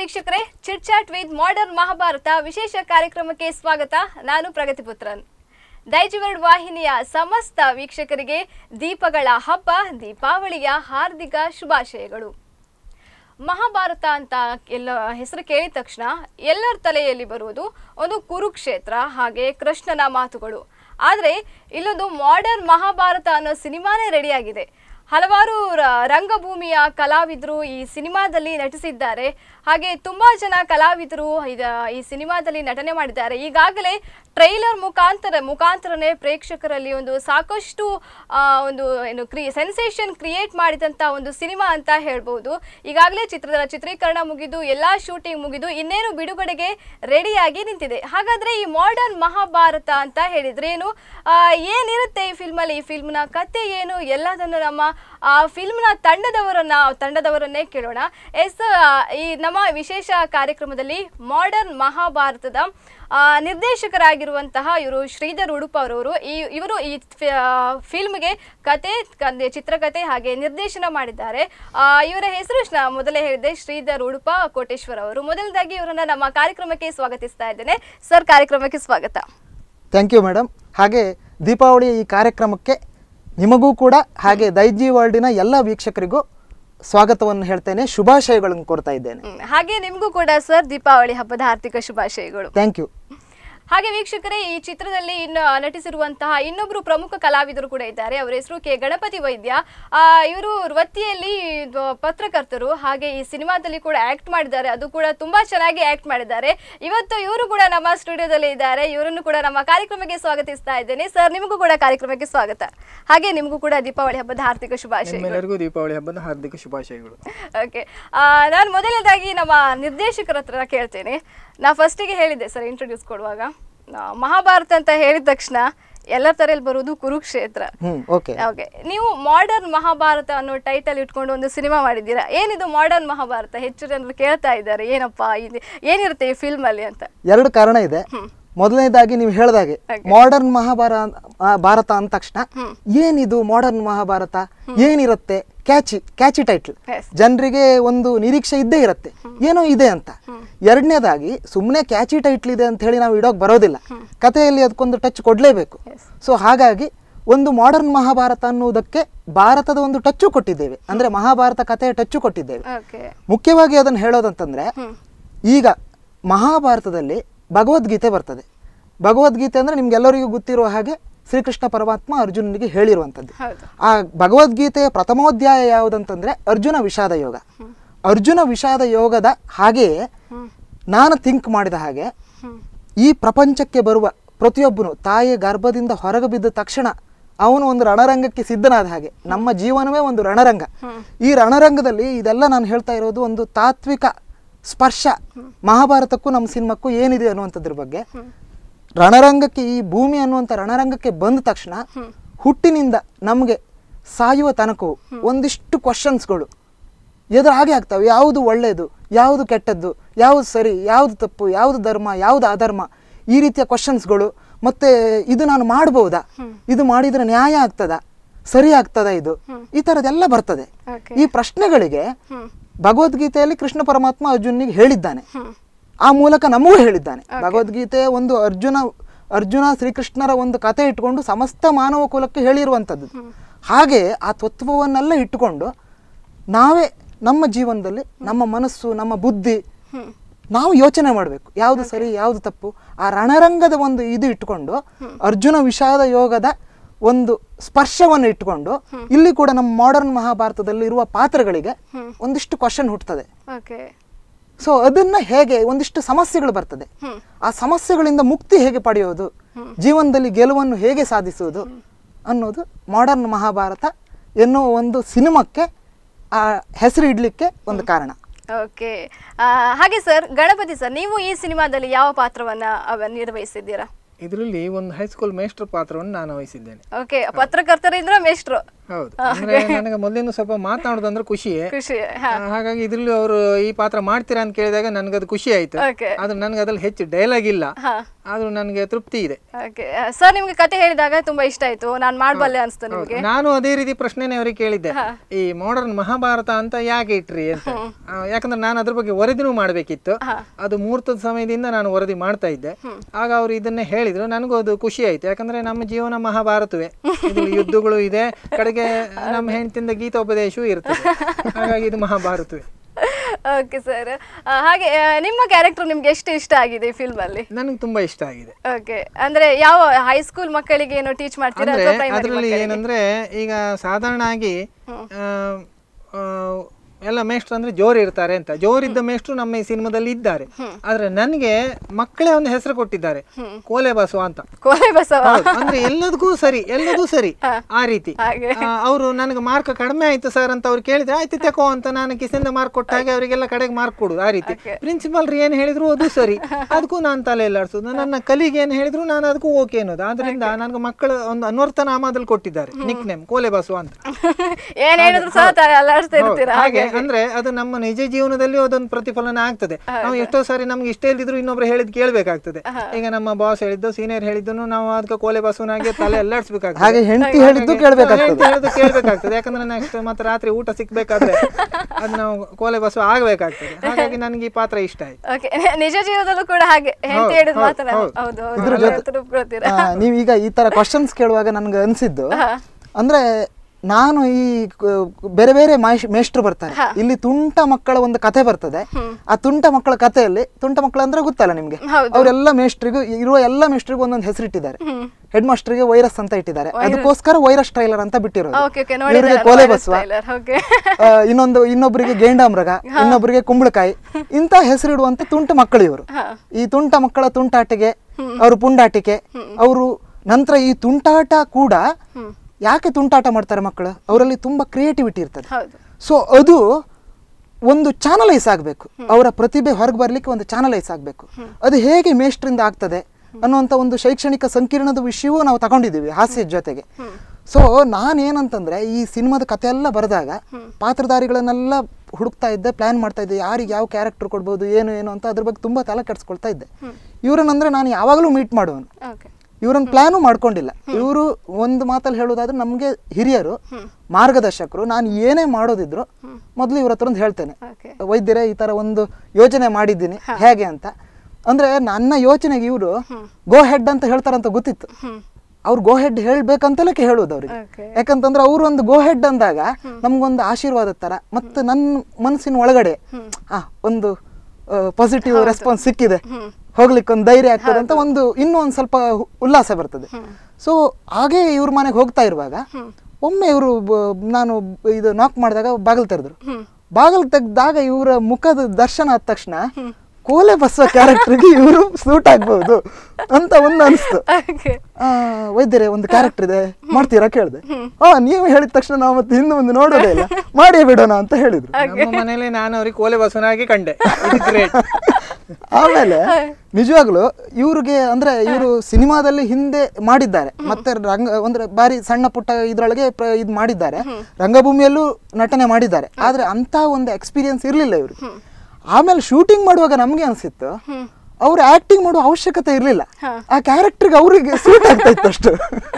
ವೀಕ್ಷಕರೇ chit chat with modern Mahabharata ವಿಶೇಷ ಕಾರ್ಯಕ್ರಮಕ್ಕೆ ಸ್ವಾಗತ ನಾನು ಪ್ರಗತಿ ಪುತ್ರನ್ ದೈಜಿವರ್ಡ್ ವಾಹಿನಿಯ ಸಮಸ್ತ ವೀಕ್ಷಕರಿಗೆ ದೀಪಗಳ ಹಬ್ಬ ದೀಪಾವಳಿಯ ಹಾರ್ದಿಕ ಶುಭಾಶಯಗಳು ಮಹಾಭಾರತ ಅಂತ ಎಲ್ಲ ಹೆಸರು ಕೇಳಿದ ತಕ್ಷಣ ಎಲ್ಲರ ತಲೆಯಲ್ಲಿ ಬರುವುದು ಒಂದು ಕುರುಕ್ಷೇತ್ರ ಹಾಗೆ ಕೃಷ್ಣನ ಮಾತುಗಳು ಆದರೆ ಇಲ್ಲೊಂದು ಮಾಡರ್ನ್ ಮಹಾಭಾರತ ಅನ್ನೋ ಸಿನಿಮಾನೇ ರೆಡಿಯಾಗಿದೆ ಹಲವಾರು ರ- ರಂಗಭೂಮಿಯ ಕಲಾವಿದರು ಈ ಸಿನಿಮಾದಲ್ಲಿ ನಟಿಸಿದ್ದಾರೆ ಹಾಗೆ ತುಂಬಾ ಜನ ಕಲಾವಿದರು ಇದ- ಈ ಸಿನಿಮಾದಲ್ಲಿ ನಟನೆ ಮಾಡಿದ್ದಾರೆ ಈಗಾಗಲೇ ಟ್ರೈಲರ್ ಮುಖಾಂತರ ಮುಖಾಂತರನೇ ಪ್ರೇಕ್ಷಕರಲ್ಲಿ ಒಂದು ಸಾಕಷ್ಟು ಆ, ಒಂದು ಏನು ಕ್ರಿ ಸೆನ್ಸೇಷನ್ ಕ್ರಿಯೇಟ್ ಮಾಡಿದಂಥ ಒಂದು ಸಿನಿಮಾ ಅಂತ ಹೇಳ್ಬೋದು ಈಗಾಗಲೇ ಚಿತ್ರದ ಚಿತ್ರೀಕರಣ ಮುಗಿದು ಎಲ್ಲ ಶೂಟಿಂಗ್ ಮುಗಿದು ಇನ್ನೇನು ಬಿಡುಗಡೆಗೆ ರೆಡಿಯಾಗಿ ನಿಂತಿದೆ ಹಾಗಾದ್ರೆ ಈ ಮಾಡರ್ನ್ ಮಹಾಭಾರತ ಅಂತ ಹೇಳಿದ್ರೆ ಏನು ಆ, ಏನಿರುತ್ತೆ ಈ ಫಿಲ್ಮಲ್ಲಿ ಈ ಫಿಲ್ಮ್ನ ಕತೆ ಏನು ಎಲ್ಲದನ್ನು ನಮ್ಮ ಆ ಫಿಲ್ಮ್ನ ತಂಡದವರನ್ನ ತಂಡದವರನ್ನೇ ಕೇಳೋಣ ಎಸ್ ಈ ನಮ್ಮ ವಿಶೇಷ ಕಾರ್ಯಕ್ರಮದಲ್ಲಿ ಮಾಡರ್ನ್ ಮಹಾಭಾರತದ ಆ, ನಿರ್ದೇಶಕರಾಗಿರುವಂತಹ ಇವರು ಶ್ರೀಧರ್ ಉಡುಪ ಅವರವರು ಈ ಇವರು ಈ ಫಿ- ಆ, ಫಿಲ್ಮ್ಗೆ ಕತೆ ಕ- ಚಿತ್ರಕಥೆ ಹಾಗೆ ನಿರ್ದೇಶನ ಮಾಡಿದ್ದಾರೆ ಆ, ಇವರ ಹೆಸರು ಶ- ಮೊದಲೇ ಹೇಳಿದೆ ಶ್ರೀಧರ್ ಉಡುಪ ಕೋಟೇಶ್ವರ್ ಅವರು ಮೊದಲದಾಗಿ ಇವರನ್ನ ನಮ್ಮ ಕಾರ್ಯಕ್ರಮಕ್ಕೆ ಸ್ವಾಗತಿಸ್ತಾ ಇದ್ದೇನೆ ಸರ್ ಕಾರ್ಯಕ್ರಮಕ್ಕೆ ಸ್ವಾಗತ ಥ್ಯಾಂಕ್ ಯು ಮೇಡಮ್ ಹಾಗೆ ದೀಪಾವಳಿಯ ಈ ಕಾರ್ಯಕ್ರಮಕ್ಕೆ ನಿಮಗೂ ಕೂಡ ಹಾಗೆ ದೈಜಿ ವರ್ಲ್ಡಿನ ಎಲ್ಲ ವೀಕ್ಷಕರಿಗೂ ಸ್ವಾಗತವನ್ನು ಹೇಳ್ತೇನೆ ಶುಭಾಶಯಗಳನ್ನು ಕೋರ್ತಾ ಇದ್ದೇನೆ ಹ್ಮ್. ಹಾಗೆ ನಿಮಗೂ ಕೂಡ ಸರ್ ದೀಪಾವಳಿ ಹಬ್ಬದ ಆರ್ಥಿಕ ಶುಭಾಶಯಗಳು ಥ್ಯಾಂಕ್ ಯು ಹಾಗೆ ವೀಕ್ಷಕರೇ ಈ ಚಿತ್ರದಲ್ಲಿ ಇನ್ನು ನಟಿಸಿರುವಂತಹ ಇನ್ನೊಬ್ರು ಪ್ರಮುಖ ಕಲಾವಿದರು ಕೂಡ ಇದ್ದಾರೆ ಅವರ ಹೆಸರು ಕೆ ಗಣಪತಿ ವೈದ್ಯ ಆ, ಇವರು ವೃತ್ತಿಯಲ್ಲಿ ಇದು ಪತ್ರಕರ್ತರು ಹಾಗೆ ಈ ಸಿನಿಮಾದಲ್ಲಿ ಕೂಡ ಆಕ್ಟ್ ಮಾಡಿದ್ದಾರೆ ಅದು ಕೂಡ ತುಂಬಾ ಚೆನ್ನಾಗಿ ಆಕ್ಟ್ ಮಾಡಿದ್ದಾರೆ ಇವತ್ತು ಇವರು ಕೂಡ ನಮ್ಮ ಸ್ಟುಡಿಯೋದಲ್ಲಿ ಇದ್ದಾರೆ ಇವರನ್ನು ಕೂಡ ನಮ್ಮ ಕಾರ್ಯಕ್ರಮಕ್ಕೆ ಸ್ವಾಗತಿಸ್ತಾ ಇದ್ದೇನೆ ಸರ್ ನಿಮಗೂ ಕೂಡ ಕಾರ್ಯಕ್ರಮಕ್ಕೆ ಸ್ವಾಗತ ಹಾಗೆ ನಿಮಗೂ ಕೂಡ ದೀಪಾವಳಿ ಹಬ್ಬದ ಆರ್ಥಿಕ ಶುಭಾಶಯಗಳು ನಿಮ್ಮೆಲ್ಲರಿಗೂ ದೀಪಾವಳಿ ಹಬ್ಬದ ಹಾರ್ದಿಕ ಶುಭಾಶಯಗಳು ಓಕೆ ನಾನು ಮೊದಲನೇದಾಗಿ ನಮ್ಮ ನಿರ್ದೇಶಕರ ಹತ್ರ ಕೇಳ್ತೇನೆ ನಾ ಫಸ್ಟಿಗೆ ಹೇಳಿದ್ದೆ ಸರ್ ಇಂಟ್ರೊಡ್ಯೂಸ್ ಕೊಡುವಾಗ ಆ, ಮಹಾಭಾರತ ಅಂತ ಹೇಳಿದ ತಕ್ಷಣ ಎಲ್ಲರ ತಲೆಯಲ್ಲಿ ಬರುವುದು ಕುರುಕ್ಷೇತ್ರ ಹ್ಞೂ ಓಕೆ ಓಕೆ ನೀವು ಮಾಡರ್ನ್ ಮಹಾಭಾರತ ಅನ್ನೋ ಟೈಟಲ್ ಇಟ್ಕೊಂಡು ಒಂದು ಸಿನಿಮಾ ಮಾಡಿದ್ದೀರಾ ಏನಿದು ಮಾಡರ್ನ್ ಮಹಾಭಾರತ ಹೆಚ್ಚು ಜನರು ಕೇಳ್ತಾ ಇದ್ದಾರೆ ಏನಪ್ಪಾ ಇದು ಏನಿರುತ್ತೆ ಈ ಫಿಲ್ಮ್ ಅಲ್ಲಿ ಅಂತ ಎರಡು ಕಾರಣ ಇದೆ ಮೊದಲನೇದಾಗಿ ನೀವು ಹೇಳ್ದಾಗೆ ಮಾಡರ್ನ್ ಮಹಾಭಾರತ ಆ, ಭಾರತ ಅಂದ ತಕ್ಷಣ ಏನಿದು ಮಾಡರ್ನ್ ಮಹಾಭಾರತ ಏನಿರುತ್ತೆ ಕ್ಯಾಚಿ ಕ್ಯಾಚಿ ಟೈಟ್ಲ್ Yes. ಜನರಿಗೆ ಒಂದು ನಿರೀಕ್ಷೆ ಇದ್ದೇ ಇರುತ್ತೆ ಏನೋ ಇದೆ ಅಂತ ಎರಡನೇದಾಗಿ ಸುಮ್ಮನೆ ಕ್ಯಾಚಿ ಟೈಟ್ಲ್ ಇದೆ ಅಂತ ಹೇಳಿ ನಾವು ಇಡೋಕ್ ಬರೋದಿಲ್ಲ ಕಥೆಯಲ್ಲಿ ಅದಕ್ಕೊಂದು ಟಚ್ ಕೊಡಲೇಬೇಕು ಸೊ ಹಾಗಾಗಿ ಒಂದು ಮಾಡರ್ನ್ ಮಹಾಭಾರತ ಅನ್ನುವುದಕ್ಕೆ ಭಾರತದ ಒಂದು ಟಚ್ಚು ಕೊಟ್ಟಿದ್ದೇವೆ ಅಂದ್ರೆ ಮಹಾಭಾರತ ಕಥೆಯ ಟಚ್ಚು ಕೊಟ್ಟಿದ್ದೇವೆ ಓಕೆ ಮುಖ್ಯವಾಗಿ ಅದನ್ನು ಹೇಳೋದಂತಂದ್ರೆ ಈಗ ಮಹಾಭಾರತದಲ್ಲಿ ಭಗವದ್ಗೀತೆ ಬರ್ತದೆ ಭಗವದ್ಗೀತೆ ಅಂದ್ರೆ ನಿಮ್ಗೆಲ್ಲರಿಗೂ ಗೊತ್ತಿರುವ ಹಾಗೆ ಶ್ರೀಕೃಷ್ಣ ಪರಮಾತ್ಮ ಅರ್ಜುನನಿಗೆ ಹೇಳಿರುವಂಥದ್ದು ಹೌದು ಆ ಭಗವದ್ಗೀತೆಯ ಪ್ರಥಮೋಧ್ಯಾಯ ಯಾವುದಂತಂದ್ರೆ ಅರ್ಜುನ ವಿಷಾದ ಯೋಗ ಅರ್ಜುನ ವಿಷಾದ ಯೋಗದ ಹಾಗೆಯೇ ನಾನು ಥಿಂಕ್ ಮಾಡಿದ ಹಾಗೆ ಈ ಪ್ರಪಂಚಕ್ಕೆ ಬರುವ ಪ್ರತಿಯೊಬ್ಬನು ತಾಯಿಯ ಗರ್ಭದಿಂದ ಹೊರಗೆ ಬಿದ್ದ ತಕ್ಷಣ ಅವನು ಒಂದು ರಣರಂಗಕ್ಕೆ ಸಿದ್ಧನಾದ ಹಾಗೆ ನಮ್ಮ ಜೀವನವೇ ಒಂದು ರಣರಂಗ ಈ ರಣರಂಗದಲ್ಲಿ ಇದೆಲ್ಲ ನಾನು ಹೇಳ್ತಾ ಇರೋದು ಒಂದು ತಾತ್ವಿಕ ಸ್ಪರ್ಶ ಮಹಾಭಾರತಕ್ಕೂ ನಮ್ಮ ಸಿನಿಮಾಕ್ಕೂ ಏನಿದೆ ಅನ್ನುವಂಥದ್ರ ಬಗ್ಗೆ ರಣರಂಗಕ್ಕೆ ಈ ಭೂಮಿ ಅನ್ನುವಂಥ ರಣರಂಗಕ್ಕೆ ಬಂದ ತಕ್ಷಣ ಹುಟ್ಟಿನಿಂದ ನಮಗೆ ಸಾಯುವ ತನಕವು ಒಂದಿಷ್ಟು ಕ್ವಶನ್ಸ್ಗಳು ಎದುರು ಹಾಗೆ ಆಗ್ತವೆ ಯಾವುದು ಒಳ್ಳೆಯದು ಯಾವುದು ಕೆಟ್ಟದ್ದು ಯಾವುದು ಸರಿ ಯಾವುದು ತಪ್ಪು ಯಾವುದು ಧರ್ಮ ಯಾವುದು ಅಧರ್ಮ ಈ ರೀತಿಯ ಕ್ವಶನ್ಸ್ಗಳು ಮತ್ತೆ ಇದು ನಾನು ಮಾಡ್ಬೋದಾ ಇದು ಮಾಡಿದ್ರೆ ನ್ಯಾಯ ಆಗ್ತದಾ ಸರಿ ಆಗ್ತದಾ ಇದು ಈ ಥರದ್ದೆಲ್ಲ ಬರ್ತದೆ ಓಕೆ ಈ ಪ್ರಶ್ನೆಗಳಿಗೆ ಭಗವದ್ಗೀತೆಯಲ್ಲಿ ಕೃಷ್ಣ ಪರಮಾತ್ಮ ಅರ್ಜುನಿಗೆ ಹೇಳಿದ್ದಾನೆ ಆ ಮೂಲಕ ನಮಗೂ ಹೇಳಿದ್ದಾನೆ ಭಗವದ್ಗೀತೆ ಒಂದು ಅರ್ಜುನ ಅರ್ಜುನ ಶ್ರೀಕೃಷ್ಣರ ಒಂದು ಕತೆ ಇಟ್ಕೊಂಡು ಸಮಸ್ತ ಮಾನವ ಕುಲಕ್ಕೆ ಹೇಳಿರುವಂಥದ್ದು ಹಾಗೆ ಆ ತತ್ವವನ್ನೆಲ್ಲ ಇಟ್ಟುಕೊಂಡು ನಾವೇ ನಮ್ಮ ಜೀವನದಲ್ಲಿ ನಮ್ಮ ಮನಸ್ಸು ನಮ್ಮ ಬುದ್ಧಿ ನಾವು ಯೋಚನೆ ಮಾಡಬೇಕು ಯಾವುದು ಸರಿ ಯಾವುದು ತಪ್ಪು ಆ ರಣರಂಗದ ಒಂದು ಇದು ಇಟ್ಕೊಂಡು ಅರ್ಜುನ ವಿಷಾದ ಯೋಗದ ಒಂದು ಸ್ಪರ್ಶವನ್ನು ಇಟ್ಕೊಂಡು ಇಲ್ಲಿ ಕೂಡ ನಮ್ಮ ಮಾಡರ್ನ್ ಮಹಾಭಾರತದಲ್ಲಿ ಇರುವ ಪಾತ್ರಗಳಿಗೆ ಒಂದಿಷ್ಟು ಕ್ವಶನ್ ಹುಟ್ಟುತ್ತದೆ ಓಕೆ ಸೊ ಅದನ್ನ ಹೇಗೆ ಒಂದಿಷ್ಟು ಸಮಸ್ಯೆಗಳು ಬರ್ತದೆ ಆ ಸಮಸ್ಯೆಗಳಿಂದ ಮುಕ್ತಿ ಹೇಗೆ ಪಡೆಯೋದು ಜೀವನದಲ್ಲಿ ಗೆಲುವನ್ನು ಹೇಗೆ ಸಾಧಿಸುವುದು ಅನ್ನೋದು ಮಾಡರ್ನ್ ಮಹಾಭಾರತ ಎನ್ನುವ ಒಂದು ಸಿನಿಮಾಕ್ಕೆ ಆ ಹೆಸರು ಇಡ್ಲಿಕ್ಕೆ ಒಂದು ಕಾರಣ ಓಕೆ ಹಾಗೆ ಸರ್ ಗಣಪತಿ ಸರ್ ನೀವು ಈ ಸಿನಿಮಾದಲ್ಲಿ ಯಾವ ಪಾತ್ರವನ್ನ ಅವ- ನಿರ್ವಹಿಸಿದ್ದೀರಾ ಇದರಲ್ಲಿ ಒಂದು ಹೈಸ್ಕೂಲ್ ಮೇಸ್ಟರ್ ಪಾತ್ರವನ್ನು ನಾನು ವಹಿಸಿದ್ದೇನೆ ಓಕೆ ಪತ್ರಕರ್ತರಿಂದ ಮೇಷ್ಟ್ರು ಹೌದು ಅಂದ್ರೆ ನನಗೆ ಮೊದಲಿನ ಸ್ವಲ್ಪ ಮಾತನಾಡೋದಂದ್ರೆ ಖುಷಿಯೇ ಖುಷಿ ಹಾ ಆ, ಹಾಗಾಗಿ ಇದ್ರಲ್ಲಿ ಅವರು ಈ ಪಾತ್ರ ಮಾಡ್ತೀರಾ ಅಂತ ಕೇಳಿದಾಗ ನನಗದು ಖುಷಿ ಆಯ್ತು ಓಕೆ ಆದ್ರೆ ನನಗೆ ಅದ್ರಲ್ಲಿ ಹೆಚ್ಚು ಡೈಲಾಗ್ ಇಲ್ಲ ಹಾ ಆದ್ರೂ ನನಗೆ ತೃಪ್ತಿ ಇದೆ ಓಕೆ ಸರ್ ನಿಮ್ಗೆ ಕತೆ ಹೇಳಿದಾಗ ತುಂಬಾ ಇಷ್ಟ ಆಯ್ತು ನಾನು ಮಾಡ್ಬಲ್ಲೆ ಅನ್ಸ್ತು ನಿಮ್ಗೆ ನಾನು ಅದೇ ರೀತಿ ಪ್ರಶ್ನೆನೇ ಅವರಿಗೆ ಕೇಳಿದ್ದೆ ಈ ಮಾಡರ್ನ್ ಮಹಾಭಾರತ ಅಂತ ಯಾಕೆ ಇಟ್ರಿ ಅಂತ ಆ, ಯಾಕಂದ್ರೆ ನಾನು ಅದ್ರ ಬಗ್ಗೆ ವರದಿನೂ ಮಾಡಬೇಕಿತ್ತು ಅದು ಮುಹೂರ್ತದ ಸಮಯದಿಂದ ನಾನು ವರದಿ ಮಾಡ್ತಾ ಇದ್ದೆ ಆಗ ಅವರು ಇದನ್ನೇ ಹೇಳಿದ್ರು ನನಗೂ ಅದು ಖುಷಿ ಆಯ್ತು ಯಾಕಂದ್ರೆ ನಮ್ಮ ಜೀವನ ಮಹಾಭಾರತವೇ ಇದ್ರಲ್ಲಿ ಯುದ್ಧಗಳು ಇದೆ ಕಡೆಗೆ ನಮ್ಮ ಹೆಂಡತಿಂದ ಗೀತೋಪದೇಶವೂ ಇರ್ತದೆ ಹಾಗಾಗಿ ಇದು ಮಹಾಭಾರತವೇ ಓಕೆ ಸರ್ ಹಾಗೆ ಆ, ನಿಮ್ಮ ಕ್ಯಾರೆಕ್ಟರ್ ನಿಮ್ಗೆ ಎಷ್ಟು ಇಷ್ಟ ಆಗಿದೆ ಈ ಫಿಲ್ಮ್ ಅಲ್ಲಿ ನನಗೆ ತುಂಬಾ ಇಷ್ಟ ಆಗಿದೆ ಓಕೆ ಅಂದ್ರೆ ಯಾವ ಹೈಸ್ಕೂಲ್ ಮಕ್ಕಳಿಗೆ ಏನೋ ಟೀಚ್ ಮಾಡ್ತೀರಾ ಅಂದ್ರೆ ಅಥವಾ ಪ್ರೈಮರಿ ಅದರಲ್ಲಿ ಏನಂದ್ರೆ ಈಗ ಸಾಧಾರಣ ಆಗಿ ಆ, ಆ, ಎಲ್ಲ ಮೇಷ್ಟ್ರು ಅಂದ್ರೆ ಜೋರ್ ಇರ್ತಾರೆ ಅಂತ ಜೋರಿದ್ದ ಮೇಷ್ಟ್ರು ನಮ್ಮ ಈ ಸಿನಿಮಾದಲ್ಲಿ ಇದ್ದಾರೆ ಆದ್ರೆ ನನಗೆ ಮಕ್ಕಳೇ ಒಂದು ಹೆಸರು ಕೊಟ್ಟಿದ್ದಾರೆ ಕೋಲೆ ಬಸವ ಅಂತ ಕೋಲೆ ಬಸವ ಹೌದು, ಅಂದ್ರೆ ಎಲ್ಲದಕ್ಕೂ ಸರಿ ಎಲ್ಲದೂ ಸರಿ ಆ ರೀತಿ ಹಾಗೆ. ಅವರು ನನಗೆ ಮಾರ್ಕ್ ಕಡಿಮೆ ಆಯ್ತು ಸರ್ ಅಂತ ಅವ್ರು ಕೇಳಿದ್ರೆ ಆಯ್ತು ತೆಕೋ ಅಂತ ನಾನು ಕಿಸಿಂದ ಮಾರ್ಕ್ ಕೊಟ್ಟ ಹಾಗೆ ಅವರಿಗೆಲ್ಲ ಕಡೆಗೆ ಮಾರ್ಕ್ ಕೊಡುದು ಆ ರೀತಿ ಪ್ರಿನ್ಸಿಪಾಲ್ ಏನ್ ಹೇಳಿದ್ರು ಅದು ಸರಿ ಅದಕ್ಕೂ ನಾನು ತಲೆ ಎಲ್ಲಾಡ್ಸೋದು ನನ್ನ ಕಲಿಗೆ ಏನ್ ಹೇಳಿದ್ರು ನಾನು ಅದಕ್ಕೂ ಓಕೆ ಅನ್ನೋದು ಆದ್ರಿಂದ ನನಗೆ ಮಕ್ಕಳು ಒಂದು ಅನ್ವರ್ಥ ನಾಮದಲ್ಲಿ ಕೊಟ್ಟಿದ್ದಾರೆ ನಿಕ್ ನೇಮ್ ಕೋಲೆ ಬಸವ ಅಂತ ಏನ್ ಹೇಳಿದ್ರು ಸಹ ತ- ಅಲ್ಲಾಡಿಸ್ತಾ ಹೌದು, ಇರ್ತೀರಾ ಹಾಗೆ ಅಂದ್ರೆ ಅದು ನಮ್ಮ ನಿಜ ಜೀವನದಲ್ಲಿ ಅದೊಂದು ಪ್ರತಿಫಲನ ಆಗ್ತದೆ ನಾವು ಎಷ್ಟೋ ಸಾರಿ ನಮ್ಗೆ ಇಷ್ಟ ಇಲ್ದಿದ್ರು ಇನ್ನೊಬ್ರು ಹೇಳಿದ್ ಕೇಳ್ಬೇಕಾಗ್ತದೆ ಈಗ ನಮ್ಮ ಬಾಸ್ ಹೇಳಿದ್ದು ಸೀನಿಯರ್ ಹೇಳಿದ್ದು ನಾವು ಅದಕ್ಕೆ ಕೋಲೆ ಬಸವನಾಗಿ ತಲೆ ಎಲ್ಲಾಡ್ಸ್ಬೇಕಾಗ್ತದೆ ಹಾಗೆ ಹೆಂಡತಿ ಹೇಳಿದ್ದು ಕೇಳ್ಬೇಕಾಗ್ತದೆ ಹೆಂಡ್ತಿ ಹೇಳಿದ್ದು ಕೇಳ್ಬೇಕಾಗ್ತದೆ ಯಾಕಂದ್ರೆ ನೆಕ್ಸ್ಟ್ ಮತ್ತೆ ರಾತ್ರಿ ಊಟ ಸಿಕ್ಬೇಕಾದ್ರೆ ಅದು ನಾವು ಕೋಲೆ ಬಸವ ಆಗ್ಬೇಕಾಗ್ತದೆ ಹಾಗಾಗಿ ನನಗೆ ಈ ಪಾತ್ರ ಇಷ್ಟ ಆಯ್ತು ಓಕೆ ನಿಜ ಜೀವನದಲ್ಲೂ ಕೂಡ ಹಾಗೆ ಹೆಂಡತಿ ಹೇಳಿದ್ ಮಾತ್ರ ಹೌದು ಹೌದು ಹೌದು ಒಪ್ಕೊಳ್ತೀರಾ ಆ, ನೀವ್ ಈಗ ಈ ತರ ಕ್ವಶನ್ಸ್ ಕೇಳುವಾಗ ನನ್ಗೆ ಅನ್ಸಿದ್ದು ಅಂದ್ರೆ ನಾನು ಈ ಕ- ಬೇರೆ ಬೇರೆ ಮಾಶ್- ಮೇಷ್ಟ್ರು ಬರ್ತಾರೆ ಇಲ್ಲಿ ತುಂಟ ಮಕ್ಕಳ ಒಂದು ಕಥೆ ಬರ್ತದೆ ಆ ತುಂಟ ಮಕ್ಕಳ ಕಥೆಯಲ್ಲಿ ತುಂಟ ಮಕ್ಕಳು ಅಂದ್ರೆ ಗೊತ್ತಲ್ಲ ನಿಮ್ಗೆ ಹೌದು. ಅವರೆಲ್ಲ ಮೇಷ್ಟ್ರಿಗೂ ಇರುವ ಎಲ್ಲ ಮೇಷ್ಟ್ರಿಗೂ ಒಂದೊಂದು ಹೆಸರಿಟ್ಟಿದ್ದಾರೆ ಹೆಡ್ ಮಾಸ್ಟರ್ಗೆ ವೈರಸ್ ಅಂತ ಇಟ್ಟಿದ್ದಾರೆ ಅದಕ್ಕೋಸ್ಕರ ವೈರಸ್ ಟ್ರೈಲರ್ ಅಂತ ಬಿಟ್ಟಿರೋದು ಓಕೆ ಓಕೆ ಇವರಿಗೆ ನೋಡಿದ್ರೆ ಕೋಲೆ ಬಸವ ಓಕೆ ಆ, ಇನ್ನೊಂದು ಇನ್ನೊಬ್ಬರಿಗೆ ಗೇಂಡಾಮೃಗ ಇನ್ನೊಬ್ಬರಿಗೆ ಕುಂಬಳಕಾಯಿ ಇಂತ ಹೆಸರಿಡುವಂತ ತುಂಟ ಮಕ್ಕಳು ಇವರು ಈ ತುಂಟ ಮಕ್ಕಳ ತುಂಟಾಟಿಗೆ ಅವರು ಪುಂಡಾಟಿಕೆ ಅವರು ನಂತರ ಈ ತುಂಟಾಟ ಕೂಡ ಯಾಕೆ ತುಂಟಾಟ ಮಾಡ್ತಾರೆ ಮಕ್ಕಳು ಅವರಲ್ಲಿ ತುಂಬಾ ಕ್ರಿಯೇಟಿವಿಟಿ ಇರ್ತದೆ ಹೌದು ಸೊ ಅದು ಒಂದು ಚಾನಲೈಸ್ ಆಗಬೇಕು ಅವರ ಪ್ರತಿಭೆ ಹೊರಗೆ ಬರ್ಲಿಕ್ಕೆ ಒಂದು ಚಾನಲೈಸ್ ಆಗಬೇಕು ಅದು ಹೇಗೆ ಮೇಷ್ಟ್ರಿಂದ ಆಗ್ತದೆ ಅನ್ನುವಂಥ ಒಂದು ಶೈಕ್ಷಣಿಕ ಸಂಕೀರ್ಣದ ವಿಷಯವೂ ನಾವು ತಗೊಂಡಿದ್ದೀವಿ ಹಾಸ್ಯದ ಜೊತೆಗೆ ಸೊ ನಾನೇನಂತಂದ್ರೆ ಈ ಸಿನಿಮಾದ ಕತೆ ಎಲ್ಲ ಬರೆದಾಗ ಪಾತ್ರಧಾರಿಗಳನ್ನೆಲ್ಲ ಹುಡುಕ್ತಾ ಇದ್ದೆ ಪ್ಲಾನ್ ಮಾಡ್ತಾ ಇದ್ದೆ ಯಾರಿಗೆ ಯಾವ ಕ್ಯಾರೆಕ್ಟರ್ ಕೊಡ್ಬೋದು ಏನು ಏನು ಅಂತ ಅದ್ರ ಬಗ್ಗೆ ತುಂಬಾ ತಲೆ ಕೆಡಿಸ್ಕೊಳ್ತಾ ಇದ್ದೆ ಇವರನ್ನಂದ್ರೆ ನಾನು ಯಾವಾಗಲೂ ಮೀಟ್ ಮಾಡುವನು ಓಕೆ ಇವ್ರನ್ನ ಪ್ಲಾನು ಮಾಡ್ಕೊಂಡಿಲ್ಲ ಇವರು ಒಂದು ಮಾತಲ್ಲಿ ಹೇಳೋದಾದ್ರೆ ನಮಗೆ ಹಿರಿಯರು ಮಾರ್ಗದರ್ಶಕರು ನಾನು ಏನೇ ಮಾಡೋದಿದ್ರು ಮೊದಲು ಇವ್ರ ಹತ್ರ ಒಂದು ಹೇಳ್ತೇನೆ ಓಕೆ ವೈದ್ಯರೇ ಈ ತರ ಒಂದು ಯೋಚನೆ ಮಾಡಿದ್ದೀನಿ ಹೇಗೆ ಅಂತ ಅಂದ್ರೆ ನನ್ನ ಯೋಚನೆಗೆ ಇವರು ಗೋ ಹೆಡ್ ಅಂತ ಹೇಳ್ತಾರಂತ ಗೊತ್ತಿತ್ತು ಅವ್ರು ಗೋ ಹೆಡ್ ಹೇಳ್ಬೇಕಂತಲೇ ಹೇಳೋದು ಅವ್ರಿಗೆ ಓಕೆ ಯಾಕಂತಂದ್ರೆ ಅವ್ರು ಒಂದು ಗೋ ಹೆಡ್ ಅಂದಾಗ ನಮ್ಗೊಂದು ಆಶೀರ್ವಾದ ತರ ಮತ್ತೆ ನನ್ನ ಮನಸ್ಸಿನ ಒಳಗಡೆ ಆ ಒಂದು ಪಾಸಿಟಿವ್ ರೆಸ್ಪಾನ್ಸ್ ಸಿಕ್ಕಿದೆ ಹೋಗ್ಲಿಕ್ಕೆ ಒಂದು ಧೈರ್ಯ ಆಗ್ತದೆ ಅಂತ ಒಂದು ಇನ್ನೂ ಒಂದು ಸ್ವಲ್ಪ ಹು- ಉಲ್ಲಾಸ ಬರ್ತದೆ ಸೊ ಹಾಗೆ ಇವ್ರ ಮನೆಗೆ ಹೋಗ್ತಾ ಇರುವಾಗ ಒಮ್ಮೆ ಇವರು ನಾನು ಬ- ಇದು ನಾಕ್ ಮಾಡಿದಾಗ ಬಾಗಿಲು ತೆರೆದ್ರು ಬಾಗಿಲು ತೆಗ್ದಾಗ ಇವರ ಮುಖದ ದರ್ಶನ ಆದ ತಕ್ಷಣ ಕೋಲೆ ಬಸವ ಕ್ಯಾರೆಕ್ಟರ್ಗೆ ಇವರು ಸೂಟ್ ಆಗ್ಬಹುದು ಅಂತ ಒಂದು ಅನಿಸ್ತು ಓಕೆ ಆ, ವೈದ್ಯರೇ ಒಂದು ಕ್ಯಾರೆಕ್ಟರ್ ಇದೆ ಮಾಡ್ತೀರಾ ಕೇಳಿದೆ ಹಾ ನೀವು ಹೇಳಿದ ತಕ್ಷಣ ನಾವು ಮತ್ತೆ ಹಿಂದೆ ಮುಂದೆ ನೋಡೋದೇ ಇಲ್ಲ ಮಾಡೇ ಬಿಡೋಣ ಅಂತ ಹೇಳಿದ್ರು ನಮ್ಮ ಮನೇಲಿ ನಾನು ಅವ್ರಿಗೆ ಕೋಲೆ ಬಸವನಾಗಿ ಕಂಡೆ ಇದು ಗ್ರೇಟ್ ಆಮೇಲೆ ನಿಜವಾಗ್ಲು ಇವ್ರಿಗೆ ಅಂದ್ರೆ ಇವರು ಸಿನಿಮಾದಲ್ಲಿ ಹಿಂದೆ ಮಾಡಿದ್ದಾರೆ ಮತ್ತೆ ರಂಗ ಅಂದ್ರೆ ಬಾರಿ ಸಣ್ಣ ಪುಟ್ಟ ಇದ್ರೊಳಗೆ ಪ್ರ- ಇದ್ ಮಾಡಿದ್ದಾರೆ ರಂಗಭೂಮಿಯಲ್ಲೂ ನಟನೆ ಮಾಡಿದ್ದಾರೆ ಆದ್ರೆ ಅಂತ ಒಂದು ಎಕ್ಸ್ಪೀರಿಯನ್ಸ್ ಇರ್ಲಿಲ್ಲ ಇವ್ರಿಗೆ ಆಮೇಲೆ ಶೂಟಿಂಗ್ ಮಾಡುವಾಗ ನಮ್ಗೆ ಅನ್ಸಿತ್ತು ಅವ್ರು ಆಕ್ಟಿಂಗ್ ಮಾಡುವ ಅವಶ್ಯಕತೆ ಇರ್ಲಿಲ್ಲ ಆ ಕ್ಯಾರೆಕ್ಟರ್ಗೆ ಅವ್ರಿಗೆ ಸೂಟ್ ಆಗ್ತಾ ಇತ್ತು ಅಷ್ಟು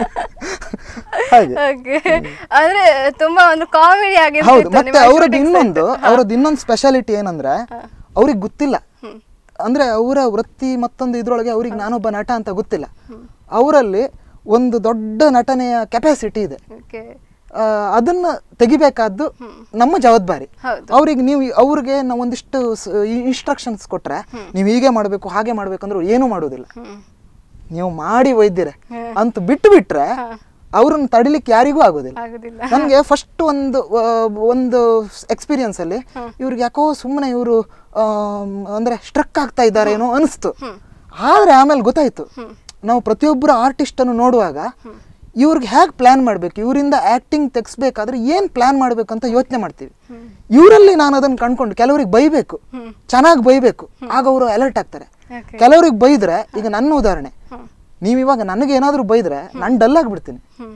ಹಾಗೆ ಓಕೆ ಅಂದ್ರೆ ತುಂಬಾ ಒಂದು ಕಾಮಿಡಿ ಹೌದು ಆಗಿರ್ತಿತ್ತು ಮತ್ತೆ ನಿಮ್ಮ ಅವ್ರದ್ದು shooting ಇನ್ನೊಂದು set. ಅವ್ರದ್ದು ಇನ್ನೊಂದು ಸ್ಪೆಷಾಲಿಟಿ ಏನಂದ್ರೆ ಅವ್ರಿಗೆ ಗೊತ್ತಿಲ್ಲ ಅಂದ್ರೆ ಅವರ ವೃತ್ತಿ ಮತ್ತೊಂದು ಇದ್ರೊಳಗೆ ಅವ್ರಿಗೆ ನಾನೊಬ್ಬ ನಟ ಅಂತ ಗೊತ್ತಿಲ್ಲ ಅವರಲ್ಲಿ ಒಂದು ದೊಡ್ಡ ನಟನೆಯ ಕೆಪಾಸಿಟಿ ಇದೆ ಓಕೆ ಆ, ಅದನ್ನ ತೆಗಿಬೇಕಾದ್ದು ನಮ್ಮ ಜವಾಬ್ದಾರಿ ಹೌದು. ಅವ್ರಿಗೆ ನೀವು ಅವ್ರಿಗೆ ನಾವು ಒಂದಿಷ್ಟು ಇನ್ಸ್ಟ್ರಕ್ಷನ್ಸ್ ಕೊಟ್ರೆ ನೀವು ಹೀಗೆ ಮಾಡಬೇಕು ಹಾಗೆ ಮಾಡ್ಬೇಕು ಅಂದ್ರೆ ಅವ್ರು ಏನೂ ಮಾಡೋದಿಲ್ಲ ಹ್ಮ್ ನೀವು ಮಾಡಿ ವೈದ್ಯರೇ ಅಂತ ಬಿಟ್ಟು ಬಿಟ್ರೆ ಅವ್ರನ್ನ ತಡಿಲಿಕ್ಕೆ ಯಾರಿಗೂ ಆಗೋದಿಲ್ಲ ಆಗುದಿಲ್ಲ ನನಗೆ ಫಸ್ಟ್ ಒಂದು ಆ, ಒಂದು ಎಕ್ಸ್ಪೀರಿಯನ್ಸ್ ಅಲ್ಲಿ ಇವ್ರಿಗೆ ಯಾಕೋ ಸುಮ್ಮನೆ ಇವರು ಅಂದ್ರೆ ಸ್ಟ್ರಕ್ ಆಗ್ತಾ ಇದ್ದಾರೆ ಏನೋ ಅನಿಸ್ತು ಆದ್ರೆ ಆಮೇಲೆ ಗೊತ್ತಾಯ್ತು ನಾವು ಪ್ರತಿಯೊಬ್ಬರ ಆರ್ಟಿಸ್ಟ್ ಅನ್ನು ನೋಡುವಾಗ ಇವ್ರಿಗೆ ಹೇಗೆ ಪ್ಲಾನ್ ಮಾಡ್ಬೇಕು ಇವರಿಂದ ಆಕ್ಟಿಂಗ್ ತೆಗ್ಸ್ಬೇಕಾದ್ರೆ ಏನ್ ಪ್ಲಾನ್ ಮಾಡ್ಬೇಕು ಅಂತ ಯೋಚನೆ ಮಾಡ್ತೀವಿ ಇವರಲ್ಲಿ ನಾನು ಅದನ್ನ ಕಂಡ್ಕೊಂಡು ಕೆಲವರಿಗೆ ಬೈಬೇಕು ಚೆನ್ನಾಗಿ ಬೈಬೇಕು ಆಗ ಅವರು ಅಲರ್ಟ್ ಆಗ್ತಾರೆ Okay. ಕೆಲವ್ರಿಗೆ ಬೈದ್ರೆ ಈಗ ನನ್ನ ಉದಾಹರಣೆ ನೀವು ಇವಾಗ ನನಗೆ ಏನಾದರೂ ಬೈದ್ರೆ ನಾನು ಡಲ್ ಆಗಿಬಿಡ್ತೀನಿ ಹ್ಮ್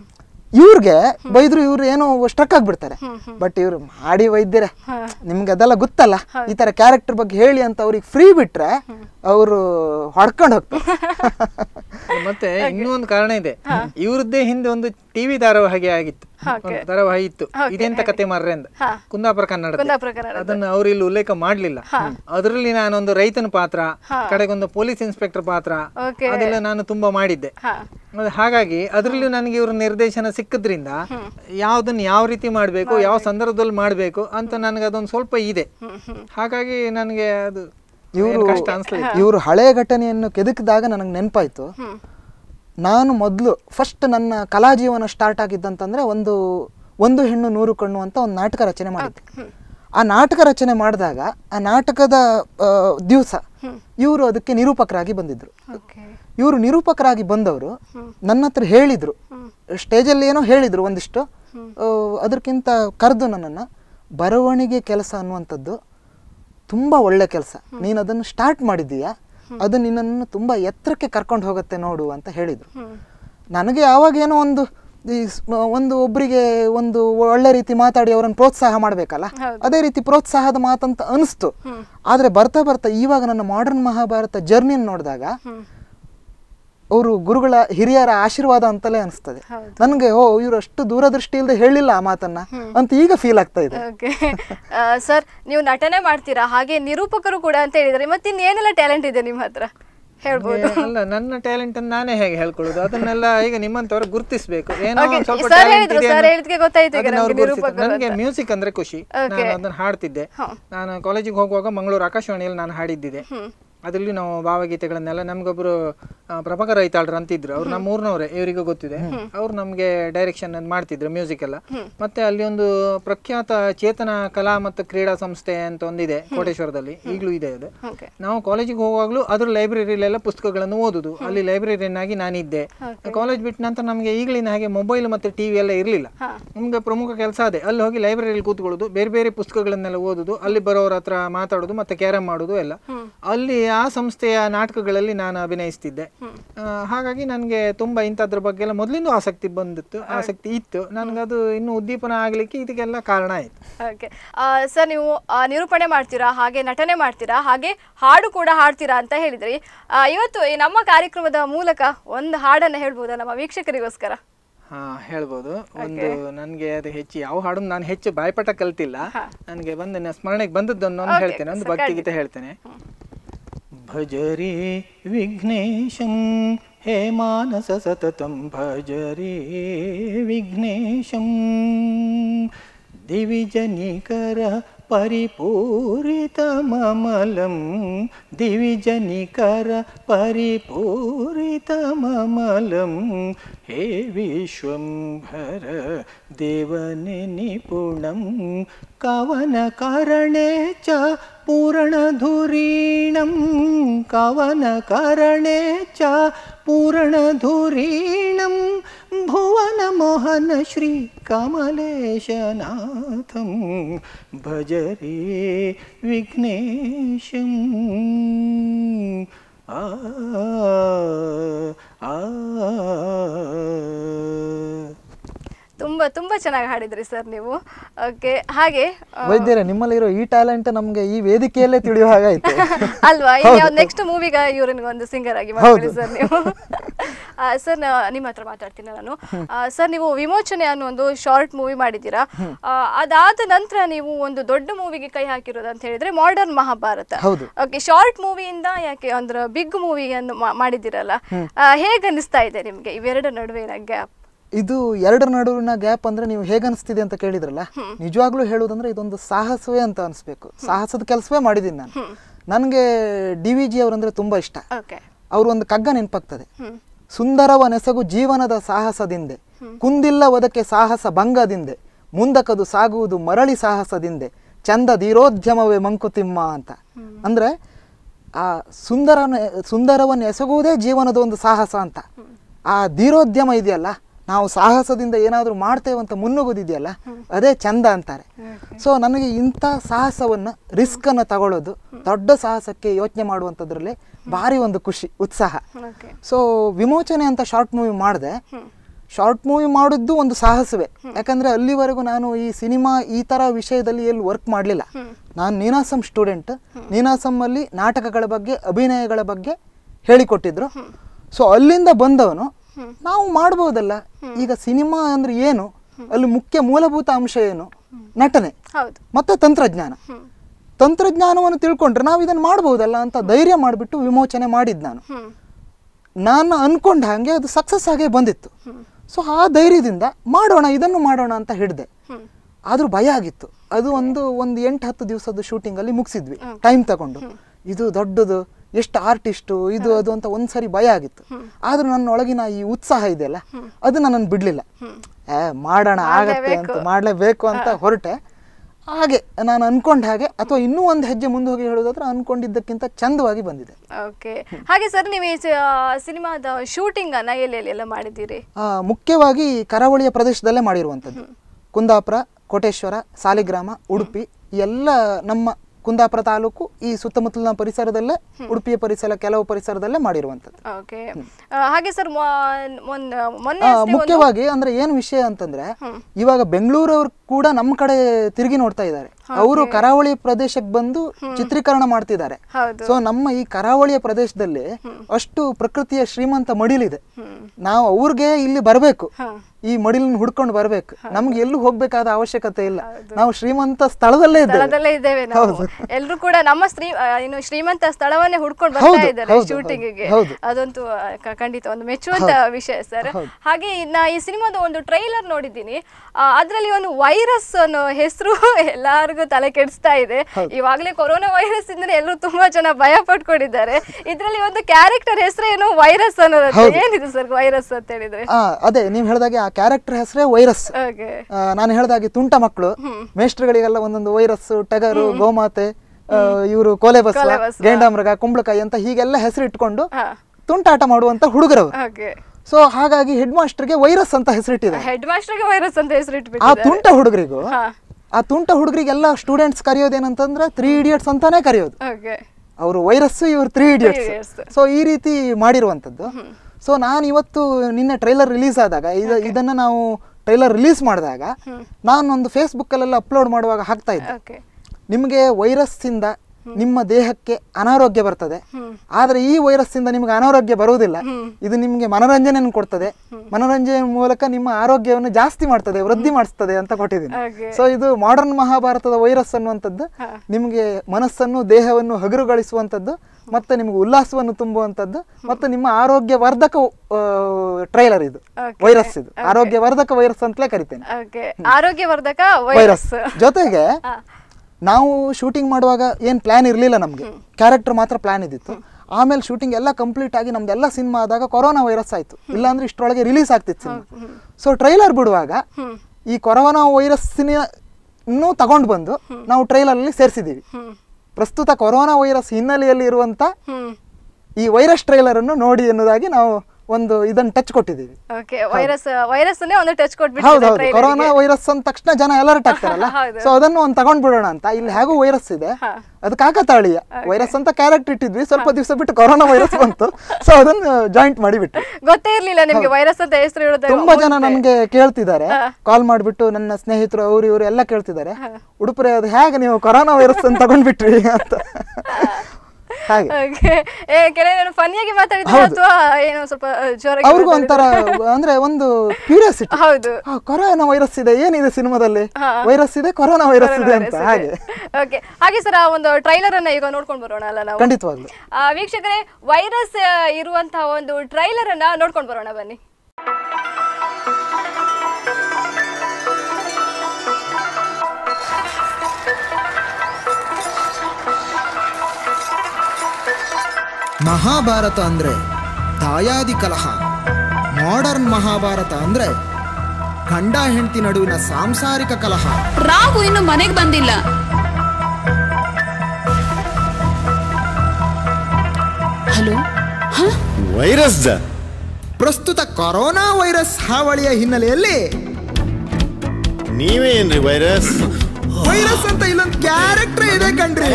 ಇವ್ರಿಗೆ ಬೈದ್ರು ಇವ್ರು ಏನೋ ಸ್ಟ್ರಕ್ ಆಗ್ಬಿಡ್ತಾರೆ ಬಟ್ ಇವ್ರು ಮಾಡಿ ವೈದ್ಯರೇ ನಿಮ್ಗೆ ಅದೆಲ್ಲ ಗೊತ್ತಲ್ಲ ಈ ತರ ಕ್ಯಾರೆಕ್ಟರ್ ಬಗ್ಗೆ ಹೇಳಿ ಅಂತ ಅವ್ರಿಗೆ ಫ್ರೀ ಬಿಟ್ರೆ ಅವರು ಹೊಡ್ಕೊಂಡು ಹೋಗ್ತಾರೆ ಮತ್ತೆ ಇನ್ನೂ ಒಂದು ಕಾರಣ ಇದೆ ಇವ್ರದ್ದೇ ಹಿಂದೆ ಒಂದು ಟಿವಿ ಧಾರಾವಾಹಿ ಆಗಿತ್ತು ಒಂದು ಧಾರಾವಾಹಿ ಇತ್ತು ಇದೆಂತ ಕತೆ ಮಾರ್ರೆ ಅಂತ ಕುಂದಾಪುರ ಕನ್ನಡ ಕುಂದಾಪುರ ಕನ್ನಡ ಅದನ್ನ ಅವರು ಇಲ್ಲಿ ಉಲ್ಲೇಖ ಮಾಡ್ಲಿಲ್ಲ ಅದರಲ್ಲಿ ನಾನೊಂದು ರೈತನ ಪಾತ್ರ ಕಡೆಗೊಂದು ಪೊಲೀಸ್ ಇನ್ಸ್ಪೆಕ್ಟರ್ ಪಾತ್ರ ಓಕೆ ಅದೆಲ್ಲ ನಾನು ತುಂಬಾ ಮಾಡಿದ್ದೆ ಅದು ಹಾಗಾಗಿ ಅದರಲ್ಲಿ ನನಗೆ ಇವ್ರ ನಿರ್ದೇಶನ ಸಿಕ್ಕದ್ರಿಂದ ಯಾವ್ದನ್ನ ಯಾವ ರೀತಿ ಮಾಡಬೇಕು ಯಾವ ಸಂದರ್ಭದಲ್ಲಿ ಮಾಡಬೇಕು ಅಂತ ನನಗೆ ಅದೊಂದು ಸ್ವಲ್ಪ ಇದೆ ಹಾಗಾಗಿ ನನಗೆ ಅದು ಇವರು ಏನ್ ಕಷ್ಟ ಅನ್ಸ್ಲಿಲ್ಲ ಇವರು ಹಳೆ ಘಟನೆಯನ್ನು ಕೆದಕಿದಾಗ ನನಗೆ ನೆನಪಾಯ್ತು ನಾನು ಮೊದಲು ಫಸ್ಟ್ ನನ್ನ ಕಲಾ ಜೀವನ ಸ್ಟಾರ್ಟ್ ಆಗಿದ್ದಂತಂದ್ರೆ ಒಂದು ಒಂದು ಹೆಣ್ಣು ನೂರು ಕಣ್ಣು ಅಂತ ಒಂದು ನಾಟಕ ರಚನೆ ಮಾಡಿದ್ದೆ ಆ ನಾಟಕ ರಚನೆ ಮಾಡಿದಾಗ ಆ ನಾಟಕದ ದಿವಸ ಇವರು ಅದಕ್ಕೆ ನಿರೂಪಕರಾಗಿ ಬಂದಿದ್ರು ಓಕೆ ಇವರು ನಿರೂಪಕರಾಗಿ ಬಂದವರು ನನ್ನ ಹತ್ರ ಹೇಳಿದ್ರು ಸ್ಟೇಜಲ್ಲಿ ಏನೋ ಹೇಳಿದ್ರು ಒಂದಿಷ್ಟು ಆ, ಅದಕ್ಕಿಂತ ಕರೆದು ನನ್ನನ್ನು ಬರವಣಿಗೆ ಕೆಲಸ ಅನ್ನುವಂಥದ್ದು ತುಂಬ ಒಳ್ಳೆ ಕೆಲಸ ನೀನು ಅದನ್ನು ಸ್ಟಾರ್ಟ್ ಮಾಡಿದ್ದೀಯಾ ಅದು ನಿನ್ನನ್ನು ತುಂಬ ಎತ್ತರಕ್ಕೆ ಕರ್ಕೊಂಡು ಹೋಗುತ್ತೆ ನೋಡು ಅಂತ ಹೇಳಿದರು ನನಗೆ ಆವಾಗ ಏನೋ ಒಂದು ಈ ಸ್- ಒಂದು ಒಬ್ಬರಿಗೆ ಒಂದು ಒಳ್ಳೆ ರೀತಿ ಮಾತಾಡಿ ಅವರನ್ನು ಪ್ರೋತ್ಸಾಹ ಮಾಡಬೇಕಲ್ಲ ಅದೇ ರೀತಿ ಪ್ರೋತ್ಸಾಹದ ಮಾತಂತ ಅನಿಸ್ತು ಆದರೆ ಬರ್ತಾ ಬರ್ತಾ ಇವಾಗ ನನ್ನ ಮಾಡರ್ನ್ ಮಹಾಭಾರತ ಜರ್ನಿಯನ್ನು ನೋಡಿದಾಗ ಅವರು ಗುರುಗಳ ಹಿರಿಯರ ಆಶೀರ್ವಾದ ಅಂತಲೇ ಅನಿಸ್ತದೆ ನನಗೆ ಓ ಇವರು ಅಷ್ಟು ದೂರದೃಷ್ಟಿ ಇಲ್ಲದೆ ಹೇಳಿಲ್ಲ ಆ ಮಾತನ್ನ ಅಂತ ಈಗ ಫೀಲ್ ಆಗ್ತಾ ಇದೆ ಓಕೆ ಸರ್ ನೀವು ನಟನೆ ಮಾಡ್ತೀರಾ ಹಾಗೆ ನಿರೂಪಕರು ಕೂಡ ಅಂತ ಹೇಳಿದ್ರೆ ಮತ್ತೆ ಇನ್ನೇನೆಲ್ಲ ಟ್ಯಾಲೆಂಟ್ ಇದೆ ನಿಮ್ಮ ಹತ್ರ ಹೇಳ್ಬೋದು ಅಲ್ಲ ನನ್ನ ಟ್ಯಾಲೆಂಟ್ ಅನ್ನು ನಾನೇ ಹೇಗೆ ಹೇಳ್ಕೊಳ್ಳೋದು ಅದನ್ನೆಲ್ಲ ಈಗ ನಿಮ್ಮಂತವ್ರು ಗುರುತಿಸ್ಬೇಕು ಏನೋ Okay, ಒಂದ್ ಸ್ವಲ್ಪ sir talent ಹೇಳಿದ್ರು, ಇದೆ sir ಅನ್ನೋ- ಹೇಳಿದ್ಕೆ ಗೊತ್ತಾಯ್ತು ಈಗ ಅದನ್ನ ಅವ್ರು ನಮ್ಗೆ ಗುರುತಿಸ್ತಾರೆ. ನಿರೂಪಕರು ನನಗೆ ಅಂತ. ಮ್ಯೂಸಿಕ್ ಅಂದ್ರೆ ಖುಷಿ ನಾನು ಅದನ್ನ ಹಾಡ್ತಿದ್ದೆ ನಾನು ಕಾಲೇಜಿಗೆ ಹೋಗುವಾಗ ಮಂಗಳೂರು ಆಕಾಶವಾಣಿಯಲ್ಲಿ ನಾನು ಹಾಡಿದ್ದಿದೆ ಅದರಲ್ಲಿ ನಾವು ಭಾವಗೀತೆಗಳನ್ನೆಲ್ಲ ನಮ್ಗೊಬ್ರು ಆ, ಪ್ರಭಾಕರ್ ರೈತಾಳ್ರು ಅಂತಿದ್ರು ಅವ್ರು ನಮ್ಮ ಊರ್ನವರೇ ಇವರಿಗೂ ಗೊತ್ತಿದೆ ಅವ್ರು ನಮ್ಗೆ ಡೈರೆಕ್ಷನ್ ಮಾಡ್ತಿದ್ರು ಮ್ಯೂಸಿಕ್ ಎಲ್ಲ ಮತ್ತೆ ಅಲ್ಲಿ ಒಂದು ಪ್ರಖ್ಯಾತ ಚೇತನ ಕಲಾ ಮತ್ತು ಕ್ರೀಡಾ ಸಂಸ್ಥೆ ಅಂತ ಒಂದಿದೆ ಕೋಟೇಶ್ವರದಲ್ಲಿ ಈಗಲೂ ಇದೆ ಅದು ಓಕೆ ನಾವು ಕಾಲೇಜಿಗೆ ಹೋಗುವಾಗಲೂ ಅದ್ರ ಲೈಬ್ರರಿಲೆಲ್ಲ ಪುಸ್ತಕಗಳನ್ನು ಓದುದು ಅಲ್ಲಿ ಲೈಬ್ರರಿಯನ್ನಾಗಿ ನಾನಿದ್ದೆ ಕಾಲೇಜ್ ಬಿಟ್ಟ ನಂತರ ನಮಗೆ ಈಗಲಿನ ಹಾಗೆ ಮೊಬೈಲ್ ಮತ್ತೆ ಟಿವಿ ಎಲ್ಲ ಇರಲಿಲ್ಲ ನಮ್ಗೆ ಪ್ರಮುಖ ಕೆಲಸ ಅದೇ ಅಲ್ಲಿ ಹೋಗಿ ಲೈಬ್ರರಿಯಲ್ಲಿ ಕೂತ್ಕೊಳ್ಳೋದು ಬೇರೆ ಬೇರೆ ಪುಸ್ತಕಗಳನ್ನೆಲ್ಲ ಓದುದು ಅಲ್ಲಿ ಬರೋರ ಹತ್ರ ಮಾತಾಡೋದು ಮತ್ತೆ ಕ್ಯಾರಮ್ ಮಾಡೋದು ಎಲ್ಲ ಅಲ್ಲಿ ಆ ಸಂಸ್ಥೆಯ ನಾಟಕಗಳಲ್ಲಿ ನಾನು ಅಭಿನಯಿಸ್ತಿದ್ದೆ ಆ, ಹಾಗಾಗಿ ನನಗೆ ತುಂಬಾ ಇಂಥದ್ರ ಬಗ್ಗೆ ಎಲ್ಲ ಮೊದಲಿಂದ ಆಸಕ್ತಿ ಬಂದಿತ್ತು ಆಸಕ್ತಿ ಇತ್ತು ನನಗದು ಇನ್ನು ಉದ್ದೀಪನ ಆಗ್ಲಿಕ್ಕೆ ಇದಕ್ಕೆಲ್ಲ ಕಾರಣ ಆಯ್ತು ಓಕೆ ಸರ್ ನೀವು ಆ, ನಿರೂಪಣೆ ಮಾಡ್ತೀರಾ ಹಾಗೆ ನಟನೆ ಮಾಡ್ತೀರಾ ಹಾಗೆ ಹಾಡು ಕೂಡ ಹಾಡ್ತೀರಾ ಅಂತ ಹೇಳಿದ್ರಿ ಆ, ಇವತ್ತು ಈ ನಮ್ಮ ಕಾರ್ಯಕ್ರಮದ ಮೂಲಕ ಒಂದು ಹಾಡನ್ನ ಹೇಳ್ಬೋದಾ ನಮ್ಮ ವೀಕ್ಷಕರಿಗೋಸ್ಕರ ಹಾ ಹೇಳ್ಬೋದು ಒಂದು ನನ್ಗೆ ಅದು ಹೆಚ್ಚು ಯಾವ ಹಾಡು ನಾನು ಹೆಚ್ಚು ಬಾಯ್ಪಾಠ ಕಲ್ತಿಲ್ಲ ನನಗೆ ಬಂದು ನ- ಸ್ಮರಣೆಗೆ ಬಂದದ್ದನ್ನು ಒಂದು ಹೇಳ್ತೇನೆ ಒಂದು ಭಕ್ತಿಗೀತೆ ಹೇಳ್ತೇನೆ ಭಜರಿ ವಿಘ್ನೇಶಂ ಹೇ ಮಾನಸ ಸತತಂ ಭಜರಿ ವಿಘ್ನೇಶಂ ದಿವಿಜನಿಕರ ಪರಿಪೂರಿತಮಮಲಂ ದಿವಿಜನಿಕರ ಪರಿಪೂರಿತಮಮಲಂ ಹೇ ವಿಶ್ವಂಭರ ದೇವನೆ ನಿಪುಣಂ ಕವನಕರಣೆ ಚ पूर्णधुरीणं कवनकरणे च पूर्णधुरीणं भुवनमोहन श्रीकमलेशनाथं भजरे विघ्नेशम् आ आ ತುಂಬಾ ತುಂಬಾ ಚೆನ್ನಾಗಿ ಹಾಡಿದ್ರಿ ಸರ್ ನೀವು ಓಕೆ ಹಾಗೆ ಆ, ವೈದ್ಯರೇ ನಿಮ್ಮಲ್ಲಿರೋ ಈ ಟ್ಯಾಲೆಂಟ್ ನಮ್ಗೆ ಈ ವೇದಿಕೆಯಲ್ಲೇ ತಿಳಿಯೋ ಹಾಗಾಯ್ತು ಅಲ್ವಾ ನೆಕ್ಸ್ಟ್ ಮೂವಿಗ ಇವ್ರನ್ಗೆ ಒಂದು ಸಿಂಗರ್ ಆಗಿ ಮಾಡ್ಕೊಳ್ಳಿ ಸರ್ ನೀವು ಸರ್ ನಿಮ್ಮ ಹತ್ರ ಮಾತಾಡ್ತೀನಿ ನಾನು ಸರ್ ನೀವು ವಿಮೋಚನೆ ಅನ್ನೋ ಒಂದು ಶಾರ್ಟ್ ಮೂವಿ ಮಾಡಿದ್ದೀರಾ ಆ, ಅದಾದ ನಂತರ ನೀವು ಒಂದು ದೊಡ್ಡ ಮೂವಿಗೆ ಕೈ ಹಾಕಿರೋದು ಅಂತ ಹೇಳಿದ್ರೆ ಮಾಡರ್ನ್ ಮಹಾಭಾರತ ಹೌದು. ಓಕೆ ಶಾರ್ಟ್ ಮೂವಿಯಿಂದ ಯಾಕೆ ಅಂದ್ರೆ ಬಿಗ್ ಮೂವಿಯನ್ನು ಮಾಡಿದಿರಲ್ಲ ಹೇಗೆ ಅನಿಸ್ತಾ ಇದೆ ನಿಮ್ಗೆ ಇವೆರಡು ನಡುವಿನ ಗ್ಯಾಪ್ ಇದು ಎರಡರ ನಡುವಿನ ಗ್ಯಾಪ್ ಅಂದ್ರೆ ನೀವು ಹೇಗನ್ನಿಸ್ತಿದೆ ಅಂತ ಕೇಳಿದ್ರಲ್ಲ ನಿಜವಾಗ್ಲೂ ಹೇಳುವುದಂದ್ರೆ ಇದೊಂದು ಸಾಹಸವೇ ಅಂತ ಅನಿಸ್ಬೇಕು ಸಾಹಸದ ಕೆಲಸವೇ ಮಾಡಿದ್ದೀನಿ ನಾನು ನನಗೆ ಡಿ ವಿ ಜಿ ಅವರಂದ್ರೆ ತುಂಬಾ ಇಷ್ಟ ಓಕೆ ಅವರು ಒಂದು ಕಗ್ಗ ನೆನಪಾಗ್ತದೆ ಸುಂದರವ ನೆಸಗು ಜೀವನದ ಸಾಹಸದಿಂದೆ ಕುಂದಿಲ್ಲ ಒದಕೆ ಸಾಹಸ ಭಂಗದಿಂದೆ ಮುಂದಕದು ಸಾಗುವುದು ಮರಳಿ ಸಾಹಸದಿಂದೆ ಚಂದ ಧೀರೋದ್ಯಮವೇ ಮಂಕುತಿಮ್ಮ ಅಂತ ಅಂದ್ರೆ ಆ ಸುಂದರನ ಸುಂದರವನ್ನು ಎಸಗುವುದೇ ಜೀವನದ ಒಂದು ಸಾಹಸ ಅಂತ ಆ ಧೀರೋದ್ಯಮ ಇದೆಯಲ್ಲ ನಾವು ಸಾಹಸದಿಂದ ಏನಾದರೂ ಮಾಡ್ತೇವೆ ಅಂತ ಮುನ್ನುಗ್ಗುದಿದೆಯಲ್ಲ ಅದೇ ಚಂದ ಅಂತಾರೆ ಸೊ ನನಗೆ ಇಂಥ ಸಾಹಸವನ್ನು ರಿಸ್ಕನ್ನು ತಗೊಳ್ಳೋದು ದೊಡ್ಡ ಸಾಹಸಕ್ಕೆ ಯೋಚನೆ ಮಾಡುವಂಥದ್ರಲ್ಲಿ ಭಾರಿ ಒಂದು ಖುಷಿ ಉತ್ಸಾಹ ಓಕೆ ಸೊ ವಿಮೋಚನೆ ಅಂತ ಶಾರ್ಟ್ ಮೂವಿ ಮಾಡಿದೆ ಶಾರ್ಟ್ ಮೂವಿ ಮಾಡಿದ್ದು ಒಂದು ಸಾಹಸವೇ ಯಾಕಂದ್ರೆ ಅಲ್ಲಿವರೆಗೂ ನಾನು ಈ ಸಿನಿಮಾ ಈ ತರ ವಿಷಯದಲ್ಲಿ ಎಲ್ಲಿ ವರ್ಕ್ ಮಾಡಲಿಲ್ಲ ನಾನು ನೀನಾಸಂ ಸ್ಟೂಡೆಂಟ್ ನೀನಾಸಂ ಅಲ್ಲಿ ನಾಟಕಗಳ ಬಗ್ಗೆ ಅಭಿನಯಗಳ ಬಗ್ಗೆ ಹೇಳಿಕೊಟ್ಟಿದ್ರು ಸೊ ಅಲ್ಲಿಂದ ಬಂದವನು ನಾವು ಮಾಡ್ಬೋದಲ್ಲ ಈಗ ಸಿನಿಮಾ ಅಂದ್ರೆ ಏನು ಅಲ್ಲಿ ಮುಖ್ಯ ಮೂಲಭೂತ ಅಂಶ ಏನು ನಟನೆ ಹೌದು ಮತ್ತೆ ತಂತ್ರಜ್ಞಾನ ತಂತ್ರಜ್ಞಾನವನ್ನು ತಿಳ್ಕೊಂಡ್ರೆ ನಾವು ಇದನ್ನು ಮಾಡ್ಬೋದಲ್ಲ ಅಂತ ಧೈರ್ಯ ಮಾಡಿಬಿಟ್ಟು ವಿಮೋಚನೆ ಮಾಡಿದ್ದು ನಾನು ಹ್ಮ್ ನಾನು ಅನ್ಕೊಂಡ ಹಾಗೆ ಅದು ಸಕ್ಸಸ್ ಆಗೇ ಬಂದಿತ್ತು ಸೊ ಆ ಧೈರ್ಯದಿಂದ ಮಾಡೋಣ ಇದನ್ನು ಮಾಡೋಣ ಅಂತ ಹಿಡಿದೆ ಹ್ಮ್ ಆದ್ರೂ ಭಯ ಆಗಿತ್ತು ಅದು ಒಂದು ಒಂದು ಎಂಟು ಹತ್ತು ದಿವಸದ ಶೂಟಿಂಗ್ ಅಲ್ಲಿ ಮುಗಿಸಿದ್ವಿ ಟೈಮ್ ತಗೊಂಡು ಇದು ದೊಡ್ಡದು ಎಷ್ಟು ಆರ್ಟಿಸ್ಟು ಇದು ಅದು ಅಂತ ಒಂದ್ಸರಿ ಭಯ ಆಗಿತ್ತು ಆದ್ರೂ ನನ್ನ ಒಳಗಿನ ಈ ಉತ್ಸಾಹ ಇದೆಯಲ್ಲ ಅದು ನನ್ನನ್ನು ಬಿಡ್ಲಿಲ್ಲ ಏ ಮಾಡೋಣ ಆಗತ್ತೆ ಅಂತ ಮಾಡಲೇಬೇಕು ಅಂತ ಹೊರಟೆ ಹಾಗೆ ನಾನು ಅನ್ಕೊಂಡ ಹಾಗೆ ಅಥವಾ ಇನ್ನೂ ಒಂದು ಹೆಜ್ಜೆ ಮುಂದೆ ಹೋಗಿ ಹೇಳೋದಾದ್ರೆ ಅನ್ಕೊಂಡಿದ್ದಕ್ಕಿಂತ ಚಂದವಾಗಿ ಬಂದಿದೆ ಓಕೆ ಹಾಗೆ ಸರ್ ನೀವು ಈ ಸಿನಿಮಾದ ಶೂಟಿಂಗ್ ಅನ್ನ ಎಲ್ಲಿ ಎಲ್ಲ ಮಾಡಿದ್ದೀರಿ ಆ, ಮುಖ್ಯವಾಗಿ ಕರಾವಳಿಯ ಪ್ರದೇಶದಲ್ಲೇ ಮಾಡಿರುವಂಥದ್ದು ಕುಂದಾಪುರ ಕೋಟೇಶ್ವರ ಸಾಲಿಗ್ರಾಮ ಉಡುಪಿ ಈ ಎಲ್ಲ ನಮ್ಮ ಕುಂದಾಪುರ ತಾಲೂಕು ಈ ಸುತ್ತಮುತ್ತಲಿನ ಪರಿಸರದಲ್ಲೇ ಉಡುಪಿಯ ಪರಿಸರ ಕೆಲವು ಪರಿಸರದಲ್ಲೇ ಮಾಡಿರುವಂಥದ್ದು ಓಕೆ ಹಾಗೆ ಸರ್ ಮೊನ್ನೆ ಆ, ಮುಖ್ಯವಾಗಿ ಅಂದ್ರೆ ಏನು ವಿಷಯ ಅಂತಂದ್ರೆ ಇವಾಗ ಬೆಂಗಳೂರವ್ರು ಕೂಡ ನಮ್ಮ ಕಡೆ ತಿರುಗಿ ನೋಡ್ತಾ ಇದ್ದಾರೆ ಅವರು ಕರಾವಳಿ ಪ್ರದೇಶಕ್ಕೆ ಬಂದು ಚಿತ್ರೀಕರಣ ಮಾಡ್ತಿದ್ದಾರೆ ಹೌದು ಸೊ ನಮ್ಮ ಈ ಕರಾವಳಿಯ ಪ್ರದೇಶದಲ್ಲಿ ಅಷ್ಟು ಪ್ರಕೃತಿಯ ಶ್ರೀಮಂತ ಮಡಿಲಿದೆ ನಾವು ಅವ್ರಿಗೆ ಇಲ್ಲಿ ಬರಬೇಕು ಈ ಮಡಿಲನ್ನ ಹುಡ್ಕೊಂಡು ಬರ್ಬೇಕು ನಮ್ಗೆ ಎಲ್ಲೂ ಹೋಗ್ಬೇಕಾದ ಅವಶ್ಯಕತೆ ಇಲ್ಲ ನಾವು ಶ್ರೀಮಂತ ಸ್ಥಳದಲ್ಲೇ ಇದ್ದೇವೆ ಸ್ಥಳದಲ್ಲೇ ಇದ್ದೇವೆ ನಾವು ಎಲ್ರು ಕೂಡ ನಮ್ಮ ಶ್ರೀ ಆ, ಇನ್ನು ಶ್ರೀಮಂತ ಸ್ಥಳವನ್ನೇ ಹುಡ್ಕೊಂಡು ಬರ್ತಾ ಹೌದು, ಇದ್ದಾರೆ ಹೌದು, ಶೂಟಿಂಗ್ ಗೆ ಹೌದು. ಅದಂತೂ ಆ, ಕ- ಖಂಡಿತ ಒಂದು ಮೆಚ್ಚುವಂತ ವಿಷಯ ಸರ್ ಹಾಗೆ ನಾ ಈ ಸಿನಿಮಾದ ಒಂದು ಟ್ರೈಲರ್ ನೋಡಿದ್ದೀನಿ ಅದರಲ್ಲಿ ಒಂದು ವೈರಸ್ ಅನ್ನೋ ಹೆಸರು ಎಲ್ಲರಿಗೂ ತಲೆ ಕೆಡಿಸ್ತಾ ಇದೆ ಇವಾಗಲೇ ಕೊರೋನಾ ವೈರಸ್ ಇಂದ ಎಲ್ಲರೂ ತುಂಬಾ ಜನ ಭಯ ಪಟ್ಕೊಂಡಿದ್ದಾರೆ ಇದರಲ್ಲಿ ಒಂದು ಕ್ಯಾರೆಕ್ಟರ್ ಹೆಸರು ಏನು ವೈರಸ್ ಅನ್ನೋದು ಏನಿದೆ ಸರ್ ವೈರಸ್ ಅಂತ ಹೇಳಿದ್ರೆ ಆ ಅದೇ ನೀವು ಹೇಳ್ದಾಗೆ ಆ ಕ್ಯಾರೆಕ್ಟರ್ ಹೆಸರೇ ವೈರಸ್ ಓಕೆ ನಾನು ಹೇಳ್ದಾಗೆ ತುಂಟ ಮಕ್ಕಳು ಮೇಷ್ಟ್ರುಗಳಿಗೆಲ್ಲ ಒಂದೊಂದು ವೈರಸ್ ಟಗರು ಗೋಮಾತೆ ಇವರು ಕೋಲೆ ಬಸ್ ಕೊಲೆಬಸ್ವ. ಗೇಂಡಾಮೃಗ ಕುಂಬಳಕಾಯಿ ಅಂತ ಹೀಗೆಲ್ಲ ಹೆಸರು ಇಟ್ಕೊಂಡು ಹಾ ತುಂಟಾಟ ಮಾಡುವಂತ ಹುಡುಗರವರು ಓಕೆ ಸೊ ಹಾಗಾಗಿ ಹೆಡ್ ಮಾಸ್ಟರ್ಗೆ ವೈರಸ್ ಅಂತ ಹೆಸರಿಟ್ಟಿದ್ದಾರೆ ಹೆಡ್ ಮಾಸ್ಟರ್ಗೆ ವೈರಸ್ ಅಂತ ಹೆಸರು ಆ ಇಟ್ಬಿಟ್ಟಿದ್ದಾರೆ ತುಂಟ ಹುಡುಗರಿಗೂ ಹಾ ಆ ತುಂಟ ಹುಡುಗರಿಗೆಲ್ಲ ಸ್ಟೂಡೆಂಟ್ಸ್ ಕರೆಯೋದೇನಂತಂದ್ರೆ ತ್ರೀ ಇಡಿಯಟ್ಸ್ ಅಂತಾನೆ ಕರೆಯೋದು ಓಕೆ ಅವರು ವೈರಸ್ ಇವ್ರು ತ್ರೀ ಇಡಿಯಟ್ಸ್ idiots. ಸೊ ಈ ರೀತಿ ಮಾಡಿರುವಂಥದ್ದು ಸೊ ನಾನು ಇವತ್ತು ನಿನ್ನೆ ಟ್ರೈಲರ್ ರಿಲೀಸ್ ಆದಾಗ ಇದು ಇದನ್ನ ನಾವು ಟ್ರೈಲರ್ ರಿಲೀಸ್ ಮಾಡಿದಾಗ ನಾನು ಒಂದು ಫೇಸ್ಬುಕ್ಕಲ್ಲೆಲ್ಲ ಅಪ್ಲೋಡ್ ಮಾಡುವಾಗ ಹಾಕ್ತಾ ಇದ್ದೆ ಓಕೆ ನಿಮಗೆ ವೈರಸ್ಸಿಂದ ನಿಮ್ಮ ದೇಹಕ್ಕೆ ಅನಾರೋಗ್ಯ ಬರ್ತದೆ ಆದರೆ ಈ ವೈರಸ್ಸಿಂದ ನಿಮಗೆ ಅನಾರೋಗ್ಯ ಬರುವುದಿಲ್ಲ ಇದು ನಿಮಗೆ ಮನೋರಂಜನೆಯನ್ನು ಕೊಡ್ತದೆ ಮನೋರಂಜನೆ ಮೂಲಕ ನಿಮ್ಮ ಆರೋಗ್ಯವನ್ನು ಜಾಸ್ತಿ ಮಾಡ್ತದೆ ವೃದ್ಧಿ ಮಾಡಿಸ್ತದೆ ಅಂತ ಕೊಟ್ಟಿದ್ದೀನಿ Okay. ಸೊ ಇದು ಮಾಡರ್ನ್ ಮಹಾಭಾರತದ ವೈರಸ್ ಅನ್ನುವಂಥದ್ದು ನಿಮಗೆ ಮನಸ್ಸನ್ನು ದೇಹವನ್ನು ಹಗುರುಗೊಳಿಸುವಂಥದ್ದು ಮತ್ತೆ ನಿಮಗೆ ಉಲ್ಲಾಸವನ್ನು ತುಂಬುವಂಥದ್ದು ಮತ್ತೆ ನಿಮ್ಮ ಆರೋಗ್ಯ ವರ್ಧಕ ಟ್ರೈಲರ್ ಇದು Okay. ವೈರಸ್ ಇದು ಆರೋಗ್ಯ ವರ್ಧಕ ವೈರಸ್ ಅಂತಲೇ ಕರಿತೇನೆ ಓಕೆ ಆರೋಗ್ಯವರ್ಧಕ ವೈರಸ್ ವೈರಸ್ ಜೊತೆಗೆ ನಾವು ಶೂಟಿಂಗ್ ಮಾಡುವಾಗ ಏನ್ ಪ್ಲಾನ್ ಇರಲಿಲ್ಲ ನಮಗೆ ಕ್ಯಾರೆಕ್ಟರ್ ಮಾತ್ರ ಪ್ಲಾನ್ ಇದ್ದಿತ್ತು ಆಮೇಲೆ ಶೂಟಿಂಗ್ ಎಲ್ಲ ಕಂಪ್ಲೀಟ್ ಆಗಿ ನಮ್ದೆಲ್ಲ ಸಿನಿಮಾ ಆದಾಗ ಕೊರೋನಾ ವೈರಸ್ ಆಯ್ತು ಇಲ್ಲಾಂದ್ರೆ ಇಷ್ಟರೊಳಗೆ ರಿಲೀಸ್ ಆಗ್ತಿತ್ತು ಸಿನಿಮಾ ಸೊ ಟ್ರೈಲರ್ ಬಿಡುವಾಗ ಈ ಕೊರೋನಾ ವೈರಸ್ಸಿನ ಇನ್ನೂ ತಗೊಂಡು ಬಂದು ನಾವು ಟ್ರೈಲರ್ ಅಲ್ಲಿ ಸೇರಿಸಿದ್ದೀವಿ ಪ್ರಸ್ತುತ ಕೊರೋನಾ ವೈರಸ್ ಹಿನ್ನೆಲೆಯಲ್ಲಿ ಇರುವಂತ ಹ್ಮ್ ಈ ವೈರಸ್ ಟ್ರೈಲರ್ ಅನ್ನು ನೋಡಿ ಎನ್ನುವುದಾಗಿ ನಾವು ಒಂದು ಇದನ್ನ ಟಚ್ ಕೊಟ್ಟಿದ್ದೀವಿ ಓಕೆ ವೈರಸ್ ವೈರಸ್ ಅನ್ನೇ ಒಂದು ಟಚ್ ಹೌದು ಕೊಟ್ಬಿಟ್ಟಿದೆ ಹೌದು ಕೊರೋನಾ ವೈರಸ್ ಅಂದ ತಕ್ಷಣ ಜನ ಅಲರ್ಟ್ ಆಗ್ತಾರಲ್ಲ ಹೌದು. ಸೊ ಅದನ್ನು ಒಂದು ತಗೊಂಡ್ ಬಿಡೋಣ ಅಂತ ಇಲ್ಲಿ ಹೇಗೂ ವೈರಸ್ ಇದೆ ಹಾ. ಅದು ಕಾಕತಾಳೀಯ ವೈರಸ್ ಅಂತ ಕ್ಯಾರೆಕ್ಟರ್ ಇಟ್ಟಿದ್ವಿ ಸ್ವಲ್ಪ ದಿವಸ ಬಿಟ್ಟು ಕೊರೋನಾ ವೈರಸ್ ಬಂತು ಸೊ ಅದನ್ನು ಜಾಯಿಂಟ್ ಮಾಡಿಬಿಟ್ಟು ಗೊತ್ತೇ ಇರ್ಲಿಲ್ಲ ನಿಮ್ಗೆ ವೈರಸ್ ಅಂತ ಹೆಸರು ಹೇಳೋದು ತುಂಬಾ ಜನ ನನ್ಗೆ ಕೇಳ್ತಿದ್ದಾರೆ ಕಾಲ್ ಮಾಡ್ಬಿಟ್ಟು ನನ್ನ ಸ್ನೇಹಿತರು ಅವ್ರು ಇವರು ಎಲ್ಲ ಕೇಳ್ತಿದ್ದಾರೆ ಉಡುಪುರೆ ಅದು ಹೇಗೆ ನೀವು ಕೊರೋನಾ ವೈರಸ್ ಅಂತ ತಗೊಂಡ್ಬಿಟ್ರಿ ಅಂತ ಹಾಗೆ ಓಕೆ ಏ ಕೆಲವರು ಫನಿಯಾಗಿ ಮಾತಾಡಿದ್ರೆ ಹೌದು. ಅಥವಾ ಏನೋ ಸ್ವಲ್ಪ ಜೋರಾಗಿ ಅವ್ರಿಗೂ ಒಂಥರ ಅಂದ್ರೆ ಒಂದು ಕ್ಯೂರಿಯಾಸಿಟಿ ಹೌದು ಕೊರೋನಾ ವೈರಸ್ ಇದೆ ಏನಿದೆ ಸಿನಿಮಾದಲ್ಲಿ ಹಾ. ವೈರಸ್ ಇದೆ ಕೊರೋನಾ ವೈರಸ್ ಇದೆ ಅಂತ ಹಾಗೆ ಓಕೆ ಹಾಗೆ ಸರ್ ಆ ಒಂದು ಟ್ರೈಲರ್ ಅನ್ನ ಈಗ ನೋಡ್ಕೊಂಡು ಬರೋಣ ಅಲ್ಲ ನಾವು ಖಂಡಿತವಾಗ್ಲು ಆ, ವೀಕ್ಷಕರೇ ವೈರಸ್ ಇರುವಂತಹ ಒಂದು ಟ್ರೈಲರ್ ಅನ್ನ ನೋಡ್ಕೊಂಡು ಬರೋಣ ಬನ್ನಿ ಮಹಾಭಾರತ ಅಂದ್ರೆ ದಾಯಾದಿ ಕಲಹ ಮಾಡರ್ನ್ ಮಹಾಭಾರತ ಅಂದ್ರೆ ಗಂಡ ಹೆಂಡತಿ ನಡುವಿನ ಸಾಂಸಾರಿಕ ಕಲಹ ರಾಘು ಇನ್ನು ಮನೆಗೆ ಬಂದಿಲ್ಲ ಹಲೋ ಹ ವೈರಸ್ ಜ ಪ್ರಸ್ತುತ ಕೊರೋನಾ ವೈರಸ್ ಹಾವಳಿಯ ಹಿನ್ನೆಲೆಯಲ್ಲಿ ನೀವೇ ಏನ್ರಿ ವೈರಸ್ ವೈರಸ್ ಅಂತ ಇಲ್ಲೊಂದು ಕ್ಯಾರೆಕ್ಟರ್ ಇದೆ ಕಣ್ರಿ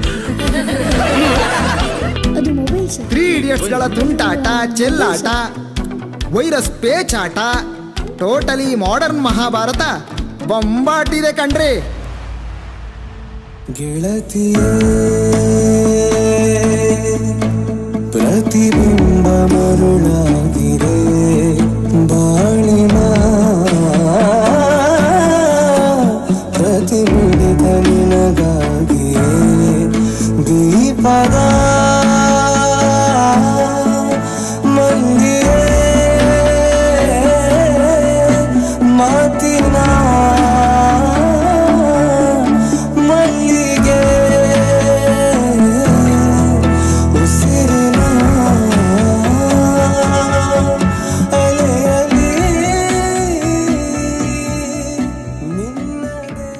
ತ್ರೀ ಇಡಿಯಟ್ಸ್ ಗಳ ತುಂಟಾಟ ಚೆಲ್ಲಾಟ ವೈರಸ್ ಪೇಚಾಟ ಟೋಟಲಿ ಮಾಡರ್ನ್ ಮಹಾಭಾರತ ಬೊಂಬಾಟಿದೆ ಕಣ್ರಿ ಗೆಳತಿಯೇ ಪ್ರತಿಬಿಂಬ ಮರುಳಾಗಿರೆ ಬಾಳಿನ ಪ್ರತಿಬಿಡಿತ ನಿನಗಾಗಿಯೇ ದೀಪದ ಮಂದಿರೇ ಮಾತಿನ ಮಲ್ಲಿಗೆ ಉಸಿರಿನ ಅಲೆಯಲಿ ನಿನ್ನದೇ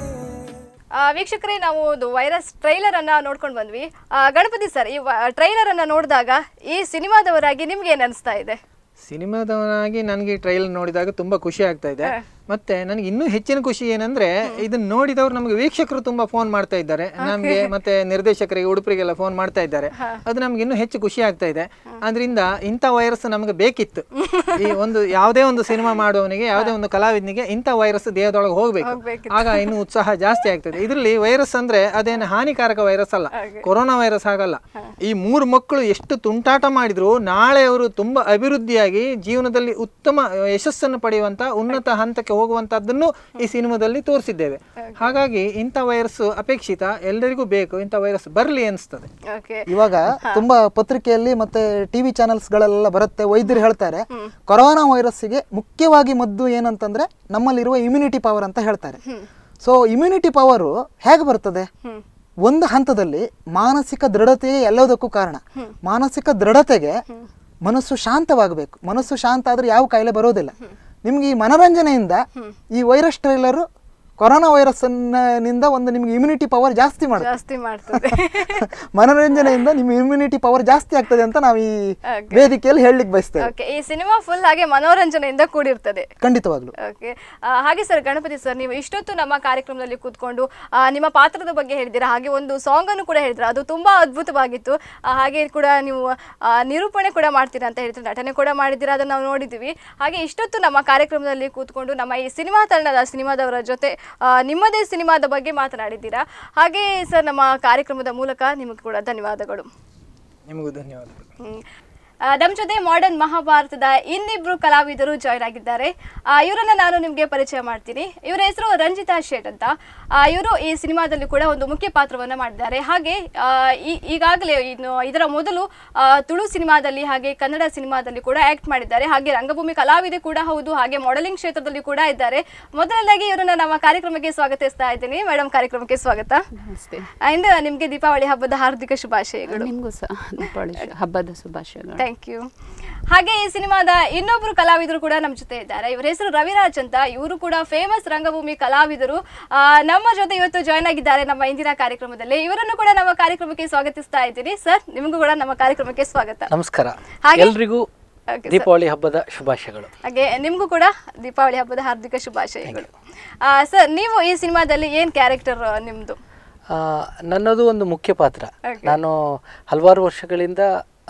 ಆ, ವೀಕ್ಷಕರೇ ನಾವು ಒಂದು ವೈರಸ್ ಟ್ರೈಲರ್ ಅನ್ನ ನೋಡ್ಕೊಂಡು ಬಂದ್ವಿ ಆ, ಗಣಪತಿ ಸರ್ ಈ ಟ್ರೈಲರ್ ಅನ್ನ ನೋಡಿದಾಗ ಈ ಸಿನಿಮಾದವರಾಗಿ ನಿಮ್ಗೆ ಏನ್ ಅನಿಸ್ತಾ ಇದೆ ಸಿನಿಮಾದವನಾಗಿ ನನಗೆ ಟ್ರೈಲ್ ನೋಡಿದಾಗ ತುಂಬಾ ಖುಷಿ ಆಗ್ತಾ ಇದೆ ಮತ್ತೆ ನನಗೆ ಇನ್ನೂ ಹೆಚ್ಚಿನ ಖುಷಿ ಏನಂದ್ರೆ ಇದನ್ನ ನೋಡಿದವರು ನಮಗೆ ವೀಕ್ಷಕರು ತುಂಬಾ ಫೋನ್ ಮಾಡ್ತಾ ಇದ್ದಾರೆ ನಮ್ಗೆ ಮತ್ತೆ ನಿರ್ದೇಶಕರಿಗೆ ಉಡುಪರಿಗೆಲ್ಲ ಫೋನ್ ಮಾಡ್ತಾ ಇದ್ದಾರೆ ಅದು ನಮ್ಗೆ ಇನ್ನೂ ಹೆಚ್ಚು ಖುಷಿ ಆಗ್ತಾ ಇದೆ ಅದರಿಂದ ಇಂಥ ವೈರಸ್ ನಮಗೆ ಬೇಕಿತ್ತು ಈ ಒಂದು ಯಾವುದೇ ಒಂದು ಸಿನಿಮಾ ಮಾಡುವವನಿಗೆ ಯಾವುದೇ ಒಂದು ಕಲಾವಿದನಿಗೆ ಇಂಥ ವೈರಸ್ ದೇಹದೊಳಗೆ ಹೋಗ್ಬೇಕು ಆಗ ಇನ್ನು ಉತ್ಸಾಹ ಜಾಸ್ತಿ ಆಗ್ತದೆ ಇದರಲ್ಲಿ ವೈರಸ್ ಅಂದ್ರೆ ಅದೇನು ಹಾನಿಕಾರಕ ವೈರಸ್ ಅಲ್ಲ ಕೊರೋನಾ ವೈರಸ್ ಆಗಲ್ಲ ಈ ಮೂರು ಮಕ್ಕಳು ಎಷ್ಟು ತುಂಟಾಟ ಮಾಡಿದ್ರು ನಾಳೆ ಅವರು ತುಂಬಾ ಅಭಿವೃದ್ಧಿಯಾಗಿ ಜೀವನದಲ್ಲಿ ಉತ್ತಮ ಯಶಸ್ಸನ್ನು ಪಡೆಯುವಂತ ಉನ್ನತ ಹಂತಕ್ಕೆ ಹೋಗುವಂತದ್ದನ್ನು ಈ ಸಿನಿಮಾದಲ್ಲಿ ತೋರಿಸಿದ್ದೇವೆ ಹಾಗಾಗಿ ಇಂಥ ವೈರಸ್ ಅಪೇಕ್ಷಿತ ಎಲ್ಲರಿಗೂ ಬೇಕು ಇಂಥ ವೈರಸ್ ಬರಲಿ ಅನಿಸ್ತದೆ ಓಕೆ ಇವಾಗ ತುಂಬಾ ಪತ್ರಿಕೆಯಲ್ಲಿ ಮತ್ತೆ ಟಿವಿ ಚಾನೆಲ್ಸ್ಗಳೆಲ್ಲ ಬರುತ್ತೆ ವೈದ್ಯರು ಹೇಳ್ತಾರೆ ಕೊರೋನಾ ವೈರಸ್ಸಿಗೆ ಮುಖ್ಯವಾಗಿ ಮದ್ದು ಏನಂತಂದ್ರೆ ನಮ್ಮಲ್ಲಿರುವ ಇಮ್ಯುನಿಟಿ ಪವರ್ ಅಂತ ಹೇಳ್ತಾರೆ ಸೊ ಇಮ್ಯುನಿಟಿ ಪವರು ಹೇಗೆ ಬರ್ತದೆ ಒಂದು ಹಂತದಲ್ಲಿ ಮಾನಸಿಕ ದೃಢತೆಯೇ ಎಲ್ಲದಕ್ಕೂ ಕಾರಣ ಮಾನಸಿಕ ದೃಢತೆಗೆ ಮನಸ್ಸು ಶಾಂತವಾಗಬೇಕು ಮನಸ್ಸು ಶಾಂತ ಆದ್ರೆ ಯಾವ ಕಾಯಿಲೆ ಬರೋದಿಲ್ಲ ನಿಮ್ಗೆ ಈ ಮನೋರಂಜನೆಯಿಂದ ಈ ವೈರಸ್ ಟ್ರೈಲರ್ ಕೊರೋನಾ ವೈರಸ್ ನಿಂದ ಒಂದು ನಿಮ್ಗೆ ಇಮ್ಯುನಿಟಿ ಪವರ್ ಜಾಸ್ತಿ ಮಾಡುತ್ತೆ ಜಾಸ್ತಿ ಮಾಡ್ತದೆ ಮನೋರಂಜನೆಯಿಂದ ನಿಮ್ಮ ಇಮ್ಯುನಿಟಿ ಪವರ್ ಜಾಸ್ತಿ ಆಗ್ತದೆ ಅಂತ ನಾವು ಈ Okay. ವೇದಿಕೆಯಲ್ಲಿ ಹೇಳಲಿಕ್ಕೆ ಬಯಸ್ತೇವೆ ಓಕೆ ಈ ಸಿನಿಮಾ ಫುಲ್ ಹಾಗೆ ಮನೋರಂಜನೆಯಿಂದ ಕೂಡಿರ್ತದೆ ಖಂಡಿತವಾಗ್ಲು ಓಕೆ ಹಾಗೆ ಸರ್ ಗಣಪತಿ ಸರ್ ನೀವು ಇಷ್ಟೊತ್ತು ನಮ್ಮ ಕಾರ್ಯಕ್ರಮದಲ್ಲಿ ಕೂತ್ಕೊಂಡು ಆ, ನಿಮ್ಮ ಪಾತ್ರದ ಬಗ್ಗೆ ಹೇಳಿದ್ದೀರಾ ಹಾಗೆ ಒಂದು ಸಾಂಗ್ ಅನ್ನು ಕೂಡ ಹೇಳಿದ್ರ ಅದು ತುಂಬಾ ಅದ್ಭುತವಾಗಿತ್ತು ಆ, ಹಾಗೆ ಕೂಡ ನೀವು ಆ, ನಿರೂಪಣೆ ಕೂಡ ಮಾಡ್ತೀರಾ ಅಂತ ಹೇಳ್ತೀರಾ ನಟನೆ ಕೂಡ ಮಾಡಿದ್ದೀರಾ ಅದನ್ನು ನಾವು ನೋಡಿದ್ದೀವಿ ಹಾಗೆ ಇಷ್ಟೊತ್ತು ನಮ್ಮ ಕಾರ್ಯಕ್ರಮದಲ್ಲಿ ಕೂತ್ಕೊಂಡು ನಮ್ಮ ಈ ಸಿನಿಮಾ ತಂಡದ ಸಿನಿಮಾದವರ ಜೊತೆ ಆ, ನಿಮ್ಮದೇ ಸಿನಿಮಾದ ಬಗ್ಗೆ ಮಾತನಾಡಿದ್ದೀರಾ ಹಾಗೆ ಸರ್ ನಮ್ಮ ಕಾರ್ಯಕ್ರಮದ ಮೂಲಕ ನಿಮಗೆ ಕೂಡ ಧನ್ಯವಾದಗಳು ನಿಮಗೂ ಧನ್ಯವಾದಗಳು ಹ್ಮ್. ಆ, ನಮ್ ಜೊತೆ ಮಾಡರ್ನ್ ಮಹಾಭಾರತದ ಇನ್ನಿಬ್ರು ಕಲಾವಿದರು ಜಾಯ್ನ್ ಆಗಿದ್ದಾರೆ ಆ, ಇವರನ್ನ ನಾನು ನಿಮ್ಗೆ ಪರಿಚಯ ಮಾಡ್ತೀನಿ ಇವರ ಹೆಸರು ರಂಜಿತಾ ಶೇಟ್ ಅಂತ ಇವರು ಈ ಸಿನಿಮಾದಲ್ಲಿ ಕೂಡ ಒಂದು ಮುಖ್ಯ ಪಾತ್ರವನ್ನ ಮಾಡಿದ್ದಾರೆ ಹಾಗೆ ಆ, ಈ- ಈಗಾಗಲೇ ಇನ್ನು ಇದರ ಮೊದಲು ಆ, ತುಳು ಸಿನಿಮಾದಲ್ಲಿ ಹಾಗೆ ಕನ್ನಡ ಸಿನಿಮಾದಲ್ಲಿ ಕೂಡ ಆಕ್ಟ್ ಮಾಡಿದ್ದಾರೆ ಹಾಗೆ ರಂಗಭೂಮಿ ಕಲಾವಿದೆ ಕೂಡ ಹೌದು ಹಾಗೆ ಮಾಡೆಲಿಂಗ್ ಕ್ಷೇತ್ರದಲ್ಲಿ ಕೂಡ ಇದ್ದಾರೆ ಮೊದಲನೇದಾಗಿ ಇವರನ್ನ ನಮ್ಮ ಕಾರ್ಯಕ್ರಮಕ್ಕೆ ಸ್ವಾಗತಿಸ್ತಾ ಇದ್ದೀನಿ ಮೇಡಮ್ ಕಾರ್ಯಕ್ರಮಕ್ಕೆ ಸ್ವಾಗತ ನಮಸ್ತೆ ಅಂಡ್ ನಿಮ್ಗೆ ದೀಪಾವಳಿ ಹಬ್ಬದ ಹಾರ್ದಿಕ ಶುಭಾಶಯಗಳು ನಿಮಗೂ ಸಹ ದೀಪಾವಳಿ ಶು- ಹಬ್ಬದ ಶುಭಾಶಯಗಳು ಥ್ಯಾಂಕ್ ಯು ಹಾಗೆ ಈ ಸಿನಿಮಾದ ಇನ್ನೊಬ್ರು ಕಲಾವಿದರು ಕೂಡ ನಮ್ಮ ಜೊತೆ ಇದ್ದಾರೆ ಇವರ ಹೆಸರು ರವಿರಾಜ್ ಅಂತ ಇವರು ಕೂಡ ಫೇಮಸ್ ರಂಗಭೂಮಿ ಕಲಾವಿದರು ಆ, ನಮ್ಮ ಜೊತೆ ಇವತ್ತು ಜಾಯ್ನ್ ಆಗಿದ್ದಾರೆ ನಮ್ಮ ಇಂದಿನ ಕಾರ್ಯಕ್ರಮದಲ್ಲಿ ಇವರನ್ನು ಕೂಡ ನಮ್ಮ ಕಾರ್ಯಕ್ರಮಕ್ಕೆ ಸ್ವಾಗತಿಸ್ತಾ ಇದ್ದೀನಿ ಸರ್ ನಿಮಗೂ ಕೂಡ ನಮ್ಮ ಕಾರ್ಯಕ್ರಮಕ್ಕೆ ಸ್ವಾಗತ ನಮಸ್ಕಾರ ಹಾಗೆ- ಎಲ್ರಿಗೂ Okay, sir. ದೀಪಾವಳಿ ಹಬ್ಬದ ಶುಭಾಶಯಗಳು ಹಾಗೆ ನಿಮಗೂ ಕೂಡ ದೀಪಾವಳಿ ಹಬ್ಬದ ಹಾರ್ದಿಕ ಶುಭಾಶಯಗಳು ಸರ್ ನೀವು ಈ ಸಿನಿಮಾದಲ್ಲಿ ಏನ್ ಕ್ಯಾರೆಕ್ಟರ್ ನಿಮ್ದು ಆ, ನನ್ನದು ಒಂದು ಮುಖ್ಯ ಪಾತ್ರ Okay. ನಾನು ಹಲವಾರು ವರ್ಷಗಳಿಂದ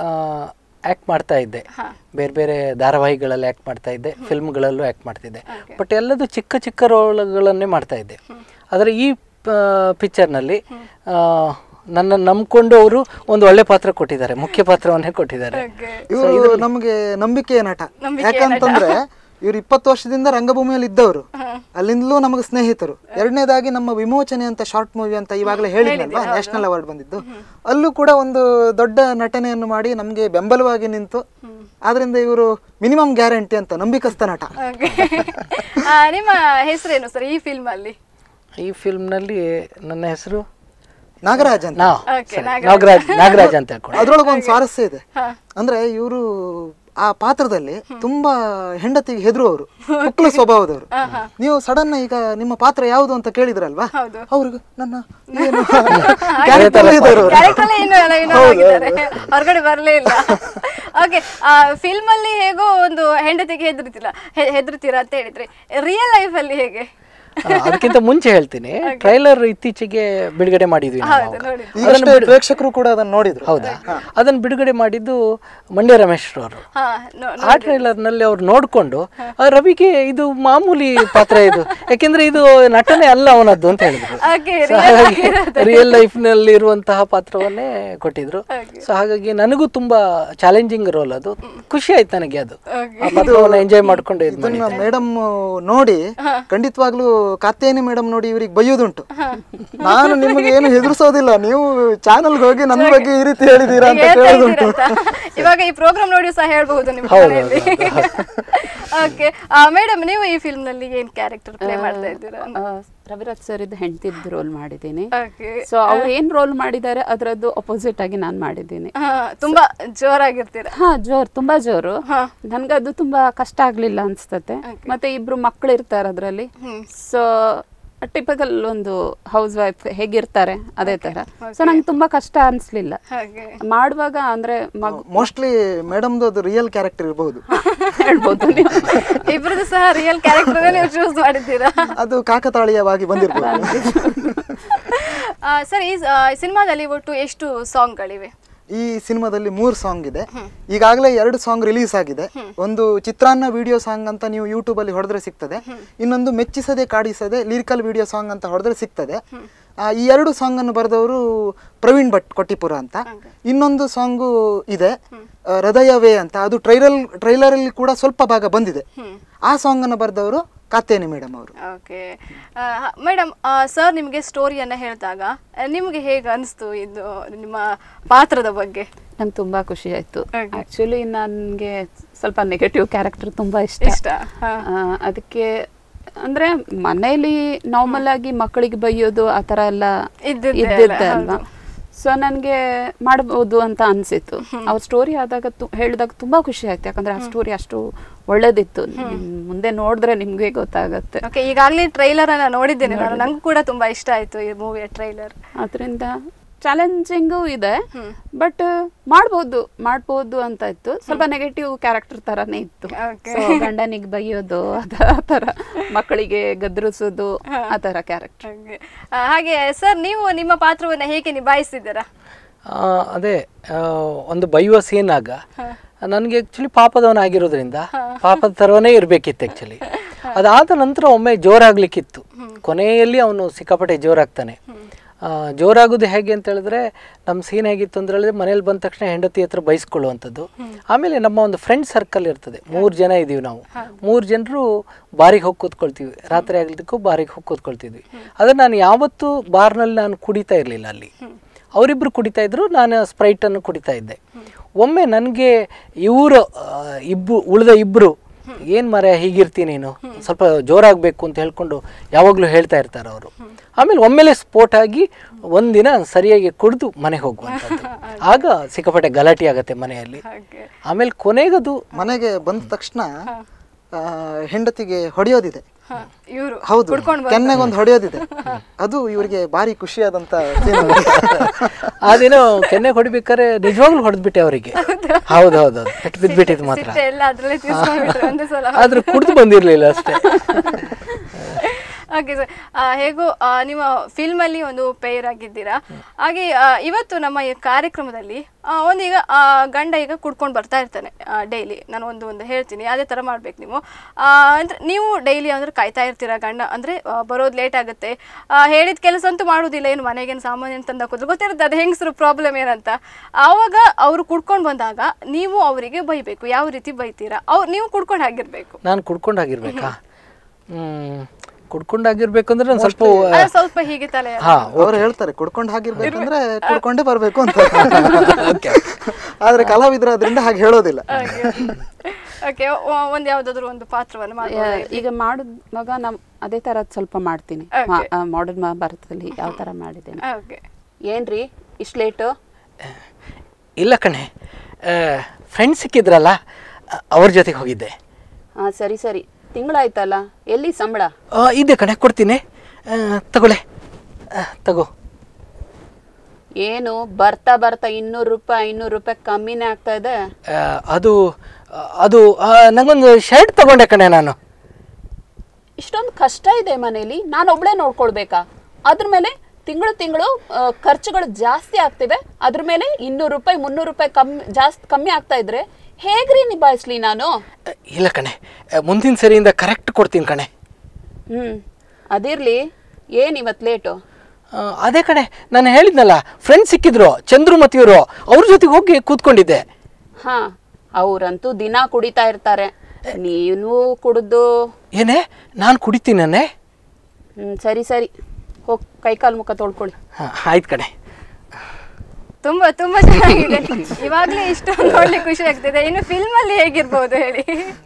ಆ್ಯಕ್ಟ್ ಮಾಡ್ತಾ ಇದ್ದೆ ಬೇರೆ ಬೇರೆ ಧಾರಾವಾಹಿಗಳಲ್ಲಿ ಆ್ಯಕ್ಟ್ ಮಾಡ್ತಾ ಇದ್ದೆ ಫಿಲ್ಮ್ಗಳಲ್ಲೂ ಆ್ಯಕ್ಟ್ ಮಾಡ್ತಿದ್ದೆ ಬಟ್ ಎಲ್ಲದು ಚಿಕ್ಕ ಚಿಕ್ಕ ರೋಲ್ಗಳನ್ನೇ ಮಾಡ್ತಾ ಇದ್ದೆ ಆದರೆ ಈ ಪಿಕ್ಚರ್ನಲ್ಲಿ ನನ್ನ ನಂಬ್ಕೊಂಡು ಅವರು ಒಂದು ಒಳ್ಳೆ ಪಾತ್ರ ಕೊಟ್ಟಿದ್ದಾರೆ ಮುಖ್ಯ ಪಾತ್ರವನ್ನೇ ಕೊಟ್ಟಿದ್ದಾರೆ ಇವರು ನಮಗೆ ನಂಬಿಕೆಯ ನಟ ಯಾಕಂತಂದ್ರೆ ಇವ್ರು ಇಪ್ಪತ್ತು ವರ್ಷದಿಂದ ರಂಗಭೂಮಿಯಲ್ಲಿ ಇದ್ದವರು ಅಲ್ಲಿಂದಲೂ ನಮಗೆ ಸ್ನೇಹಿತರು ಎರಡನೇದಾಗಿ ನಮ್ಮ ವಿಮೋಚನೆ ಅಂತ ಶಾರ್ಟ್ ಮೂವಿ ಅಂತ ಇವಾಗಲೇ ಹೇಳಿದ್ನಲ್ವಾ ನ್ಯಾಷನಲ್ ಅವಾರ್ಡ್ ಬಂದಿದ್ದು ಅಲ್ಲೂ ಕೂಡ ಒಂದು ದೊಡ್ಡ ನಟನೆಯನ್ನು ಮಾಡಿ ನಮಗೆ ಬೆಂಬಲವಾಗಿ ನಿಂತು ಆದ್ರಿಂದ ಇವರು ಮಿನಿಮಮ್ ಗ್ಯಾರಂಟಿ ಅಂತ ನಂಬಿಕಸ್ಥ ನಟ ಆ, ನಿಮ್ಮ ಹೆಸರೇನು ಸರ್ ಈ ಫಿಲ್ಮ್ ಅಲ್ಲಿ ಈ ಫಿಲ್ಮ್ನಲ್ಲಿ ನನ್ನ ಹೆಸರು ನಾಗರಾಜ್ ಅಂತ ನಾ Okay, ಸರಿ, ನಾಗರಾಜ್ ನಾಗರಾಜ್ ಅಂತ ಹೇಳ್ಕೊಂಡು ಅದ್ರೊಳಗೆ ಒಂದು ಸ್ವಾರಸ್ಯ ಇದೆ ಅಂದ್ರೆ ಇವರು ಆ ಪಾತ್ರದಲ್ಲಿ ತುಂಬಾ ಹೆಂಡತಿಗೆ ಹೆದರುವವರು ಮಕ್ಕಳ ಸ್ವಭಾವದವರು ನೀವು ಸಡನ್ ಈಗ ನಿಮ್ಮ ಪಾತ್ರ ಯಾವುದು ಅಂತ ಕೇಳಿದ್ರಲ್ವಾ ಅವ್ರಿಗೆ ನನ್ನ ಏನು character ಅಲ್ಲಿ ಇದ್ದವ್ರು ಅವ್ರು. ಕ್ಯಾರೆಕ್ಟರ್ ಏನು ಏನೋ ಆಗಿದ್ದಾರೆ ಹೊರಗಡೆ ಬರಲೇ ಇಲ್ಲ ಓಕೆ ಫಿಲ್ಮ್ ಅಲ್ಲಿ ಹೇಗೋ ಒಂದು ಹೆಂಡತಿಗೆ ಹೆದರ್ತಿಲ್ಲ ಹೆದರ್ತೀರಾ ಅಂತ ಹೇಳಿದ್ರೆ ರಿಯಲ್ ಲೈಫ್ ಅಲ್ಲಿ ಹೇಗೆ ಆ, ಅದಕ್ಕಿಂತ ಮುಂಚೆ ಹೇಳ್ತೀನಿ ಟ್ರೈಲರ್ ಇತ್ತೀಚೆಗೆ ಬಿಡುಗಡೆ ಮಾಡಿದ್ವಿ ನಾವು ಅವಾಗ. ಈಗಷ್ಟೇ ಪ್ರೇಕ್ಷಕರು ಕೂಡ ಅದನ್ನ ನೋಡಿದ್ರು ಹೌದಾ ಅದನ್ನ ಬಿಡುಗಡೆ ಮಾಡಿದ್ದು ಮಂಡ್ಯ ರಮೇಶ್ ಅವರು ಹಾ ನೋ- ಆ ಟ್ರೈಲರ್ ನಲ್ಲಿ ಅವ್ರು ನೋಡ್ಕೊಂಡು ಆ, ರವಿಗೆ ಇದು ಮಾಮೂಲಿ ಪಾತ್ರ ಇದು ಯಾಕೆಂದ್ರೆ ಇದು ನಟನೆ ಅಲ್ಲ ಅವನದ್ದು ಅಂತ ಹೇಳಿದ್ರು ಹಾಗೆ So ಹಾಗಾಗಿ ರಿಯಲ್ ಲೈಫ್ ನಲ್ಲಿ ಇರುವಂತಹ ಪಾತ್ರವನ್ನೇ ಕೊಟ್ಟಿದ್ರು ಸೊ ಹಾಗಾಗಿ ನನಗೂ ತುಂಬಾ ಚಾಲೆಂಜಿಂಗ್ ರೋಲ್ ಅದು ಖುಷಿ ಆಯ್ತು ನನಗೆ ಅದು ಆ ಪಾತ್ರವನ್ನ ಎಂಜಾಯ್ ಮಾಡ್ಕೊಂಡು ಇದು ಇದನ್ನ ಮೇಡಮ್ ನೋಡಿ ಖಂಡಿತವಾಗ್ಲೂ ಕಾತ್ತೇನಿ ಮೇಡಮ್ ನೋಡಿ ಇವ್ರಿಗೆ ಬೈಯೋದುಂಟು ನಾನು ನಿಮಗೆ ಏನು ಹೆದರ್ಸೋದಿಲ್ಲ ನೀವು ಚಾನಲ್ಗೆ ಹೋಗಿ ನನ್ನ ಬಗ್ಗೆ ಈ ರೀತಿ ಹೇಳಿದೀರಾ ಅಂತ ಹೇಳ್ತಾ ಕೇಳೋದುಂಟು ಇದ್ದೀರಂತ. ಇವಾಗ ಈ ಪ್ರೋಗ್ರಾಮ್ ನೋಡಿ ಸಹ ಹೇಳ್ಬಹುದು ನಿಮ್ಮ ಮನೆಯಲ್ಲಿ ಓಕೆ ಮೇಡಮ್ ನೀವು ಈ ಫಿಲ್ಮ್ ನಲ್ಲಿ ಏನ್ ಕ್ಯಾರೆಕ್ಟರ್ ಪ್ಲೇ ಮಾಡ್ತಾ ಇದ್ದೀರಾ ಆ, ರವಿರಾಜ್ ಸರ್ ಇದ್ದು ಹೆಂಡತಿದ್ದು ರೋಲ್ ಮಾಡಿದ್ದೀನಿ ಓಕೆ ಸೊ ಅವ್ರು ಏನ್ ರೋಲ್ ಮಾಡಿದ್ದಾರೆ ಅದರದ್ದು ಅಪೋಸಿಟ್ ಆಗಿ ನಾನು ಮಾಡಿದ್ದೀನಿ ತುಂಬಾ ಜೋರಾಗಿರ್ತೀರಾ ಹಾ ಜೋರ್ ತುಂಬಾ ಜೋರು ನನ್ಗದು ತುಂಬಾ ಕಷ್ಟ ಆಗ್ಲಿಲ್ಲ ಅನ್ಸ್ತತೆ ಮತ್ತೆ ಇಬ್ರು ಮಕ್ಳು ಇರ್ತಾರೆ ಅದ್ರಲ್ಲಿ ಸೊ ಟಿಪಿಕಲ್ ಒಂದು ಹೌಸ್ ವೈಫ್ ಹೇಗಿರ್ತಾರೆ ಅದೇ ತರ ಸೊ ನಂಗೆ ತುಂಬಾ ಕಷ್ಟ ಅನ್ಸ್ಲಿಲ್ಲ ಹಾಗೆ ಮಾಡುವಾಗ ಅಂದ್ರೆ ಮಗು ಮೋಸ್ಟ್ಲಿ ಮೇಡಮ್ದು ಅದು ರಿಯಲ್ ಕ್ಯಾರೆಕ್ಟರ್ ಇರಬಹುದು ಹೇಳ್ಬೋದು ನೀವು ಇಬ್ರದ್ದು ಸಹ ರಿಯಲ್ ಕ್ಯಾರೆಕ್ಟರ್ ನೀವು ಚೂಸ್ ಮಾಡಿದ್ದೀರಾ ಅದು ಕಾಕತಾಳೀಯವಾಗಿ ಬಂದಿರ್ಬೋದು ಸರ್ ಈ ಸಿನಿಮಾದಲ್ಲಿ ಒಟ್ಟು ಎಷ್ಟು ಸಾಂಗ್ಗಳಿವೆ ಈ ಸಿನಿಮಾದಲ್ಲಿ ಮೂರು ಸಾಂಗ್ ಇದೆ ಈಗಾಗಲೇ ಎರಡು ಸಾಂಗ್ ರಿಲೀಸ್ ಆಗಿದೆ ಒಂದು ಚಿತ್ರಾನ್ನ ವಿಡಿಯೋ ಸಾಂಗ್ ಅಂತ ನೀವು ಯೂಟ್ಯೂಬ್ ಅಲ್ಲಿ ಹೊಡೆದ್ರೆ ಸಿಗ್ತದೆ ಇನ್ನೊಂದು ಮೆಚ್ಚಿಸದೆ ಕಾಡಿಸದೆ ಲಿರಿಕಲ್ ವಿಡಿಯೋ ಸಾಂಗ್ ಅಂತ ಹೊಡೆದ್ರೆ ಸಿಗ್ತದೆ ಆ, ಈ ಎರಡು ಸಾಂಗ್ ಅನ್ನು ಬರೆದವರು ಪ್ರವೀಣ್ ಭಟ್ ಕೊಟ್ಟಿಪುರ ಅಂತ ಇನ್ನೊಂದು ಸಾಂಗು ಇದೆ ಆ, ಹೃದಯವೇ ಅಂತ ಅದು ಟ್ರೈಲರ್ ಟ್ರೈಲರ್ ಅಲ್ಲಿ ಕೂಡ ಸ್ವಲ್ಪ ಭಾಗ ಬಂದಿದೆ ಆ ಸಾಂಗ್ ಅನ್ನು ಬರೆದವರು ಕಾತೇನಿ ಮೇಡಮ್ ಅವರು ಓಕೆ ಮೇಡಮ್ ಸರ್ ನಿಮಗೆ ಸ್ಟೋರಿಯನ್ನ ಹೇಳಿದಾಗ ಆ, ನಿಮಗೆ ಹೇಗೆ ಅನಿಸ್ತು ಇದು ನಿಮ್ಮ ಪಾತ್ರದ ಬಗ್ಗೆ ನಂಗೆ ತುಂಬಾ ಖುಷಿ ಆಯ್ತು Okay. ಆಕ್ಚುಲಿ ನನ್ಗೆ ಸ್ವಲ್ಪ ನೆಗೆಟಿವ್ ಕ್ಯಾರೆಕ್ಟರ್ ತುಂಬಾ ಇಷ್ಟ ಇಷ್ಟ, ಹಾ. ಆ, ಅದಕ್ಕೆ ಅಂದ್ರೆ ಮನೇಲಿ ನಾರ್ಮಲ್ ಆಗಿ ಮಕ್ಕಳಿಗೆ ಬೈಯೋದು ಆ ಥರ ಎಲ್ಲ ಇದ್ದಿದ್ದೇ ಅಲ್ಲ, ಇದ್ದಿದ್ದೆ ಅಲ್ವಾ ಸೊ ನನಗೆ ಮಾಡ್ಬೋದು ಅಂತ ಅನ್ಸಿತ್ತು ಅವ್ರ ಸ್ಟೋರಿ ಆದಾಗ ತು- ಹೇಳಿದಾಗ ತುಂಬಾ ಖುಷಿ ಆಯ್ತು ಯಾಕಂದ್ರೆ ಆ ಸ್ಟೋರಿ ಅಷ್ಟು ಒಳ್ಳೇದಿತ್ತು ನಿಮ್ ಮುಂದೆ ನೋಡಿದ್ರೆ ನಿಮ್ಗೆ ಗೊತ್ತಾಗತ್ತೆ ಓಕೆ ಈಗಾಗಲೇ ಟ್ರೈಲರ್ ಅನ್ನ ನೋಡಿದ್ದೇನೆ ನಾನು ನಂಗೂ ಕೂಡ ತುಂಬಾ ಇಷ್ಟ ಆಯ್ತು ಈ ಮೂವಿಯ ಟ್ರೈಲರ್ ಅದರಿಂದ ಚಾಲೆಂಜಿಂಗು ಇದೆ ಬಟ್ ಮಾಡ್ಬೋದು ಮಾಡ್ಬೋದು ಅಂತ ಇತ್ತು ಸ್ವಲ್ಪ ನೆಗೆಟಿವ್ ಕ್ಯಾರೆಕ್ಟರ್ ತರಾನೇ ಇತ್ತು Okay. So, ಗಂಡನಿಗೆ ಬೈಯೋದು ಅದ ಆ ಥರ ಮಕ್ಕಳಿಗೆ ಗದರಿಸೋದು ಆ ಥರ ಕ್ಯಾರೆಕ್ಟರ್ ಹಾಗೆ ಸರ್ ನೀವು ನಿಮ್ಮ ಪಾತ್ರವನ್ನ ಹೇಗೆ ನಿಭಾಯಿಸಿದ್ದೀರಾ ಆ, ಅದೇ ಆ, ಒಂದು ಬೈಯುವ ಸೀನ್ ಆಗ ನನಗೆ ಆ್ಯಕ್ಚುಲಿ ಪಾಪದವನಾಗಿರೋದ್ರಿಂದ ಪಾಪದ ಥರವೇ ಇರಬೇಕಿತ್ತು ಆ್ಯಕ್ಚುಲಿ ಅದಾದ ನಂತರ ಒಮ್ಮೆ ಜೋರಾಗ್ಲಿಕ್ಕಿತ್ತು ಕೊನೆಯಲ್ಲಿ ಅವನು ಸಿಕ್ಕಾಪಟ್ಟೆ ಜೋರಾಗ್ತಾನೆ ಆ, ಜೋರಾಗೋದು ಹೇಗೆ ಅಂತ ಹೇಳಿದ್ರೆ ನಮ್ಮ ಸೀನ್ ಹೇಗಿತ್ತು ಅಂತ ಹೇಳಿದ್ರೆ ಮನೇಲಿ ಬಂದ ತಕ್ಷಣ ಹೆಂಡತಿ ಹತ್ರ ಬೈಸ್ಕೊಳ್ಳುವಂಥದ್ದು ಆಮೇಲೆ ನಮ್ಮ ಒಂದು ಫ್ರೆಂಡ್ ಸರ್ಕಲ್ ಇರ್ತದೆ ಮೂರು ಜನ ಇದೀವಿ ನಾವು ಮೂರು ಜನರು ಬಾರಿಗೆ ಹೋಗಿ ಕೂತ್ಕೊಳ್ತೀವಿ ರಾತ್ರಿ ಆಗ್ಲಿಕ್ಕೂ ಬಾರಿಗೆ ಹೋಗಿ ಕೂತ್ಕೊಳ್ತಿದ್ವಿ ಆದರೆ ನಾನು ಯಾವತ್ತೂ ಬಾರ್ನಲ್ಲಿ ನಾನು ಕುಡಿತಾ ಇರಲಿಲ್ಲ ಅಲ್ಲಿ ಅವರಿಬ್ಬರು ಕುಡಿತಾ ಇದ್ರು ನಾನು ಸ್ಪ್ರೈಟನ್ನು ಕುಡಿತಾ ಇದ್ದೆ ಒಮ್ಮೆ ನನಗೆ ಇವರು ಇಬ್ಬರು ಉಳಿದ ಇಬ್ಬರು ಏನು ಮರ ಹೀಗಿರ್ತೀನಿ ನೀನು ಸ್ವಲ್ಪ ಜೋರಾಗಬೇಕು ಅಂತ ಹೇಳ್ಕೊಂಡು ಯಾವಾಗಲೂ ಹೇಳ್ತಾ ಇರ್ತಾರೆ ಅವರು ಆಮೇಲೆ ಒಮ್ಮೆಲೆ ಸ್ಫೋಟ್ ಆಗಿ ಒಂದಿನ ಸರಿಯಾಗಿ ಕುಡಿದು ಮನೆಗೆ ಹೋಗುವಂಥದ್ದು ಆಗ ಸಿಕ್ಕಾಪಟ್ಟೆ ಗಲಾಟೆ ಆಗತ್ತೆ ಮನೆಯಲ್ಲಿ ಆಮೇಲೆ ಕೊನೆಗದು ಮನೆಗೆ ಬಂದ ತಕ್ಷಣ ಆ, ಹೆಂಡತಿಗೆ ಹೊಡೆಯೋದಿದೆ ಇವರು ಹೌದು ಕೆನ್ನೆಗೆ ಒಂದು ಹೊಡೆಯೋದಿದೆ ಅದು ಇವರಿಗೆ ಭಾರಿ ಖುಷಿಯಾದಂತ scene. ಆ ದಿನ ಕೆನ್ನೆ ಹೊಡಿಬೇಕಾದ್ರೆ ನಿಜವಾಗ್ಲೂ ಹೊಡೆದ್ಬಿಟ್ಟೆ ಅವರಿಗೆ ಹೌದು ಹೌದು ಹೌದು ಪೆಟ್ಟು ಬಿದ್ದುಬಿಟ್ಟಿದ್ದು ಮಾತ್ರ ಸಿಟ್ಟೆ ಎಲ್ಲ ಅದ್ರಲ್ಲೇ ತೀರ್ಸ್ಕೊಂಡ್ಬಿಟ್ರು ಒಂದೇ ಸಲ ಆದ್ರೆ ಕುಡಿದು ಬಂದಿರಲಿಲ್ಲ ಅಷ್ಟೇ ಓಕೆ ಸರ್ ಹೇಗೂ ಆ, ನಿಮ್ಮ ಫಿಲ್ಮ್ ಅಲ್ಲಿ ಒಂದು ಪೇರ್ ಆಗಿದ್ದೀರಾ ಹಾಗೆ ಆ, ಇವತ್ತು ನಮ್ಮ ಈ ಕಾರ್ಯಕ್ರಮದಲ್ಲಿ ಆ, ಒಂದೀಗ ಆ, ಗಂಡ ಈಗ ಕುಡ್ಕೊಂಡು ಬರ್ತಾ ಇರ್ತಾನೆ ಡೈಲಿ ನಾನು ಒಂದು ಒಂದು ಹೇಳ್ತೀನಿ ಅದೇ ಥರ ಮಾಡ್ಬೇಕು ನೀವು ಆ, ಅಂದ್ರೆ ನೀವು ಡೈಲಿ ಅಂದ್ರೆ ಕಾಯ್ತಾ ಇರ್ತೀರಾ ಗಂಡ ಅಂದ್ರೆ ಆ, ಬರೋದು ಲೇಟ್ ಆಗುತ್ತೆ ಆ, ಹೇಳಿದ ಕೆಲಸ ಅಂತೂ ಮಾಡೋದಿಲ್ಲ ಏನು ಮನೆಗೇನು ಸಾಮಾನ್ಯ ತಂದು ಹಾಕೋದು ಗೊತ್ತಿರುತ್ತೆ ಅದು ಹೆಂಗಸರು ಪ್ರಾಬ್ಲಮ್ ಏನಂತ ಆವಾಗ ಅವರು ಕುಡ್ಕೊಂಡು ಬಂದಾಗ ನೀವು ಅವರಿಗೆ ಬೈಬೇಕು ಯಾವ ರೀತಿ ಬೈತೀರಾ ಅವ್ರು ನೀವು ಕುಡ್ಕೊಂಡು ಆಗಿರ್ಬೇಕು ನಾನು ಕುಡ್ಕೊಂಡಾಗಿರ್ಬೇಕಾ ಹ್ಮ್ ಕುಡ್ಕೊಂಡಾಗಿರ್ಬೇಕು ಅಂದ್ರೆ ನಾನು ಸ್ವಲ್ಪ ಅದು ಸ್ವಲ್ಪ ಹೀಗೆ ತಲೆ ಹಾ ಅವ್ರು ಹೇಳ್ತಾರೆ ಕುಡ್ಕೊಂಡು ಹಾಗಿರ್ಬೇಕಂದ್ರೆ ಕುಡ್ಕೊಂಡೇ ಬರ್ಬೇಕು ಅಂತ ಆದ್ರೆ ಕಲಾವಿದ್ರ ಅದರಿಂದ ಹಾಗೆ ಹೇಳೋದಿಲ್ಲ ಓಕೆ ಒಂದ್ ಯಾವ್ದಾದ್ರು ಒಂದು ಪಾತ್ರವನ್ನು ಮಾಡಿ ಈಗ ಮಾಡುವಾಗ ನಮ್ ಅದೇ ತರ ಸ್ವಲ್ಪ ಮಾಡ್ತೀನಿ ಮಾಡರ್ನ್ ಮಹಾಭಾರತದಲ್ಲಿ ಯಾವ ತರ ಮಾಡಿದ್ದೇನೆ ಓಕೆ ಏನ್ರಿ ಇಷ್ಟು ಲೇಟು ಇಲ್ಲ ಕಣೆ ಫ್ರೆಂಡ್ಸ್ ಸಿಕ್ಕಿದ್ರಲ್ಲ ಅ- ಅವ್ರ ಜೊತೆಗೆ ಹೋಗಿದ್ದೆ ಹಾ ಸರಿ ಸರಿ ತಿಂಗಳಾಯ್ತಲ್ಲ ಎಲ್ಲಿ ಸಂಬಳ ಆ, ಇದೆ ಕಣೆ ಕೊಡ್ತೀನಿ ಆ, ತಗೊಳ್ಳೆ ಆ, ತಗೋ ಏನು ಬರ್ತಾ ಬರ್ತಾ ಇನ್ನೂರು ರೂಪಾಯಿ ಐನೂರು ರೂಪಾಯಿ ಕಮ್ಮಿನೇ ಆಗ್ತಾ ಇದೆ ಆ, ಅದು ಅದು ಆ, ನಂಗೊಂದು ಶರ್ಟ್ ತಗೊಂಡೆ ಕಣೆ ನಾನು ಇಷ್ಟೊಂದು ಕಷ್ಟ ಇದೆ ಮನೇಲಿ ನಾನು ಒಬ್ಳೆ ನೋಡ್ಕೊಳ್ಬೇಕಾ ಅದ್ರ ಮೇಲೆ ತಿಂಗಳು ತಿಂಗಳು ಖರ್ಚುಗಳು ಜಾಸ್ತಿ ಆಗ್ತಿವೆ ಅದ್ರ ಮೇಲೆ ಇನ್ನೂರು ರೂಪಾಯಿ ಮುನ್ನೂರು ರೂಪಾಯಿ ಕಮ್ಮಿ ಜಾಸ್ತಿ ಕಮ್ಮಿ ಆಗ್ತಾ ಇದ್ರೆ ಹೇಗ್ರಿ ನಿಭಾಯಿಸ್ಲಿ ನಾನು ಅ, ಇಲ್ಲ ಕಣೆ ಅ, ಮುಂದಿನ ಸರಿಯಿಂದ ಕರೆಕ್ಟ್ ಕೊಡ್ತೀನಿ ಕಣೆ ಹ್ಮ್ ಅದಿರ್ಲಿ ಏನ್ ಇವತ್ ಲೇಟು ಆ, ಅದೇ ಕಣೆ ನಾನು ಹೇಳಿದ್ನಲ್ಲ ಫ್ರೆಂಡ್ಸ್ ಸಿಕ್ಕಿದ್ರು ಚಂದ್ರುಮತಿಯವರು ಅವ್ರ ಜೊತೆಗೆ ಹೋಗಿ ಕೂತ್ಕೊಂಡಿದ್ದೆ ಹಾ ಅವ್ರಂತೂ ದಿನ ಕುಡಿತಾ ಇರ್ತಾರೆ ನೀನು ಕುಡಿದು ಏನೇ ನಾನು ಕುಡಿತೀನೇ ಹ್ಮ್ ಸರಿ ಸರಿ ಹೋಗ್ ಕೈಕಾಲು ಮುಖ ತೊಳ್ಕೊಳ್ಳಿ ಹಾಂ ಆಯ್ತು ಕಣೆ ತುಂಬಾ ತುಂಬಾ ಚೆನ್ನಾಗಿದೆ ಇವಾಗ್ಲೇ ಇಷ್ಟೊಂದು ನೋಡ್ಲಿಕ್ಕೆ ಖುಷಿ ಆಗ್ತಿದೆ ಇನ್ನು ಫಿಲ್ಮ್ ಅಲ್ಲಿ ಹೇಗಿರ್ಬೋದು ಹೇಳಿ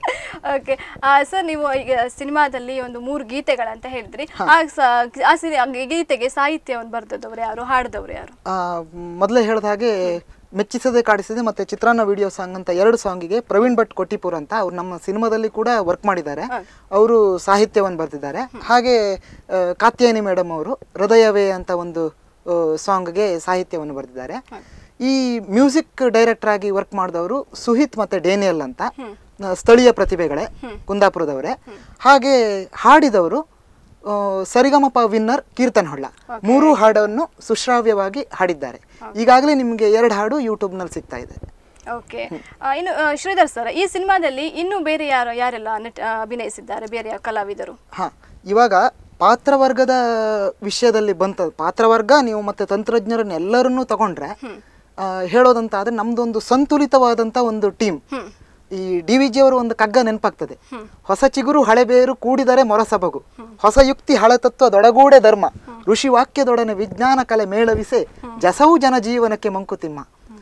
ಓಕೆ ಸರ್ ನೀವು ಈಗ ಸಿನಿಮಾದಲ್ಲಿ ಒಂದು ಮೂರು ಗೀತೆಗಳಂತ ಹೇಳಿದ್ರಿ ಆ ಸ- ಆ ಸಿನಿ- ಆ ಗೀತೆಗೆ ಸಾಹಿತ್ಯವನ್ನು ಬರ್ದದವ್ರು ಯಾರು ಹಾಡಿದವ್ರು ಯಾರು ಆ, ಮೊದಲೇ ಹೇಳಿದ ಹಾಗೆ ಮೆಚ್ಚಿಸದೆ ಕಾಡಿಸಿದೆ ಮತ್ತೆ ಚಿತ್ರಾನ್ನ ವಿಡಿಯೋ ಸಾಂಗ್ ಅಂತ ಎರಡು ಸಾಂಗಿಗೆ ಪ್ರವೀಣ್ ಭಟ್ ಕೊಟ್ಟಿಪುರ್ ಅಂತ ಅವ್ರು ನಮ್ಮ ಸಿನಿಮಾದಲ್ಲಿ ಕೂಡ ವರ್ಕ್ ಮಾಡಿದ್ದಾರೆ ಅವರು ಸಾಹಿತ್ಯವನ್ನು ಬರೆದಿದ್ದಾರೆ ಹಾಗೆ ಆ, ಕಾತ್ಯಾಯನಿ ಮೇಡಮ್ ಅವರು ಹೃದಯವೇ ಅಂತ ಒಂದು ಸಾಂಗ್ಗೆ ಸಾಹಿತ್ಯವನ್ನು ಬರೆದಿದ್ದಾರೆ ಈ ಮ್ಯೂಸಿಕ್ ಡೈರೆಕ್ಟರ್ ಆಗಿ ವರ್ಕ್ ಮಾಡಿದವರು ಸುಹಿತ್ ಮತ್ತೆ ಡೇನಿಯಲ್ ಅಂತ ಆ, ಸ್ಥಳೀಯ ಪ್ರತಿಭೆಗಳೇ ಕುಂದಾಪುರದವರೇ ಹಾಗೆ ಹಾಡಿದವರು ಆ, ಸರಿಗಮಪ ವಿನ್ನರ್ ಕೀರ್ತನ್ ಹೊಳ್ಳ ಮೂರು ಹಾಡನ್ನು ಸುಶ್ರಾವ್ಯವಾಗಿ ಹಾಡಿದ್ದಾರೆ ಈಗಾಗಲೇ ನಿಮಗೆ ಎರಡು ಹಾಡು ಯೂಟ್ಯೂಬ್ನಲ್ಲಿ ಸಿಗ್ತಾ ಇದೆ ಓಕೆ ಇನ್ನು ಆ, ಶ್ರೀಧರ್ ಸರ್ ಈ ಸಿನಿಮಾದಲ್ಲಿ ಇನ್ನು ಬೇರೆ ಯಾರು ಯಾರೆಲ್ಲ ನಟ ಆ, ಅಭಿನಯಿಸಿದ್ದಾರೆ ಬೇರೆ ಯಾವ ಕಲಾವಿದರು ಹಾ ಇವಾಗ ಪಾತ್ರವರ್ಗದ ವಿಷಯದಲ್ಲಿ ಬಂತ ಪಾತ್ರವರ್ಗ ನೀವು ಮತ್ತೆ ತಂತ್ರಜ್ಞರನ್ನ ಎಲ್ಲರನ್ನೂ ತಗೊಂಡ್ರೆ ಆ, ಹೇಳೋದಂತ ಆದ್ರೆ ನಮ್ದೊಂದು ಸಂತುಲಿತವಾದಂತ ಒಂದು ಟೀಮ್ ಈ ಡಿ ವಿ ಜಿ ಅವರು ಒಂದು ಕಗ್ಗ ನೆನಪಾಗ್ತದೆ ಹೊಸ ಚಿಗುರು ಹಳೆ ಬೇರು ಕೂಡಿದರೆ ಮೊರಸಬಗು ಹೊಸ ಯುಕ್ತಿ ಹಳೆ ತತ್ವ ದೊಡಗೂಡೆ ಧರ್ಮ ಋಷಿ ವಾಕ್ಯದೊಡನೆ ವಿಜ್ಞಾನ ಕಲೆ ಮೇಳವಿಸೆ ಜಸವು ಜನ ಜೀವನಕ್ಕೆ ಮಂಕುತಿಮ್ಮ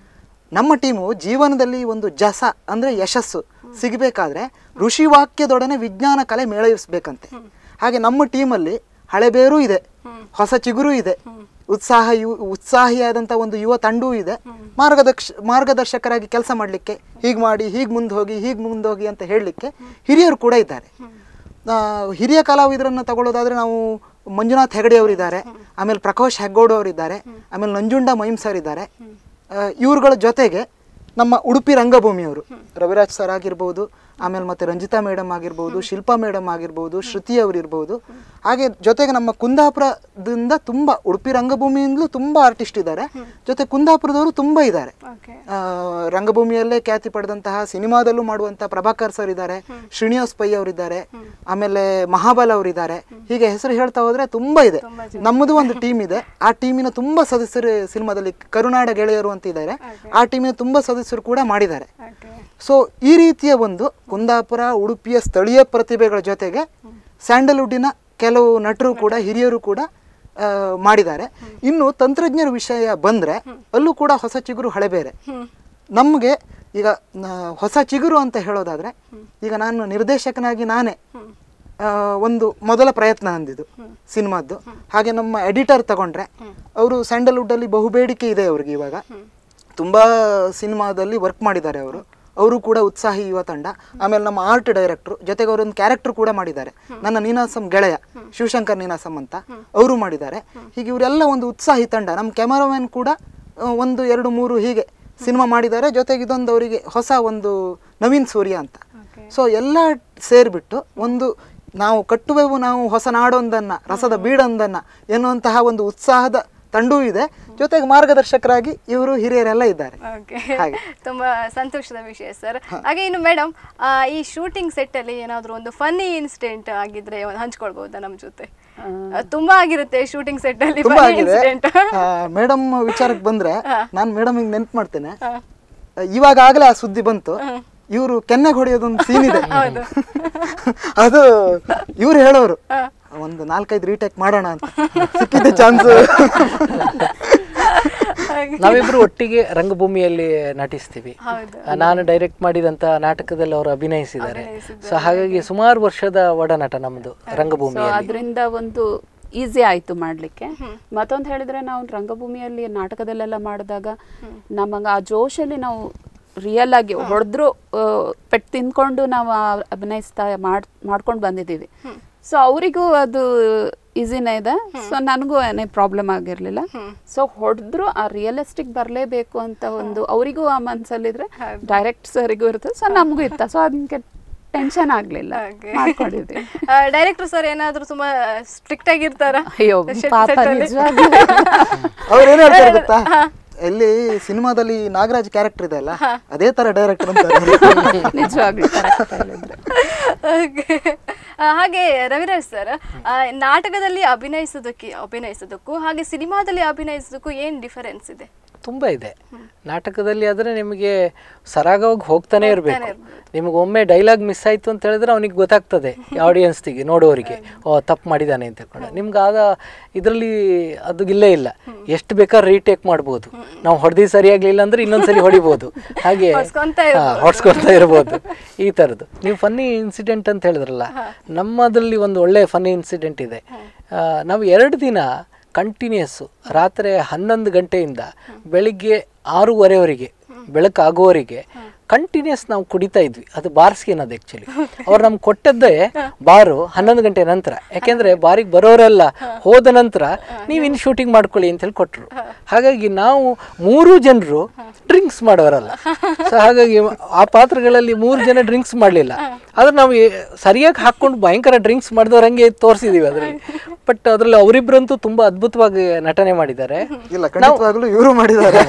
ನಮ್ಮ ಟೀಮು ಜೀವನದಲ್ಲಿ ಒಂದು ಜಸ ಅಂದ್ರೆ ಯಶಸ್ಸು ಸಿಗಬೇಕಾದ್ರೆ ಋಷಿ ವಾಕ್ಯದೊಡನೆ ವಿಜ್ಞಾನ ಕಲೆ ಮೇಳವಿಸ್ಬೇಕಂತೆ ಹಾಗೆ ನಮ್ಮ ಟೀಮಲ್ಲಿ ಹಳೆಬೇರು ಇದೆ ಹೊಸ ಚಿಗುರು ಇದೆ ಉತ್ಸಾಹ ಯು ಉತ್ಸಾಹಿಯಾದಂಥ ಒಂದು ಯುವ ತಂಡವೂ ಇದೆ ಮಾರ್ಗದರ್ಶ ಮಾರ್ಗದರ್ಶಕರಾಗಿ ಕೆಲಸ ಮಾಡಲಿಕ್ಕೆ ಹೀಗೆ ಮಾಡಿ ಹೀಗೆ ಮುಂದೆ ಹೋಗಿ ಹೀಗೆ ಮುಂದೆ ಹೋಗಿ ಅಂತ ಹೇಳಲಿಕ್ಕೆ ಹಿರಿಯರು ಕೂಡ ಇದ್ದಾರೆ ಆ, ಹಿರಿಯ ಕಲಾವಿದರನ್ನು ತಗೊಳ್ಳೋದಾದ್ರೆ ನಾವು ಮಂಜುನಾಥ್ ಹೆಗಡೆ ಅವರಿದ್ದಾರೆ ಆಮೇಲೆ ಪ್ರಕಾಶ್ ಹೆಗ್ಗೋಡು ಅವರಿದ್ದಾರೆ ಆಮೇಲೆ ನಂಜುಂಡ ಮಹಿಮ್ ಸರ್ ಇದ್ದಾರೆ ಆ, ಇವ್ರುಗಳ ಜೊತೆಗೆ ನಮ್ಮ ಉಡುಪಿ ರಂಗಭೂಮಿಯವರು ರವಿರಾಜ್ ಸರ್ ಆಗಿರ್ಬೋದು ಆಮೇಲೆ ಮತ್ತೆ ರಂಜಿತಾ ಮೇಡಮ್ ಆಗಿರ್ಬೋದು ಶಿಲ್ಪಾ ಮೇಡಮ್ ಆಗಿರ್ಬೋದು ಶ್ರುತಿ ಅವರು ಇರ್ಬೋದು ಹಾಗೆ ಜೊತೆಗೆ ನಮ್ಮ ಕುಂದಾಪುರದಿಂದ ತುಂಬ ಉಡುಪಿ ರಂಗಭೂಮಿಯಿಂದಲೂ ತುಂಬ ಆರ್ಟಿಸ್ಟ್ ಇದ್ದಾರೆ ಜೊತೆ ಕುಂದಾಪುರದವರು ತುಂಬ ಇದ್ದಾರೆ ಓಕೆ ಆ, ರಂಗಭೂಮಿಯಲ್ಲೇ ಖ್ಯಾತಿ ಪಡೆದಂತಹ ಸಿನಿಮಾದಲ್ಲೂ ಮಾಡುವಂತಹ ಪ್ರಭಾಕರ್ ಸರ್ ಇದ್ದಾರೆ ಶ್ರೀನಿವಾಸ್ ಪೈ ಅವರಿದ್ದಾರೆ ಆಮೇಲೆ ಮಹಾಬಲ್ ಅವರಿದ್ದಾರೆ ಹೀಗೆ ಹೆಸರು ಹೇಳ್ತಾ ಹೋದ್ರೆ ತುಂಬಾ ಇದೆ ನಮ್ಮದು ಒಂದು ಟೀಮ್ ಇದೆ ಆ ಟೀಮಿನ ತುಂಬಾ ಸದಸ್ಯರು ಸಿನಿಮಾದಲ್ಲಿ ಕರುನಾಡ ಗೆಳೆಯರು ಅಂತ ಇದ್ದಾರೆ ಆ ಟೀಮಿನ ತುಂಬಾ ಸದಸ್ಯರು ಕೂಡ ಮಾಡಿದ್ದಾರೆ ಓಕೆ ಸೊ ಈ ರೀತಿಯ ಒಂದು ಕುಂದಾಪುರ ಉಡುಪಿಯ ಸ್ಥಳೀಯ ಪ್ರತಿಭೆಗಳ ಜೊತೆಗೆ ಸ್ಯಾಂಡಲ್ವುಡ್ಡಿನ ಕೆಲವು ನಟರು ಕೂಡ ಹಿರಿಯರು ಕೂಡ ಆ, ಮಾಡಿದ್ದಾರೆ ಇನ್ನು ತಂತ್ರಜ್ಞರ ವಿಷಯ ಬಂದ್ರೆ ಅಲ್ಲೂ ಕೂಡ ಹೊಸ ಚಿಗುರು ಹಳೆ ಬೇರೆ ನಮಗೆ ಈಗ ನ- ಹೊಸ ಚಿಗುರು ಅಂತ ಹೇಳೋದಾದ್ರೆ ಈಗ ನಾನು ನಿರ್ದೇಶಕನಾಗಿ ನಾನೇ ಆ, ಒಂದು ಮೊದಲ ಪ್ರಯತ್ನ ಅಂದಿದ್ದು ಸಿನಿಮಾದ್ದು ಹಾಗೆ ನಮ್ಮ ಎಡಿಟರ್ ತಗೊಂಡ್ರೆ ಅವರು ಸ್ಯಾಂಡಲ್ವುಡ್ಡಲ್ಲಿ ಬಹುಬೇಡಿಕೆ ಇದೆ ಅವ್ರಿಗೆ ಇವಾಗ ತುಂಬಾ ಸಿನಿಮಾದಲ್ಲಿ ವರ್ಕ್ ಮಾಡಿದ್ದಾರೆ ಅವರು ಅವರು ಕೂಡ ಉತ್ಸಾಹಿ ಯುವ ತಂಡ ಆಮೇಲೆ ನಮ್ಮ ಆರ್ಟ್ ಡೈರೆಕ್ಟ್ರು ಜೊತೆಗೆ ಅವರೊಂದು ಕ್ಯಾರೆಕ್ಟರ್ ಕೂಡ ಮಾಡಿದ್ದಾರೆ ನನ್ನ ನೀನಾಸಂ ಗೆಳೆಯ ಶಿವಶಂಕರ್ ನೀನಾಸಂ ಅಂತ ಅವರು ಮಾಡಿದ್ದಾರೆ ಹೀಗೆ ಇವರೆಲ್ಲ ಒಂದು ಉತ್ಸಾಹಿ ತಂಡ ನಮ್ಮ ಕ್ಯಾಮರಾಮ್ಯಾನ್ ಕೂಡ ಆ, ಒಂದು ಎರಡು ಮೂರು ಹೀಗೆ ಸಿನಿಮಾ ಮಾಡಿದ್ದಾರೆ ಜೊತೆಗೆ ಇದೊಂದು ಅವರಿಗೆ ಹೊಸ ಒಂದು ನವೀನ್ ಸೂರ್ಯ ಅಂತ ಸೊ ಎಲ್ಲ ಸೇರಿಬಿಟ್ಟು ಒಂದು ನಾವು ಕಟ್ಟುವೆವು ನಾವು ಹೊಸ ನಾಡೊಂದನ್ನ ರಸದ ಬೀಡೊಂದನ್ನ ಎನ್ನುವಂತಹ ಒಂದು ಉತ್ಸಾಹದ ತಂಡವೂ ಇದೆ ಜೊತೆಗೆ ಮಾರ್ಗದರ್ಶಕರಾಗಿ ಇವರು ಹಿರಿಯರೆಲ್ಲ ಇದ್ದಾರೆ ಓಕೆ ಹಾಗೆ. ತುಂಬಾ ಸಂತೋಷದ ವಿಷಯ ಸರ್ ಹಾಗೆ ಇನ್ನು ಮೇಡಮ್ ಈ ಶೂಟಿಂಗ್ ಸೆಟ್ ಅಲ್ಲಿ ಏನಾದ್ರು ಒಂದು ಫನ್ನಿ ಇನ್ಸಿಡೆಂಟ್ ಆಗಿದ್ರೆ ಒಂದು ಹಂಚ್ಕೊಳ್ಬಹುದಾ ನಮ್ ಜೊತೆ ಆ, ತುಂಬಾ ಆಗಿರುತ್ತೆ ಶೂಟಿಂಗ್ ಸೆಟ್ ಅಲ್ಲಿ ತುಂಬಾ ಫನ್ನಿ ಆಗಿದೆ ಇನ್ಸಿಡೆಂಟ್ ಮೇಡಮ್ ವಿಚಾರಕ್ಕೆ ಬಂದ್ರೆ ನಾನು ಮೇಡಮ್ ಹಿಂಗ್ ನೆನ್ಪು ಮಾಡ್ತೇನೆ ಇವಾಗ ಆಗ್ಲೇ ಆ ಸುದ್ದಿ ಬಂತು ಇವರು ಕೆನ್ನೆಗೆ ಹೊಡೆಯೋದೊಂದು ಸೀನ್ ಇದೆ ಅದು ಇವ್ರು ಹೇಳೋರು ಒಂದು ನಾಲ್ಕೈದು ರೀಟೇಕ್ ಮಾಡೋಣ ಅಂತ ಸಿಕ್ಕಿದ್ದೆ ಚಾನ್ಸ್ ನಾವಿಬ್ರು ಒಟ್ಟಿಗೆ ರಂಗಭೂಮಿಯಲ್ಲಿ ನಟಿಸ್ತೀವಿ ಹೌದು. ಆ, ನಾನು ಡೈರೆಕ್ಟ್ ಮಾಡಿದಂತ ನಾಟಕದಲ್ಲಿ ಅವರು ಅಭಿನಯಿಸಿದ್ದಾರೆ ಸೊ ಹಾಗಾಗಿ ಸುಮಾರು ವರ್ಷದ ಒಡನಾಟ ನಮ್ದು ಸೊ ರಂಗಭೂಮಿಯಲ್ಲಿ ಅದರಿಂದ ಒಂದು ಈಸಿ ಆಯ್ತು ಮಾಡ್ಲಿಕ್ಕೆ ಮತ್ತೊಂದು ಹೇಳಿದ್ರೆ ನಾವು ರಂಗಭೂಮಿಯಲ್ಲಿ ನಾಟಕದಲ್ಲೆಲ್ಲ ಮಾಡಿದಾಗ ನಮಗ ಆ ಜೋಶಲ್ಲಿ ನಾವು ರಿಯಲ್ ಆಗಿ ಹೊಡೆದ್ರು ಪೆಟ್ಟು ತಿನ್ಕೊಂಡು ನಾವು ಆ ಅಭಿನಯಿಸ್ತಾ ಮಾಡ್ ಮಾಡ್ಕೊಂಡು ಬಂದಿದ್ದೀವಿ ಸೊ ಅವರಿಗೂ ಅದು ಈಸಿನೇ ಇದೆ ಸೊ ನನಗೂ ಏನೇ ಪ್ರಾಬ್ಲಮ್ ಆಗಿರ್ಲಿಲ್ಲ ಸೊ ಹೊಡೆದ್ರು ಆ ರಿಯಲಿಸ್ಟಿಕ್ ಬರಲೇಬೇಕು ಅಂತ ಒಂದು ಅವರಿಗೂ ಆ ಮನ್ಸಲ್ಲಿದ್ರೆ ಡೈರೆಕ್ಟ್ ಸರಿಗೂ ಇರ್ತದೆ ಸೊ ನಮಗೂ ಇತ್ತ ಸೊ ಅದಕ್ಕೆ ಟೆನ್ಷನ್ ಆಗ್ಲಿಲ್ಲ ಮಾಡ್ಕೊಂಡಿದ್ವಿ ಡೈರೆಕ್ಟರ್ ಸರ್ ಏನಾದ್ರೂ ತುಂಬಾ ಸ್ಟ್ರಿಕ್ಟ್ ಆಗಿರ್ತಾರ ಅಯ್ಯೋ ಪಾಪ ನಿಜವಾಗ್ಲೂ ಅವ್ರು ಏನ್ ಹೇಳ್ತಾರೆ ಗೊತ್ತಾ ಎಲ್ಲಿ ಸಿನಿಮಾದಲ್ಲಿ ನಾಗರಾಜ್ ಕ್ಯಾರೆಕ್ಟರ್ ಇದೆ ಅಲ್ಲ ಅದೇ ತರ ಡೈರೆಕ್ಟರ್ ಅಂತ ನಿಜವಾಗ್ಲೂ correct ಹೇಳಿದ್ರು. ಹಾಗೆ ರವಿರಾಜ್ ಸರ್ ನಾಟಕದಲ್ಲಿ ಅಭಿನಯಿಸೋದಕ್ಕೆ ಅಭಿನಯಿಸೋದಕ್ಕೂ ಹಾಗೆ ಸಿನಿಮಾದಲ್ಲಿ ಅಭಿನಯಿಸೋದಕ್ಕೂ ಏನ್ ಡಿಫರೆನ್ಸ್ ಇದೆ ತುಂಬ ಇದೆ ನಾಟಕದಲ್ಲಿ ಆದರೆ ನಿಮಗೆ ಸರಾಗವಾಗಿ ಹೋಗ್ತಾನೆ ಇರಬೇಕು ನಿಮಗೆ ಒಮ್ಮೆ ಡೈಲಾಗ್ ಮಿಸ್ ಆಯಿತು ಅಂತ ಹೇಳಿದ್ರೆ ಅವನಿಗೆ ಗೊತ್ತಾಗ್ತದೆ ಆಡಿಯನ್ಸ್ಗೆ ನೋಡೋರಿಗೆ ಓ ತಪ್ಪು ಮಾಡಿದ್ದಾನೆ ಅಂತ ಹೇಳ್ಕೊಂಡು ನಿಮ್ಗೆ ಆಗ ಇದರಲ್ಲಿ ಅದು ಇಲ್ಲೇ ಇಲ್ಲ ಎಷ್ಟು ಬೇಕಾದ್ರೆ ರೀಟೇಕ್ ಮಾಡ್ಬೋದು ನಾವು ಹೊಡೆದಿ ಸರಿಯಾಗಲಿಲ್ಲ ಅಂದ್ರೆ ಇನ್ನೊಂದ್ಸರಿ ಹೊಡಿಬೋದು ಹಾಗೆ ಹೊಡ್ಸ್ಕೊಂತಾ ಹಾ, ಹೊಡ್ಸ್ಕೊಳ್ತಾ ಇರ್ಬೋದು ಈ ಥರದ್ದು ನೀವು ಫನ್ನಿ ಇನ್ಸಿಡೆಂಟ್ ಅಂತ ಹೇಳಿದ್ರಲ್ಲ ನಮ್ಮದ್ರಲ್ಲಿ ಒಂದು ಒಳ್ಳೆ ಫನ್ನಿ ಇನ್ಸಿಡೆಂಟ್ ಇದೆ ಆ, ನಾವು ಎರಡು ದಿನ ಕಂಟಿನ್ಯೂಸ್ಸು ರಾತ್ರಿ ಹನ್ನೊಂದು ಗಂಟೆಯಿಂದ ಬೆಳಿಗ್ಗೆ ಆರೂವರೆವರೆಗೆ ಬೆಳಕಾಗುವವರೆಗೆ ಕಂಟಿನ್ಯೂಸ್ ನಾವು ಕುಡಿತಾ ಇದ್ವಿ ಅದು ಬಾರ್ಸ್ಗೆ ಅನ್ನೋದು ಆ್ಯಕ್ಚುಲಿ ಅವ್ರು ನಮ್ಗೆ ಕೊಟ್ಟದ್ದೇ ಬಾರು ಹನ್ನೊಂದು ಗಂಟೆ ನಂತರ ಯಾಕೆಂದ್ರೆ ಬಾರಿಗೆ ಬರೋರೆಲ್ಲ ಹೋದ ನಂತರ ನೀವು ಇನ್ನು ಶೂಟಿಂಗ್ ಮಾಡ್ಕೊಳ್ಳಿ ಅಂತ ಹೇಳಿ ಕೊಟ್ಟರು ಹಾಗಾಗಿ ನಾವು ಮೂರು ಜನರು ಡ್ರಿಂಕ್ಸ್ ಮಾಡೋರಲ್ಲ ಸೊ ಹಾಗಾಗಿ ಆ ಪಾತ್ರಗಳಲ್ಲಿ ಮೂರು ಜನ ಡ್ರಿಂಕ್ಸ್ ಮಾಡಲಿಲ್ಲ ಆದ್ರೆ ನಾವು ಏ- ಸರಿಯಾಗಿ ಹಾಕೊಂಡು ಭಯಂಕರ ಡ್ರಿಂಕ್ಸ್ ಮಾಡಿದವ್ರಂಗೆ ತೋರಿಸಿದೀವಿ ಅದರಲ್ಲಿ ಬಟ್ ಅದರಲ್ಲಿ ಅವರಿಬ್ಬರಂತೂ ತುಂಬಾ ಅದ್ಭುತವಾಗಿ ನಟನೆ ಮಾಡಿದ್ದಾರೆ ಇಲ್ಲ ಖಂಡಿತವಾಗ್ಲೂ ಇವರು ಮಾಡಿದ್ದಾರೆ